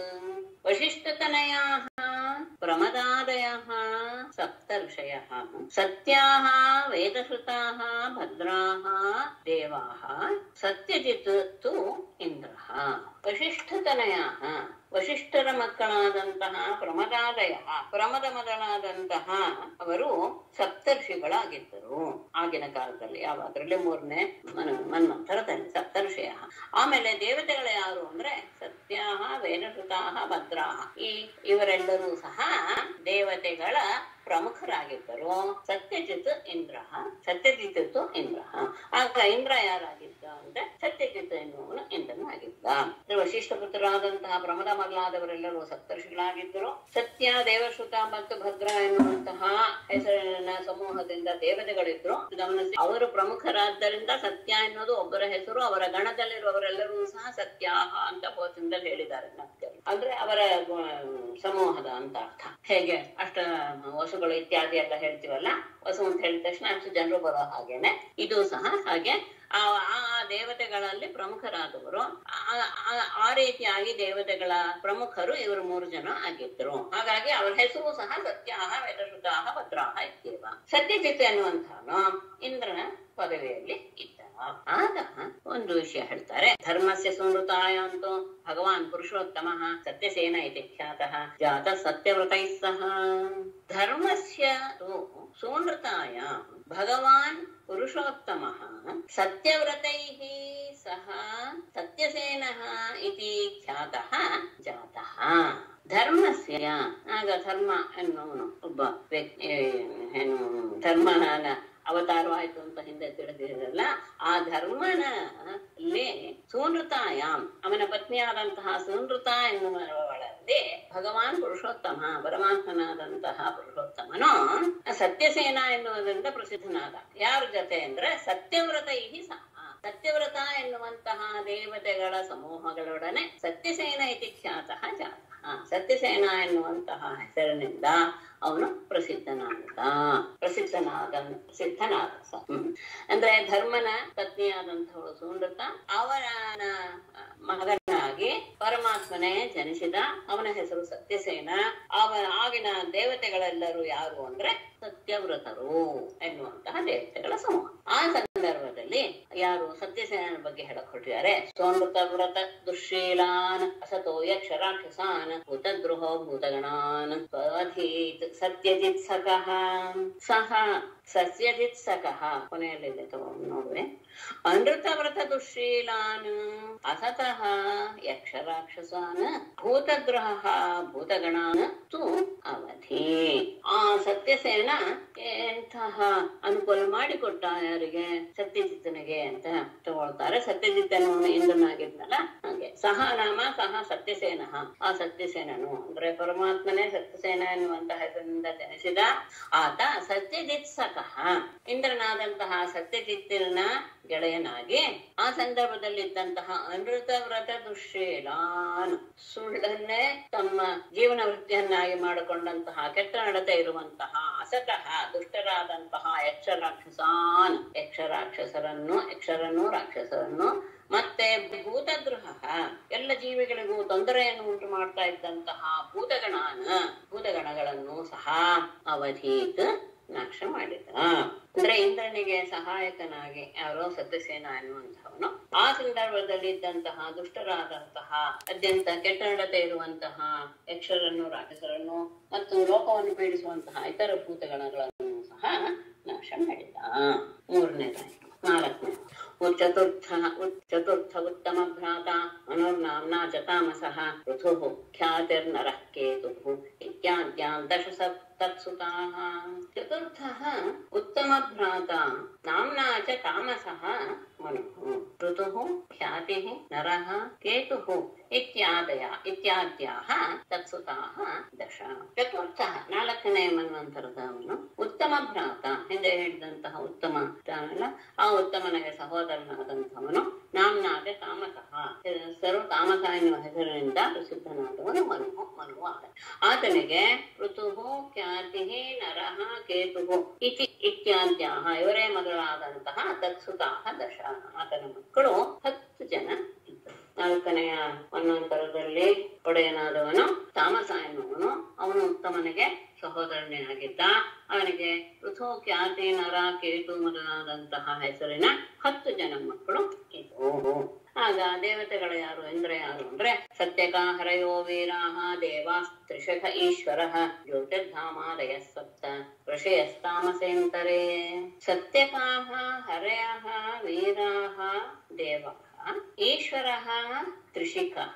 ವಶಿಷ್ಠತನಯಾः ಪ್ರಮದಾದಯः ಸಪ್ತರ್ಷಯः सत्याः वेदश्रुताः भद्राः देवाः सत्यजित् तु इन्द्रः ವಶಿಷ್ಠತನಯಾಹ ವಶಿಷ್ಠರ ಮಕ್ಕಳಾದಂತಹ ಪ್ರಮದಾದಯ ಪ್ರಮದ ಮೊದಲಾದಂತಹ ಅವರು ಸಪ್ತರ್ಷಿಗಳಾಗಿದ್ದರು ಆಗಿನ ಕಾಲದಲ್ಲಿ ಯಾವಾದ್ರಲ್ಲಿ ಮೂರನೇ ಮನ್ ಮನ್ವಂತರದಲ್ಲಿ ಸಪ್ತರ್ಷಿಯ ಆಮೇಲೆ ದೇವತೆಗಳು ಯಾರು ಅಂದ್ರೆ ಸತ್ಯಾಹ ವೇದಶ್ರುತಾಹ ಭದ್ರಾಹ ಈ ಇವರೆಲ್ಲರೂ ಸಹ ದೇವತೆಗಳ ಪ್ರಮುಖರಾಗಿದ್ದರು ಸತ್ಯಜಿತ್ ಇಂದ್ರ ಸತ್ಯಜಿತ್ ಇಂದ್ರ ಆಗ ಇಂದ್ರ ಯಾರಾಗಿದ್ದ ಅಂದ್ರೆ ಸತ್ಯಜಿತ್ ಎನ್ನುವನು ಇಂದ್ರನು ಆಗಿದ್ದ ಅಂದ್ರೆ ವಶಿಷ್ಠ ಪುತ್ರರಾದಂತಹ ಪ್ರಮದ ಮೊದಲಾದವರೆಲ್ಲರೂ ಸಪ್ತರ್ಷಿಗಳಾಗಿದ್ದರು ಸತ್ಯ ದೇವಶ್ರುತ ಮತ್ತು ಭದ್ರ ಎನ್ನುವಂತಹ ಹೆಸರಿನ ಸಮೂಹದಿಂದ ದೇವತೆಗಳಿದ್ರು ಗಮನಿಸಿ ಅವರು ಪ್ರಮುಖರಾದ್ದರಿಂದ ಸತ್ಯ ಎನ್ನುವುದು ಒಬ್ಬರ ಹೆಸರು ಅವರ ಗಣದಲ್ಲಿರುವವರೆಲ್ಲರೂ ಸಹ ಸತ್ಯಾಹ ಅಂತ ಬೋಧದಿಂದ ಹೇಳಿದ್ದಾರೆ ನಮ್ಗೆ. ಅಂದ್ರೆ ಅವರ ಗು- ಸಮೂಹದ ಅಂತ ಅರ್ಥ ಹೇಗೆ ಅಷ್ಟ ವಸುಗಳು ಇತ್ಯಾದಿ ಎಲ್ಲ ಹೇಳ್ತೀವಲ್ಲ ವಸು ಅಂತ ಹೇಳಿದ ತಕ್ಷಣ ಅಷ್ಟು ಜನರು ಬರೋ ಹಾಗೇನೆ ಇದು ಸಹ ಹಾಗೆ ಆ ಆ ಆ ದೇವತೆಗಳಲ್ಲಿ ಪ್ರಮುಖರಾದವರು ಆ- ಆ- ಆ ರೀತಿಯಾಗಿ ದೇವತೆಗಳ ಪ್ರಮುಖರು ಇವರು ಮೂರು ಜನ ಆಗಿದ್ರು ಹಾಗಾಗಿ ಅವರ ಹೆಸರು ಸಹ ಸತ್ಯಾಹ ವೇದಶ್ರುತಾಹ ಭದ್ರಾಹ ಇತ್ಯೇವ ಸತ್ಯಜಿತ್ ಎನ್ನುವಂಥವನು ಇಂದ್ರನ ಪದವಿಯಲ್ಲಿ ಇದ್ದ ಆಗ ಒಂದು ವಿಷಯ ಹೇಳ್ತಾರೆ ಧರ್ಮಸ್ಯ ಸುನೃತಾಯ ಅಂತೂ ಭಗವಾನ್ ಪುರುಷೋತ್ತಮ ಸತ್ಯಸೇನ ಇತಿ ಖ್ಯಾತಃ ಜಾತ ಸತ್ಯವ್ರತೈಃ ಸಹ ಧರ್ಮಸ್ಯ ತು ಸುನೃತಾಯ ಭಗವಾನ್ ಪುರುಷೋತ್ತಮಃ ಸತ್ಯವ್ರತೈः ಸಹ ಸತ್ಯಸೇನಃ ಇತಿ ಖ್ಯಾತಃ ಜಾತಃ ಧರ್ಮಸ್ಯ ಆಗ ಧರ್ಮ ಎನ್ನುವನು ಒಬ್ಬ ವ್ಯಕ್ತಿ ಏನು ಧರ್ಮನ ಅವತಾರವಾಯ್ತು ಅಂತ ಹಿಂದೆ ತಿಳಿದಿರಲ್ಲ ಆ ಧರ್ಮನ ಅಲ್ಲಿ ಸೂನೃತಾಯಾಮ್ ಅವನ ಪತ್ನಿಯಾದಂತಹ ಸೂನೃತ ಎನ್ನುವಳಲ್ಲಿ ಭಗವಾನ್ ಪುರುಷೋತ್ತಮ ಪರಮಾತ್ಮನಾದಂತಹ ಪುರುಷೋತ್ತಮನು ಸತ್ಯಸೇನ ಎನ್ನುವುದರಿಂದ ಪ್ರಸಿದ್ಧನಾದ ಯಾರ ಜೊತೆ ಅಂದ್ರೆ ಸತ್ಯವ್ರತ ಇಹಿ ಸಹ ಸತ್ಯವ್ರತ ಎನ್ನುವಂತಹ ದೇವತೆಗಳ ಸಮೂಹಗಳೊಡನೆ ಸತ್ಯಸೇನ ಇತಿ ಖ್ಯಾತಃ ಜಾತಃ ಸತ್ಯಸೇನ ಎನ್ನುವಂತಹ ಹೆಸರಿನಿಂದ ಅವನು ಪ್ರಸಿದ್ಧನಾದ ಪ್ರಸಿದ್ಧನಾದ ಪ್ರಸಿದ್ಧನಾದ ಸ. ಹ್ಮ್. ಅಂದ್ರೆ ಧರ್ಮನ ಪತ್ನಿಯಾದಂಥವಳು ಸುಂದತ ಅವನ ಮಗನಾಗಿ ಪರಮಾತ್ಮನೇ ಜನಿಸಿದ ಅವನ ಹೆಸರು ಸತ್ಯಸೇನ ಅವನ ಆಗಿನ ದೇವತೆಗಳೆಲ್ಲರೂ ಯಾರು ಅಂದ್ರೆ ಸತ್ಯವ್ರತರು ಎನ್ನುವಂತಹ ದೇವತೆಗಳ ಸಮೂಹ ಆ ಸಂದರ್ಭದಲ್ಲಿ ಯಾರು ಸತ್ಯಸೇನನ ಬಗ್ಗೆ ಹೇಳಕ್ ಹೊರಟಿದ್ದಾರೆ ಸೋಮೃತ ವ್ರತ ದುಶ್ಶೀಲಾನ್ ಅಸತೋ ಯಕ್ಷ ರಾಕ್ಷಸಾನ್ ಭೂತದ್ರೋಹ ಭೂತಗಣಾನ್ ಸ್ವಧೀತ್ ಸತ್ಯಜಿತ್ ಸಕಃ ಸಹ ಸಸ್ಯಜಿತ್ ಸಕಃ ಕೊನೆಯಲ್ಲಿದೆ ತಗೊಂಡು ನೋಡುವೆ ಅನೃತ ವ್ರತ ದುಶ್ಶೀಲಾನ್ ಅಸತಃ ಯಕ್ಷ ರಾಕ್ಷಸಾನ್ ಭೂತಗ್ರಹ ಭೂತಗಣಾನ್ ತು ಅವಧಿ ಆ ಸತ್ಯಸೇನ ಎಂತಹ ಅನುಕೂಲ ಮಾಡಿಕೊಟ್ಟ ಯಾರಿಗೆ ಸತ್ಯಜಿತ್ತನಿಗೆ ಅಂತ ತಗೊಳ್ತಾರೆ ಸತ್ಯಜಿತ್ತನು ಇಂದ್ರನಾಗಿದ್ನಲ್ಲ ಹಾಗೆ ಸಹ ನಾಮ ಸಹ ಸತ್ಯಸೇನ ಆ ಸತ್ಯಸೇನನು ಅಂದ್ರೆ ಪರಮಾತ್ಮನೇ ಸತ್ಯಸೇನ ಎನ್ನುವಂತಹ ಹೆಸರಿನಿಂದ ಜನಿಸಿದ ಆತ ಸತ್ಯಜಿತ್ ಸಕಃ ಇಂದ್ರನಾದಂತಹ ಸತ್ಯಜಿತ್ತಿನ ಗೆಳೆಯನಾಗಿ ಆ ಸಂದರ್ಭದಲ್ಲಿದ್ದಂತಹ ಅನೃತ ವ್ರತ ದುಶ್ಶೀಲಾನ್ ಸುಳ್ಳನ್ನೇ ತಮ್ಮ ಜೀವನ ವೃತ್ತಿಯನ್ನಾಗಿ ಮಾಡಿಕೊಂಡಂತಹ ಕೆಟ್ಟ ನಡತೆ ಇರುವಂತಹ ಅಸತಃ ದುಷ್ಟರಾದಂತಹ ಯಕ್ಷ ರಾಕ್ಷಸಾನ್ ಯಕ್ಷ ರಾಕ್ಷಸರನ್ನು ಯಕ್ಷರನ್ನು ರಾಕ್ಷಸರನ್ನು ಮತ್ತೆ ಭೂತಗೃಹ ಎಲ್ಲ ಜೀವಿಗಳಿಗೂ ತೊಂದರೆಯನ್ನು ಉಂಟು ಮಾಡ್ತಾ ಇದ್ದಂತಹ ಭೂತಗಣಾನ ಭೂತಗಣಗಳನ್ನು ಸಹ ಅವಧೀತ್ ನಾಶ ಮಾಡಿದ ಅಂದ್ರೆ ಇಂದ್ರನಿಗೆ ಸಹಾಯಕನಾಗಿ ಯಾರೋ ಸತ್ಯಸೇನ ಎನ್ನುವಂತಹವನು ಆ ಸಂದರ್ಭದಲ್ಲಿ ಇದ್ದಂತಹ ದುಷ್ಟರಾದಂತಹ ಅತ್ಯಂತ ಕೆಟ್ಟ ನಡತೆ ಇರುವಂತಹ ಯಕ್ಷರನ್ನು ರಾಕ್ಷಸರನ್ನು ಮತ್ತು ಲೋಕವನ್ನು ಪೀಡಿಸುವಂತಹ ಇತರ ಭೂತಗಣಗಳನ್ನು ಸಹ ನಾಶ ಮಾಡಿದ ಮೂರನೇದಾಗಿ ನಾಲ್ಕನೇ ಚತುರ್ಥ ಚತುರ್ಥ ಉತ್ತಮ ಭ್ರಾತ ಮನೋರ್ನಾಮ್ನಾ ಚ ತಾಮಸಃ ಋತುಃ ಖ್ಯಾತಿರ್ನರಃ ಕೇತುಃ ಇತ್ಯಾದ್ಯಾನ್ ದಶ ತತ್ಸುತಾಃ ಚತುರ್ಥಃ ಉತ್ತಮ ಭ್ರಾತ ನಾಮ್ನಾ ಚ ತಾಮಸಃ ಮನುಃ ಋತುಃ ಖ್ಯಾತಿಃ ನರಃ ಕೇತುಃ ಇತ್ಯಾದಯ ಇತ್ಯಾದ್ಯಾಹ ತತ್ಸುತಾಃ ದಶ ಚತುರ್ಥಃ ನಾಲ್ಕನೇ ಮನ್ವಂತರದವನು ಉತ್ತಮ ಭ್ರಾತ ಹಿಂದೆ ಹೇಳಿದಂತಹ ಉತ್ತಮ ಅಲ್ಲ ಆ ಉತ್ತಮನಿಗೆ ಸಹೋದರನಾದಂಥವನು ನಾಮ್ನಾಗೆ ತಾಮಸಃ ಹೆಸರು ತಾಮಸ ಎನ್ನುವ ಹೆಸರಿನಿಂದ ಪ್ರಸಿದ್ಧನಾದವನು ಮನು ಮನುವಾದ ಆತನಿಗೆ ಋತುವು ಖ್ಯಾತಿ ನರಃ ಕೇತು ಇತಿ ಇತ್ಯಾದ್ಯಾಹ ಇವರೇ ಮೊದಲಾದಂತಹ ತತ್ಸುತಾಹ ದಶ ಆತನ ಮಕ್ಕಳು ಹತ್ತು ಜನ ಇದ್ದರು ನಾಲ್ಕನೆಯ ಮನ್ವಂತರದಲ್ಲಿ ಒಡೆಯನಾದವನು ತಾಮಸ ಎನ್ನುವನು ಅವನು ಉತ್ತಮನಿಗೆ ಸಹೋದರನೇ ಆಗಿದ್ದ ಅವನಿಗೆ ಪೃಥು ಖ್ಯಾತಿ ನರ ಕೇತು ಮೊದಲಾದಂತಹ ಹೆಸರಿನ ಹತ್ತು ಜನ ಮಕ್ಕಳು ಇದ್ವು ಆಗ ದೇವತೆಗಳು ಯಾರು ಎಂದ್ರೆ ಯಾರು ಅಂದ್ರೆ ಸತ್ಯಕ ಹರಯೋ ವೀರಾಹ ದೇವಾ ತ್ರಿಶಖ ಈಶ್ವರ ಜ್ಯೋತಿರ್ಧಾಮಾದಯ ಸಪ್ತ ಋಷಯಸ್ತಾಮಸೇಂತರೇ ಸತ್ಯಕಾಹ ಹರಯಃ ವೀರಾಹ ದೇವಾಃ ಈಶ್ವರಃ ತ್ರಿಷಿಕಃ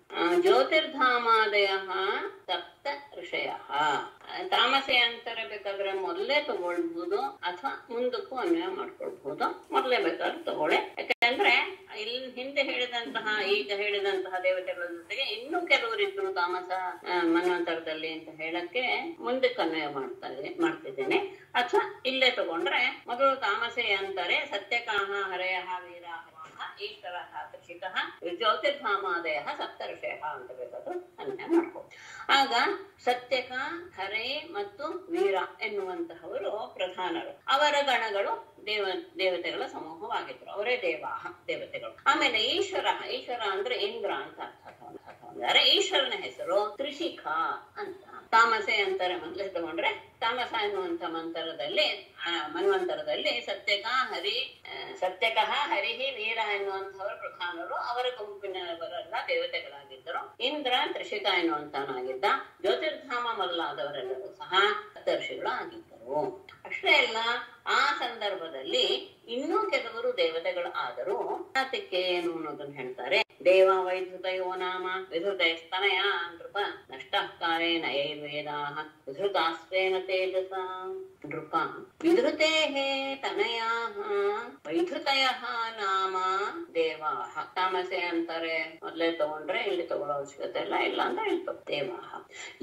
ಜ್ಯೋತಿರ್ಧಾಮಾದಯಃ ಸಪ್ತ ಋಷಯಃ ತಾಮಸೆ ಅಂತರ ಬೇಕಾದ್ರೆ ಮೊದಲೇ ತಗೊಳ್ಬಹುದು ಅಥವಾ ಮುಂದಕ್ಕೂ ಅನ್ವಯ ಮಾಡ್ಕೊಳ್ಬಹುದು ಮೊದಲೇ ಬೇಕಾದ್ರೆ ತಗೊಳ್ಳಿ ಯಾಕಂದ್ರೆ ಇಲ್ಲಿ ಹಿಂದೆ ಹೇಳಿದಂತಹ ಈಗ ಹೇಳಿದಂತಹ ದೇವತೆಗಳ ಜೊತೆಗೆ ಇನ್ನೂ ಕೆಲವರು ಇದ್ರು ತಾಮಸ ಆ, ಮನ್ವಂತರದಲ್ಲಿ ಅಂತ ಹೇಳಕ್ಕೆ ಮುಂದಕ್ಕೆ ಅನ್ವಯ ಮಾಡ್ತಾ ಇದೆ- ಮಾಡ್ತಿದ್ದೇನೆ ಅಥವಾ ಇಲ್ಲೇ ತಗೊಂಡ್ರೆ ಮೊದಲು ತಾಮಸೆ ಅಂತಾರೆ ಸತ್ಯಕಾಹ ಹರಯಃ ವೀರಾಹ ಈಶ್ವರ ತ್ರಿಷಿಕ ಜ್ಯೋತಿರ್ಧಾಮಾದಯ ಸಪ್ತರ್ಷಯ ಅಂತ ಬೇಕಾದ್ರು ಅನ್ವಯ ಮಾಡ್ಕೋ ಆಗ ಸತ್ಯಕ ಹರೆ ಮತ್ತು ವೀರ ಎನ್ನುವಂತಹವರು ಪ್ರಧಾನರು ಅವರ ಗಣಗಳು ದೇವ ದೇವತೆಗಳ ಸಮೂಹವಾಗಿದ್ರು ಅವರೇ ದೇವಾಹ ದೇವತೆಗಳು ಆಮೇಲೆ ಈಶ್ವರ ಈಶ್ವರ ಅಂದ್ರೆ ಇಂದ್ರ ಅಂತ ಅರ್ಥ ಅಂದರೆ ಈಶ್ವರನ ಹೆಸರು ತ್ರಿಶಿಖ ಅಂತ ತಾಮಸೆ ಅಂತಾರೆ ಮೊದಲೇ ತಗೊಂಡ್ರೆ ತಾಮಸ ಎನ್ನುವಂತ ಮಂತ್ರದಲ್ಲಿ ಆ, ಮನ್ವಂತರದಲ್ಲಿ ಸತ್ಯಕ ಹರಿ ಆ, ಸತ್ಯಕಃ ಹರಿಹಿ ವೀರ ಎನ್ನುವಂತಹವರು ಪ್ರಧಾನರು ಅವರ ಗುಂಪಿನವರೆಲ್ಲ ದೇವತೆಗಳಾಗಿದ್ದರು ಇಂದ್ರ ತ್ರಿಷಿಕ ಎನ್ನುವಂತನಾಗಿದ್ದ ಜ್ಯೋತಿರ್ಧಾಮ ಮೊದಲಾದವರೆಲ್ಲರೂ ಸಹ ಸಪ್ತರ್ಷಿಗಳು ಆಗಿದ್ದರು ಅಷ್ಟೇ ಅಲ್ಲ ಆ ಸಂದರ್ಭದಲ್ಲಿ ಇನ್ನೂ ಕೆಲವರು ದೇವತೆಗಳು ಆದರೂ ಅದಕ್ಕೆ ಏನು ಅನ್ನೋದನ್ನ ಹೇಳ್ತಾರೆ ದೇವ ವೈಧೃತಯೋ ನಾಮ ವಿಧೃತಯ ಸ್ತನಯ ನೃಪ ನಷ್ಟ ಕಾಲೇ ನಯೈರ್ವೇದಾ ವಿಧೃತಾಸ್ವೇನ ತೇಜಸ ನೃಪ ವಿಧೃತೆ ತನಯಾ ವೈಧೃತಯ ನಾಮ ದೇವಾಹ ತಾಮಸೆ ಅಂತಾರೆ ಮೊದಲೇ ತಗೊಂಡ್ರೆ ಇಲ್ಲಿ ತಗೊಳ್ಳೋ ಅವಶ್ಯಕತೆ ಇಲ್ಲ ಇಲ್ಲ ಅಂತ ಹೇಳ್ತಾರೆ ದೇವಾಹ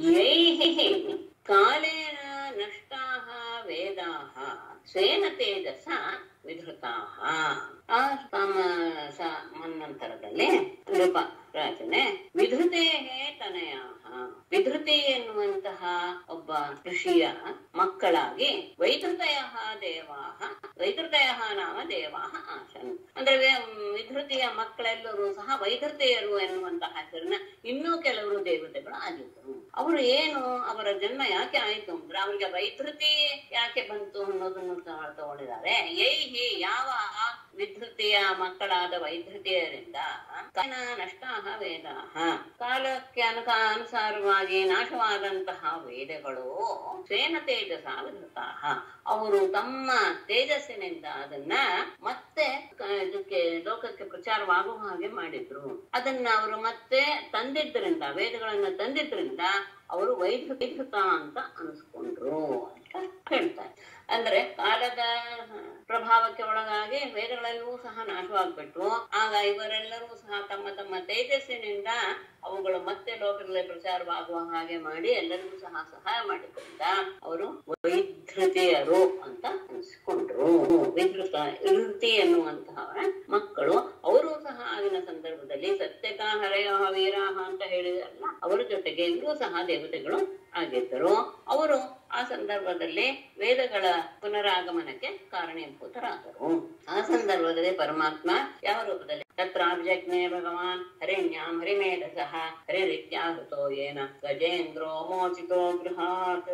ಯೈಹಿ ಕಾಲೇನ ನಷ್ಟಾಹ ವೇದಾಹ ಸ್ವೇನ ತೇಜಸ ವಿಧೃತಾಹ ಆ ತಾಮಸ ಮನ್ವಂತರದಲ್ಲಿ ನೃಪ ರಾಜನೆ ವಿಧೃತೆ ತನಯಾಹ ವಿಧೃತಿ ಎನ್ನುವಂತಹ ಒಬ್ಬ ಋಷಿಯ ಮಕ್ಕಳಾಗಿ ವೈಧೃತಯ ದೇವಾಹ ವೈಧೃತಯ ನಾಮ ದೇವಾಹ ಆಸನ್ ಅಂದ್ರೆ ವೆ- ವಿಧೃತಿಯ ಮಕ್ಕಳೆಲ್ಲರೂ ಸಹ ವೈಧೃತೆಯರು ಎನ್ನುವಂತಹ ಹೆಸರಿನ ಇನ್ನೂ ಕೆಲವರು ದೇವತೆಗಳು ಆಗಿದ್ದರು ಅವರು ಏನು ಅವರ ಜನ್ಮ ಯಾಕೆ ಆಯ್ತು ಅಂದ್ರೆ ಅವರಿಗೆ ವೈಧೃತಿ ಯಾಕೆ ಬಂತು ಅನ್ನೋದನ್ನು ತ- ತಗೊಂಡಿದ್ದಾರೆ ಯೈಹಿ ಯಾವ ಆ ವಿಧೃತಿಯ ಮಕ್ಕಳಾದ ವೈಧೃತಿಯರಿಂದ ಕಾಲ ನಷ್ಟಾಹ ವೇದಾಹ ಕಾಲಕ್ಕೆ ಅನುಕ ಅನುಸಾರವಾಗಿ ನಾಶವಾದಂತಹ ವೇದಗಳು ಸ್ವೇನ ತೇಜಸ ವಿಧೃತಾಹ ಅವರು ತಮ್ಮ ತೇಜಸ್ಸಿನಿಂದ ಅದನ್ನ ಮತ್ತೆ ಕ- ಇದಕ್ಕೆ ಲೋಕಕ್ಕೆ ಪ್ರಚಾರವಾಗುವ ಹಾಗೆ ಮಾಡಿದ್ರು ಅದನ್ನ ಅವರು ಮತ್ತೆ ತಂದಿದ್ರಿಂದ ವೇದಗಳನ್ನ ತಂದಿದ್ರಿಂದ ಅವರು ವೈದ್ಯುತ ಅಂತ ಅನಿಸ್ಕೊಂಡ್ರು ಅಂತ ಹೇಳ್ತಾರೆ ಅಂದ್ರೆ ಕಾಲದ ಪ್ರಭಾವಕ್ಕೆ ಒಳಗಾಗಿ ವೇದಗಳೆಲ್ಲವೂ ಸಹ ನಾಶವಾಗ್ಬಿಟ್ವು ಆಗ ಇವರೆಲ್ಲರೂ ಸಹ ತಮ್ಮ ತಮ್ಮ ತೇಜಸ್ಸಿನಿಂದ ಅವುಗಳು ಮತ್ತೆ ಲೋಕದಲ್ಲಿ ಪ್ರಚಾರವಾಗುವ ಹಾಗೆ ಮಾಡಿ ಎಲ್ಲರಿಗೂ ಸಹ ಸಹಾಯ ಮಾಡಿದ್ರಿಂದ ಅವರು ವೈಧೃತಿಯರು ಅಂತ ಅನಿಸ್ಕೊಂಡ್ರು ವಿಧೃತ ವಿಧೃತಿ ಎನ್ನುವಂತಹ ಮಕ್ಕಳು ಅವರು ಸಹ ಆಗಿನ ಸಂದರ್ಭದಲ್ಲಿ ಸತ್ಯಕ ಹರಯ ವೀರಾಹ ಅಂತ ಹೇಳಿದ್ರಲ್ಲ ಅವರ ಜೊತೆಗೆ ಇವರು ಸಹ ದೇವತೆಗಳು ಆಗಿದ್ದರು ಅವರು ಆ ಸಂದರ್ಭದಲ್ಲಿ ವೇದಗಳ ಪುನರಾಗಮನಕ್ಕೆ ಕಾರಣೀಭೂತರಾದರು ಆ ಸಂದರ್ಭದಲ್ಲಿ ಪರಮಾತ್ಮ ಯಾವ ರೂಪದಲ್ಲಿ ತತ್ರಾಭಿಜಜ್ಞೆ ಭಗವಾನ್ ಹರಿಣ್ಯಾಂ ಹರಿಮೇಧಸಃ ಹರಿರಿತ್ಯಾಹೃತೋ ಏನ ಗಜೇಂದ್ರೋ ಮೋಚಿತೋ ಗೃಹಾತ್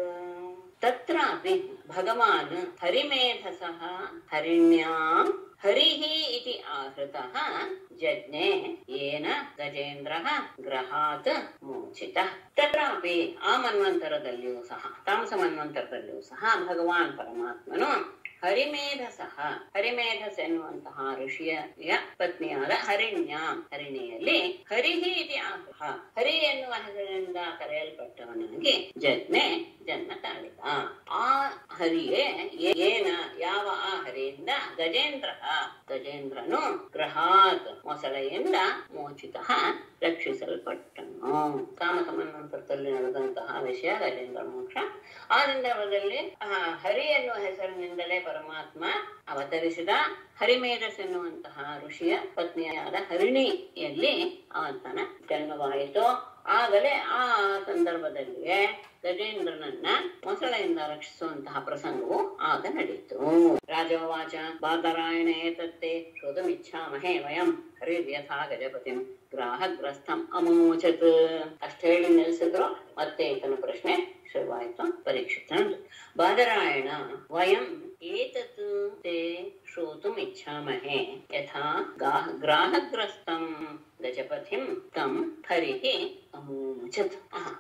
ತತ್ರಾಪಿ ಭಗವಾನ್ ಹರಿಮೇಧಸಃ ಹರಿಣ್ಯಾಂ ಹರಿಃ ಇತಿ ಆಹೃತಃ ಜಜ್ಞೆ ಏನ ಗಜೇಂದ್ರಃ ಗ್ರಹಾತ್ ಮೋಚಿತಃ ತತ್ರಾಪಿ ಆ ಮನ್ವಂತರದಲ್ಲಿಯೂ ಸಹ ತಾಮಸ ಮನ್ವಂತರದಲ್ಲಿಯೂ ಸಹ ಭಗವಾನ್ ಪರಮಾತ್ಮನು ಹರಿಮೇಧಸಃ ಹರಿಮೇಧಸ್ ಎನ್ನುವಂತಹ ಋಷಿಯ ಪತ್ನಿಯಾದ ಹರಿಣ್ಯ ಹರಿಣಿಯಲ್ಲಿ ಹರಿಹಿ ಇತಿ ಆಹ ಹರಿ ಎನ್ನುವ ಹೆಸರಿನಿಂದ ಕರೆಯಲ್ಪಟ್ಟವನಾಗಿ ಜಜ್ಞೆ ಜನ್ಮ ತಾಳಿದ ಆ ಹರಿಯೇ ಏನ ಯಾವ ಆ ಹರಿಯಿಂದ ಗಜೇಂದ್ರ ಗಜೇಂದ್ರನು ಗ್ರಹಾತ್ ಮೊಸಳೆಯಿಂದ ಮೋಚಿತ ರಕ್ಷಿಸಲ್ಪಟ್ಟನು ಕಾಮಕಮನ್ವಂತರದಲ್ಲಿ ನಡೆದಂತಹ ವಿಷಯ ಗಜೇಂದ್ರ ಮೋಕ್ಷ ಆ ಸಂದರ್ಭದಲ್ಲಿ ಆ ಹರಿ ಎನ್ನುವ ಹೆಸರಿನಿಂದಲೇ ಪರಮಾತ್ಮ ಅವತರಿಸಿದ ಹರಿಮೇಧಸ್ ಎನ್ನುವಂತಹ ಋಷಿಯ ಪತ್ನಿಯಾದ ಹರಿಣಿಯಲ್ಲಿ ಆತನ ಜನ್ಮವಾಯಿತು ಆಗಲೇ ಆ ಸಂದರ್ಭದಲ್ಲಿಯೇ ಗಜೇಂದ್ರನನ್ನ ಮೊಸಳೆಯಿಂದ ರಕ್ಷಿಸುವಂತಹ ಪ್ರಸಂಗವು ಆಗ ನಡೀತು ರಾಜವಾಚ ಬಾದರಾಯಣ ಏತತ್ತೆ ಶ್ರೋತುಮಿಚ್ಛಾಮಹೇ ವಯಂ ಹರಿರ್ಯಥಾ ಗಜಪತಿಂ ಗ್ರಾಹಗ್ರಸ್ಥಂ ಅಮೋಚತ್ ಅಷ್ಟ ಹೇಳಿ ನಿಲ್ಸಿದ್ರು ಮತ್ತೆ ಈತನ ಪ್ರಶ್ನೆ ಶುರುವಾಯಿತು ಪರೀಕ್ಷಿತನದು ಬಾದರಾಯಣ ವಯಂ ಏತತ್ ತೇ ಶ್ರೋತುಂ ಇಚ್ಛಾಮಹೇ ಯಥಾ ಗಾಹ ಗ್ರಾಹಗ್ರಸ್ತಂ ಗಜಪತಿಂ ತಂ ಹರಿಃ ಅಮೋಚತ್ ಆಹ್.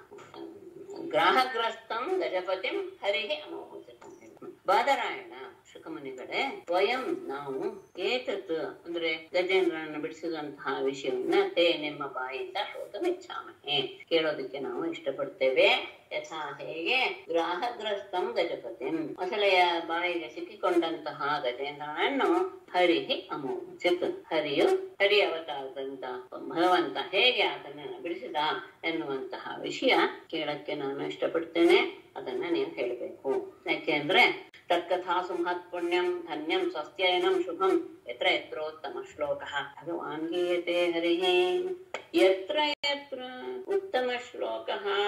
ಗ್ರಾಹಗ್ರಸ್ತಂ ಗಜಪತಿಂ ಹರಿಃ ಅಮೋಚತ್ ಅಂತ ಹೇಳಿ. ಬಾದರಾಯಣ ಶುಕಮುನಿಗಳೇ ಸ್ವಯಂ ನಾವು ಏತತ್ ಅಂದ್ರೆ ಗಜೇಂದ್ರನನ್ನು ಬಿಡಿಸಿದಂತಹ ವಿಷಯವನ್ನ ತೇ ನಿಮ್ಮ ಬಾಯಿಂದ ಶ್ರೋತಮಿಚ್ಛಾಮಹೆ ಕೇಳೋದಕ್ಕೆ ನಾವು ಇಷ್ಟಪಡ್ತೇವೆ ಯಥಾ ಹೇಗೆ ಗ್ರಾಹಗ್ರಸ್ತಂ ಗಜಪತಿಂ ಮೊಸಳೆಯ ಬಾಯಿಗೆ ಸಿಕ್ಕಿಕೊಂಡಂತಹ ಗಜೇಂದ್ರನನ್ನು ಹರಿಹಿ ಅಮೋಚಿತ್ ಹರಿಯು ಹರಿ ಅವತಾರದಂತ ಭಗವಂತ ಹೇಗೆ ಆತನನ್ನು ಬಿಡಿಸಿದ ಎನ್ನುವಂತಹ ವಿಷಯ ಕೇಳಕ್ಕೆ ನಾನು ಇಷ್ಟಪಡ್ತೇನೆ ಅದನ್ನ ನೀವು ಹೇಳಬೇಕು ಯಾಕೆಂದ್ರೆ ತತ್ಕಥಾಸು ಮಹತ್ ಪುಣ್ಯಂ ಧನ್ಯಂ ಸ್ವಸ್ತ್ಯಯನಂ ಶುಭಂ ಯತ್ರ ಯತ್ರೋತ್ತಮ ಶ್ಲೋಕ ಭಗವಾನ್ ಗೀಯತೆ ಹರಿಃ ಯತ್ರ ಯತ್ರ ಉತ್ತಮ ಶ್ಲೋಕ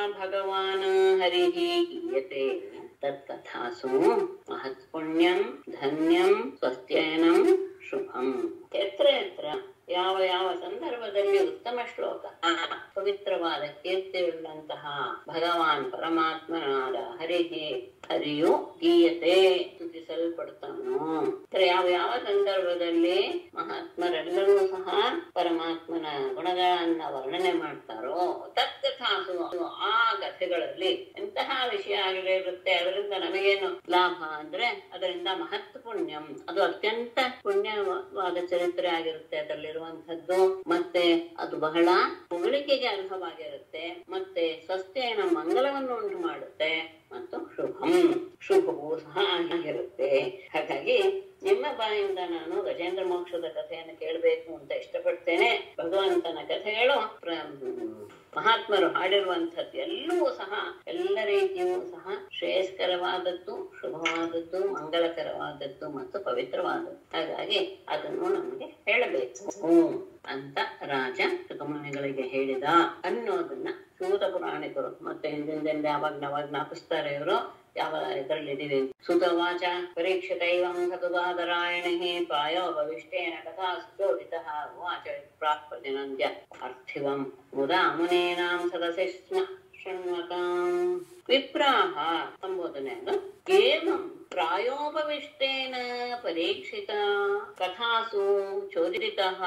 ಭಗವಾನ್ ಹರಿಃ ಗೀಯತೆ ತತ್ಕಥಾಸು ಮಹತ್ ಪುಣ್ಯಂ ಧನ್ಯಂ ಸ್ವಸ್ತ್ಯಯನಂ ಶುಭಂ ಯತ್ರ ಯತ್ರ ಯಾವ ಯಾವ ಸಂದರ್ಭದಲ್ಲಿ ಉತ್ತಮ ಶ್ಲೋಕ ಆ ಪವಿತ್ರವಾದ ಕೀರ್ತಿಯುಳ್ಳಂತಹ ಭಗವಾನ್ ಪರಮಾತ್ಮನಾದ ಹರಿಗೆ ಹರಿಯು ಗೀಯತೆ ಸ್ತುತಿಸಲ್ಪಡ್ತಾನೋ ಅಂದ್ರೆ ಯಾವ ಯಾವ ಸಂದರ್ಭದಲ್ಲಿ ಮಹಾತ್ಮರೆಲ್ಲರೂ ಸಹ ಪರಮಾತ್ಮನ ಗುಣಗಳನ್ನ ವರ್ಣನೆ ಮಾಡ್ತಾರೋ ತತ್ಕಥಾಸು ಆ ಕಥೆಗಳಲ್ಲಿ ಎಂತಹ ವಿಷಯ ಆಗಿರುತ್ತೆ ಅದರಿಂದ ನಮಗೇನು ಲಾಭ ಅಂದ್ರೆ ಅದರಿಂದ ಮಹತ್ ಪುಣ್ಯಂ ಅದು ಅತ್ಯಂತ ಪುಣ್ಯವಾದ ಚರಿತ್ರೆ ಆಗಿರುತ್ತೆ ಅದರಲ್ಲಿರುವಂತದ್ದು ಮತ್ತೆ ಅದು ಬಹಳ ಹೊಗಳಿಕೆಗೆ ಅರ್ಹವಾಗಿರುತ್ತೆ ಮತ್ತೆ ಸ್ವಸ್ಥೆಯನ ಮಂಗಲವನ್ನು ಉಂಟು ಮಾಡುತ್ತೆ ಮತ್ತು ಶುಭಂ ಶುಭವೂ ಸಹ ಆಗಿರುತ್ತೆ ಹಾಗಾಗಿ ನಿಮ್ಮ ಬಾಯಿಂದ ನಾನು ಗಜೇಂದ್ರ ಮೋಕ್ಷದ ಕಥೆಯನ್ನು ಕೇಳಬೇಕು ಅಂತ ಇಷ್ಟಪಡ್ತೇನೆ ಭಗವಂತನ ಕಥೆಗಳು ಪ್ರ- ಮಹಾತ್ಮರು ಹಾಡಿರುವಂಥದ್ದು ಎಲ್ಲವೂ ಸಹ ಎಲ್ಲ ರೀತಿಯೂ ಸಹ ಶ್ರೇಯಸ್ಕರವಾದದ್ದು ಶುಭವಾದದ್ದು ಮಂಗಳಕರವಾದದ್ದು ಮತ್ತು ಪವಿತ್ರವಾದದ್ದು ಹಾಗಾಗಿ ಅದನ್ನು ನಮಗೆ ಹೇಳಬೇಕು ಅಂತ ರಾಜ ಸುಖಮಣಿಗಳಿಗೆ ಹೇಳಿದ ಅನ್ನೋದನ್ನ ಸೂತ ಪುರಾಣಿಕರು ಮತ್ತೆ ಹಿಂದಿಂದಿಂದ ಯಾವಾಗ ಯಾವಾಗ ಜ್ಞಾಪಿಸ್ತಾರೆ ಇವರು ಯಾವ ಇದರಲ್ಲಿದ್ದೀವಿ ಸುತವಾಚ ಪರೀಕ್ಷಿತೈವಂ ಸತುಬಾದರಾಯಣಿ ಪ್ರಾಯೋ ಭವಿಷ್ಠೇನ ಕಥಾ ಸುಚೋದಿತಃ ವಾಚ ಪ್ರಾಕ್ಪದಿನಂದ್ಯ ಅರ್ಥಿವಂ ಮುದಾ ಮುನೇನಾಂ ಸದಸ್ಯ ಸ್ಮ ಶೃಣ್ವತಾಂ ವಿಪ್ರಾಹ ಸಂಬೋಧನೆಯನ್ನು ಏವಂ ಪ್ರಾಯೋಪವಿಷ್ಟೇನ ಪರೀಕ್ಷಿತ ಕಥಾಸು ಚೋದಿತಃ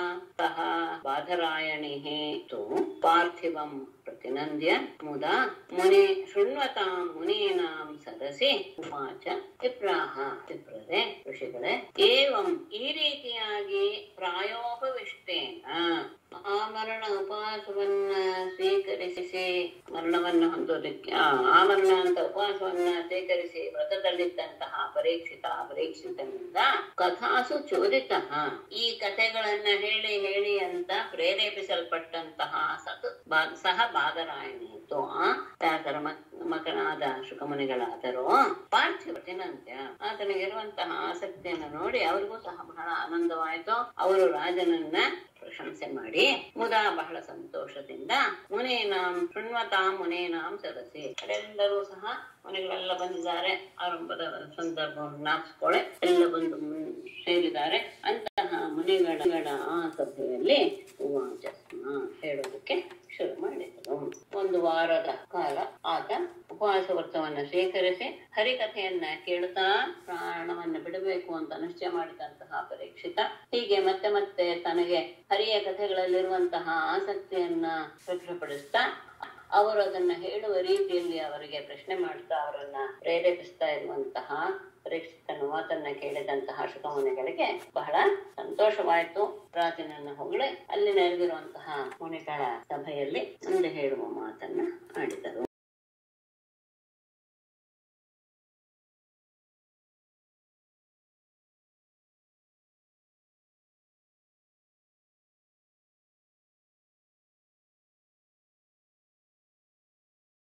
ಸಹ ಬಾಧರಾಯಣಿಃ ತು ಪಾರ್ಥಿವಂ ಪ್ರತಿನಂದ್ಯ ಮುದಾ ಮುನಿ ಶೃಣ್ವತಾಂ ಮುನೀನಾಂ ಸದಸಿ ಉವಾಚ ವಿಪ್ರಾಹ ವಿಪ್ರದೆ ಋಷಿಗಳೇ ಏವಂ ಈ ರೀತಿಯಾಗಿ ಪ್ರಾಯೋಪವಿಷ್ಟೇನ ಆ ಮರಣ ಉಪವಾಸವನ್ನ ಸ್ವೀಕರಿಸಿ ಮರಣವನ್ನು ಹೊಂದೋದಕ್ಕೆ ಆ ಆ ಮರಣ ಅಂತ ಉಪವಾಸವನ್ನ ಸ್ವೀಕರಿಸಿ ವ್ರತದಲ್ಲಿದ್ದಂತಹ ಪರೀಕ್ಷಿತ ಪರೀಕ್ಷಿತನಿಂದ ಕಥಾಸು ಚೋದಿತ ಈ ಕಥೆಗಳನ್ನ ಹೇಳಿ ಹೇಳಿ ಅಂತ ಪ್ರೇರೇಪಿಸಲ್ಪಟ್ಟಂತಹ ಸತ್ ಬಾ- ಸಹ ಬಾದರಾಯಣಿತ್ತು ಆ ವ್ಯಾಸರ ಮಕ್- ಮಕನಾದ ಶುಕಮುನಿಗಳಾದರೂ ಪಾರ್ಥಿವತಿನಂತ್ಯ ಆತನಿಗಿರುವಂತಹ ಆಸಕ್ತಿಯನ್ನು ನೋಡಿ ಅವರಿಗೂ ಸಹ ಬಹಳ ಆನಂದವಾಯಿತು ಅವರು ರಾಜನನ್ನ ಪ್ರಶಂಸೆ ಮಾಡಿ ಮುದಾ ಬಹಳ ಸಂತೋಷದಿಂದ ಮುನೇನಾಂ ಶೃಣ್ವತಾಂ ಮುನೇನಾಂ ಸದಸಿ ಎಲ್ಲರೂ ಸಹ ಮುನಿಗಳೆಲ್ಲ ಬಂದಿದ್ದಾರೆ ಆರಂಭದ ಸಂದರ್ಭವನ್ನು ಜ್ಞಾಪಿಸ್ಕೊಳ್ಳೆ ಎಲ್ಲ ಬಂದು ಮುನ್- ಸೇರಿದ್ದಾರೆ ಅಂತಹ ಮುನಿಗಳ ಆ ಸಭೆಯಲ್ಲಿ ಉವಾಚ ಹೇಳೋದಕ್ಕೆ ಶುರು ಮಾಡಿದರು ಒಂದು ವಾರದ ಕಾಲ ಆತ ಉಪವಾಸ ವ್ರತವನ್ನ ಸ್ವೀಕರಿಸಿ ಹರಿಕಥೆಯನ್ನ ಕೇಳ್ತಾ ಪ್ರಾಣವನ್ನ ಬಿಡಬೇಕು ಅಂತ ನಿಶ್ಚಯ ಮಾಡಿದಂತಹ ಪರೀಕ್ಷಿತ ಹೀಗೆ ಮತ್ತೆ ಮತ್ತೆ ತನಗೆ ಹರಿಯ ಕಥೆಗಳಲ್ಲಿರುವಂತಹ ಆಸಕ್ತಿಯನ್ನ ವ್ಯಕ್ತಪಡಿಸ್ತಾ ಅವರು ಅದನ್ನ ಹೇಳುವ ರೀತಿಯಲ್ಲಿ ಅವರಿಗೆ ಪ್ರಶ್ನೆ ಮಾಡ್ತಾ ಅವರನ್ನ ಪ್ರೇರೇಪಿಸ್ತಾ ಇರುವಂತಹ ಪರೀಕ್ಷಿತನ ಮಾತನ್ನ ಕೇಳಿದಂತಹ ಶುಕಮುನಿಗಳಿಗೆ ಬಹಳ ಸಂತೋಷವಾಯಿತು ರಾಜನನ್ನ ಹೊಗಳಿ ಅಲ್ಲಿ ನೆರೆದಿರುವಂತಹ ಮುನಿಗಳ ಸಭೆಯಲ್ಲಿ ಮುಂದೆ ಹೇಳುವ ಮಾತನ್ನ ಆಡಿದರು